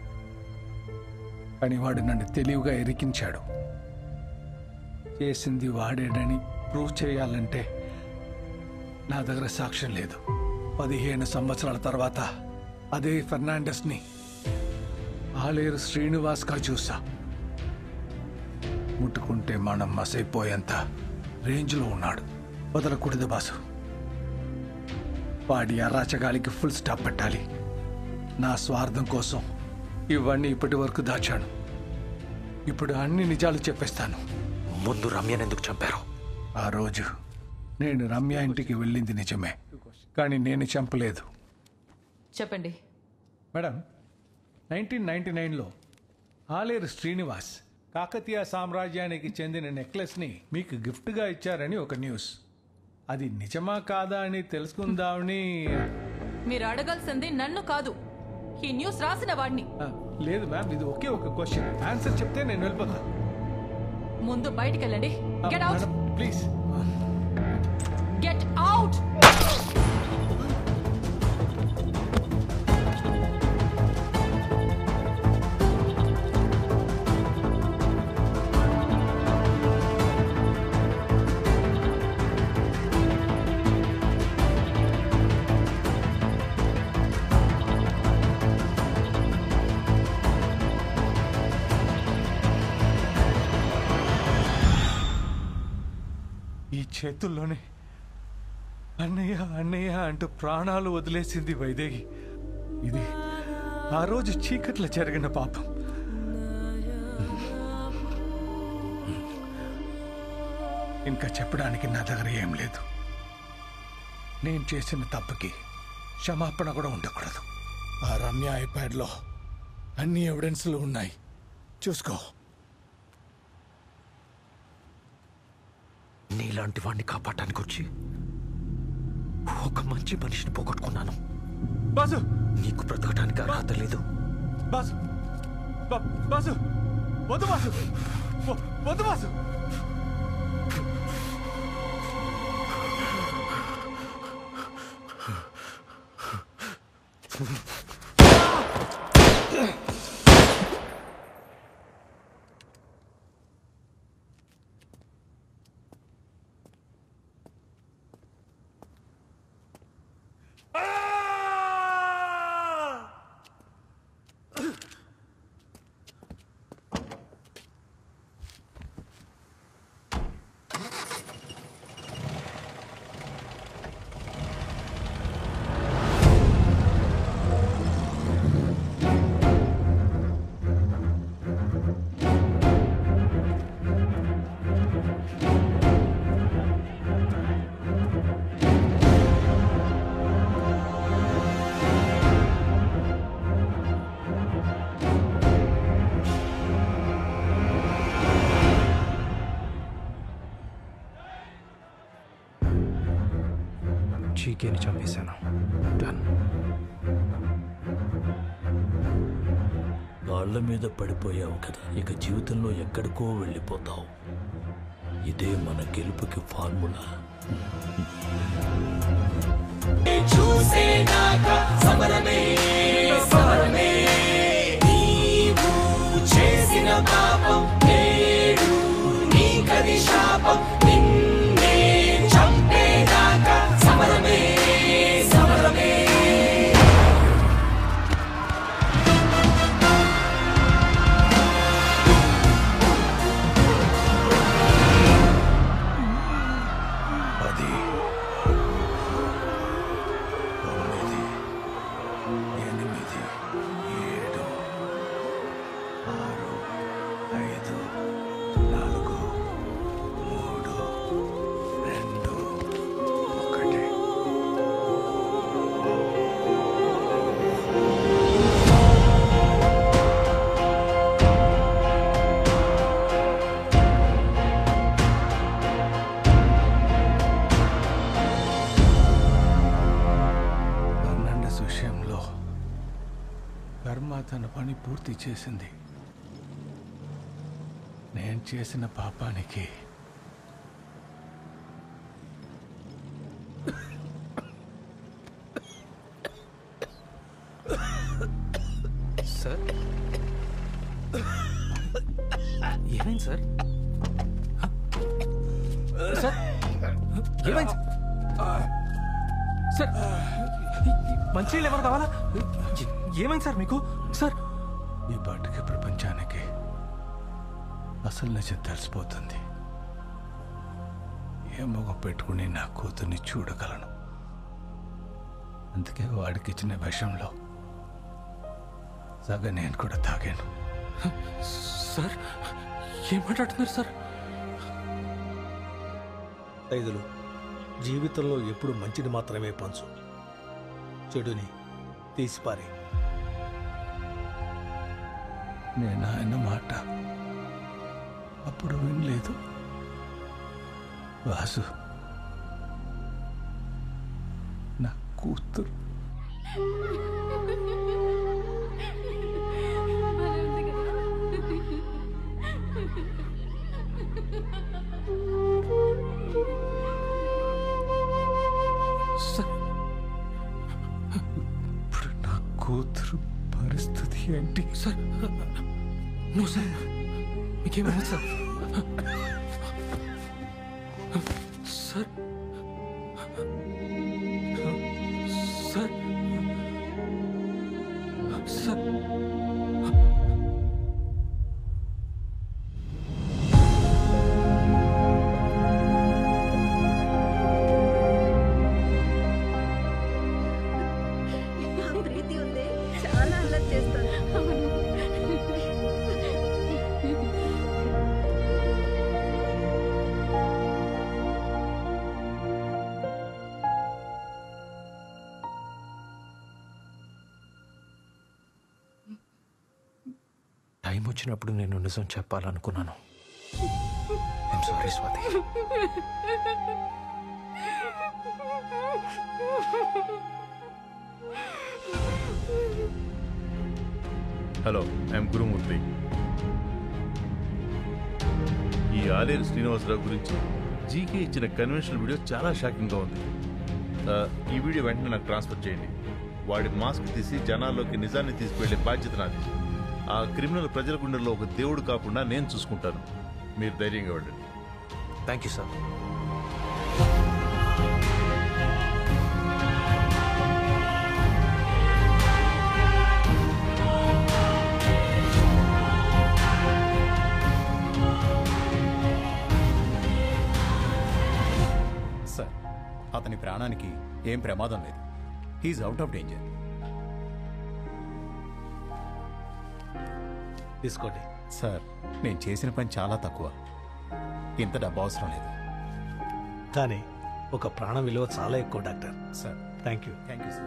కానీ వాడు నన్ను తెలివిగా ఇరికించాడు చేసింది వాడేడని ప్రూవ్ చేయాలంటే నా దగ్గర సాక్ష్యం లేదు పదిహేను సంవత్సరాల తర్వాత అదే ఫెర్నాండెస్ని ఆలేరు శ్రీనివాస్గా చూసా ముట్టుకుంటే మనం మసైపోయేంత రేంజ్లో ఉన్నాడు వదలకూడదు బాసు వాడి అరాచకాలికి ఫుల్ స్టాప్ పెట్టాలి నా స్వార్థం కోసం ఇవన్నీ ఇప్పటి వరకు దాచాను ఇప్పుడు అన్ని నిజాలు చెప్పేస్తాను ముందు రమ్యను ఎందుకు చంపారు ఆ రోజు నేను రమ్య ఇంటికి వెళ్ళింది నిజమే కానీ నేను చంపలేదు చెప్పండి మేడం నైన్టీన్ నైన్టీ నైన్లో ఆలేరు శ్రీనివాస్ కాకతీయ సామ్రాజ్యానికి చెందిన నెక్లెస్ని మీకు గిఫ్ట్గా ఇచ్చారని ఒక న్యూస్ అది నిజమా కాదా అని తెలుసుకుందామని మీరు అడగాల్సింది నన్ను కాదు ఈ న్యూస్ రాసిన వాడిని ఆ, లేదు మ్యామ్ ఇది ఒకే ఒక క్వశ్చన్ ఆన్సర్ చెప్తే నేను వెళ్ళిపోతాను ముందు బయటికి వెళ్ళండి get out please get out ఈ చేతుల్లోనే అన్నయ్య అన్నయ్య అంటూ ప్రాణాలు వదిలేసింది వైదేగి ఇది ఆ రోజు చీకట్లో జరిగిన పాపం ఇంకా చెప్పడానికి నా దగ్గర ఏం లేదు నేను చేసిన తప్పుకి క్షమాపణ కూడా ఉండకూడదు ఆ రమ్య ఐప్యాడ్లో అన్ని ఎవిడెన్స్లు ఉన్నాయి చూసుకో నీలాంటి వాడిని కాపాడటానికి వచ్చి ఒక మంచి మనిషిని పోగొట్టుకున్నాను బాసు నీకు బ్రతకడానికి అర్హత లేదు బాసు బా- బాసు వద్దు బాసు వ- వద్దు బాసు చీకేని చంపేశాను డన్ కాళ్ళ మీద పడిపోయావు కదా ఇక జీవితంలో ఎక్కడికో వెళ్ళిపోతావు ఇదే మన గెలుపుకి ఫార్ములా చూసేదాకా సమరమే సమరమే నీవు చేసిన పాపం నేడు నీకది శాపం నిన్నే చంపేదాకా సమరమే సమరమే పది తొమ్మిది ఎనిమిది ఏడు ఆరు ఐదు నాలుగు మూడు రెండు ఒకటి ఫర్నాండస్ విషయంలో కర్మ తన పని పూర్తి చేసింది నేను చేసిన పాపానికి సార్ ఏమైంది సార్ సార్ ఏమైంది సార్ మంచినీళ్ళు ఎవరు కావాలా ఏ- ఏమైంది సార్ మీకు సార్ ఈ పాటికి ప్రపంచానికి అసలు నిజం తెలిసిపోతుంది ఏ మొగ పెట్టుకుని నా కూతుర్ని చూడగలను అందుకే వాడికి ఇచ్చిన విషంలో సగం నేను కూడా తాగాను సార్ ఏం మాట్లాడుతున్నారు సార్ ఐదులు జీవితంలో ఎప్పుడు మంచిని మాత్రమే పంచు చెడుని తీసిపారే నేను ఆయన మాట అప్పుడు వినలేదు వాసు నా కూతురు సార్ ఇప్పుడు నా కూతురు పరిస్థితి ఏంటి సార్ నో సార్ మీకేమైనా సార్ సార్ సార్ సార్ ఆ ప్రీతి ఉంది చాలా అల్లరి చేస్తాను టైం వచ్చినప్పుడు నేను నిజం చెప్పాలనుకున్నాను I'm sorry Swathi hello I'm Gurumurthy ఈ ఆలేరు శ్రీనివాసరావు గురించి జీకే ఇచ్చిన కన్వెన్షనల్ వీడియో చాలా షాకింగ్గా ఉంది ఆ, ఈ వీడియో వెంటనే నాకు ట్రాన్స్ఫర్ చేయండి వాడి మాస్క్ తీసి జనాల్లోకి నిజాన్ని తీసుకువెళ్లే బాధ్యత నాది ఆ క్రిమినల్ ప్రజల గుండెల్లో ఒక దేవుడు కాకుండా నేను చూసుకుంటాను మీరు ధైర్యంగా వెళ్ళండి థ్యాంక్ యూ సార్ సార్ అతని ప్రాణానికి ఏం ప్రమాదం లేదు హీఈస్ అవుట్ ఆఫ్ డేంజర్ తీసుకోండి సార్ నేను చేసిన పని చాలా తక్కువ ఇంత డబ్బు అవసరం లేదు కానీ ఒక ప్రాణం విలువ చాలా ఎక్కువ doctor sir thank you thank you sir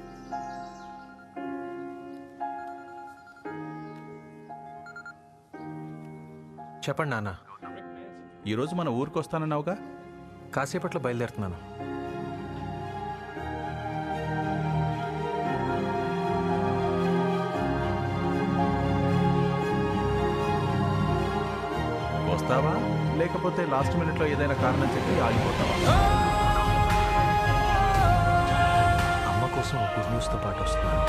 చెప్పండి నాన్న ఈరోజు మన ఊరికి వస్తానన్నావుగా కాసేపట్లో బయలుదేరుతున్నాను వస్తావా లేకపోతే లాస్ట్ మినిట్లో ఏదైనా కారణం చెప్పి ఆగిపోతావా అమ్మ కోసం గుడ్ న్యూస్తో పాటు వస్తున్నాను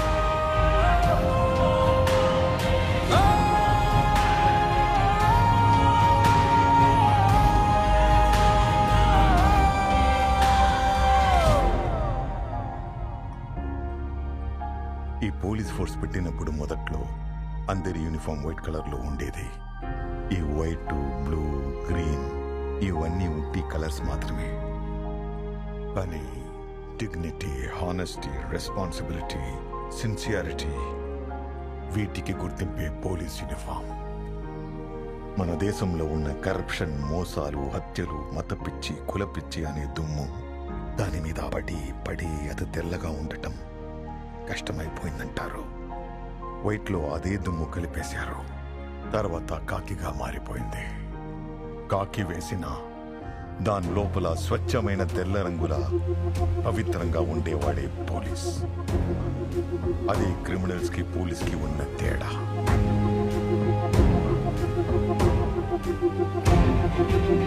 ఈ పోలీస్ ఫోర్స్ పెట్టినప్పుడు మొదట్లో అందరి యూనిఫామ్ వైట్ కలర్లో ఉండేది ఈ వైట్ బ్లూ గ్రీన్ ఇవన్నీ ఉట్టి కలర్స్ మాత్రమే కానీ డిగ్నిటీ హానెస్టీ రెస్పాన్సిబిలిటీ సిన్సియారిటీ వీటికి గుర్తింపే పోలీస్ యూనిఫామ్ మన దేశంలో ఉన్న కరప్షన్ మోసాలు హత్యలు మతపిచ్చి కులపిచ్చి అనే దుమ్ము దాని మీద పడి పడి అది తెల్లగా ఉండటం కష్టమైపోయిందంటారు వైట్లో అదే దుమ్ము కలిపేశారు తర్వాత కాకిగా మారిపోయింది కాకి వేసిన దాని లోపల స్వచ్ఛమైన తెల్ల రంగుల పవిత్రంగా ఉండేవాడే పోలీస్ అది క్రిమినల్స్ కి పోలీస్ కి ఉన్న తేడా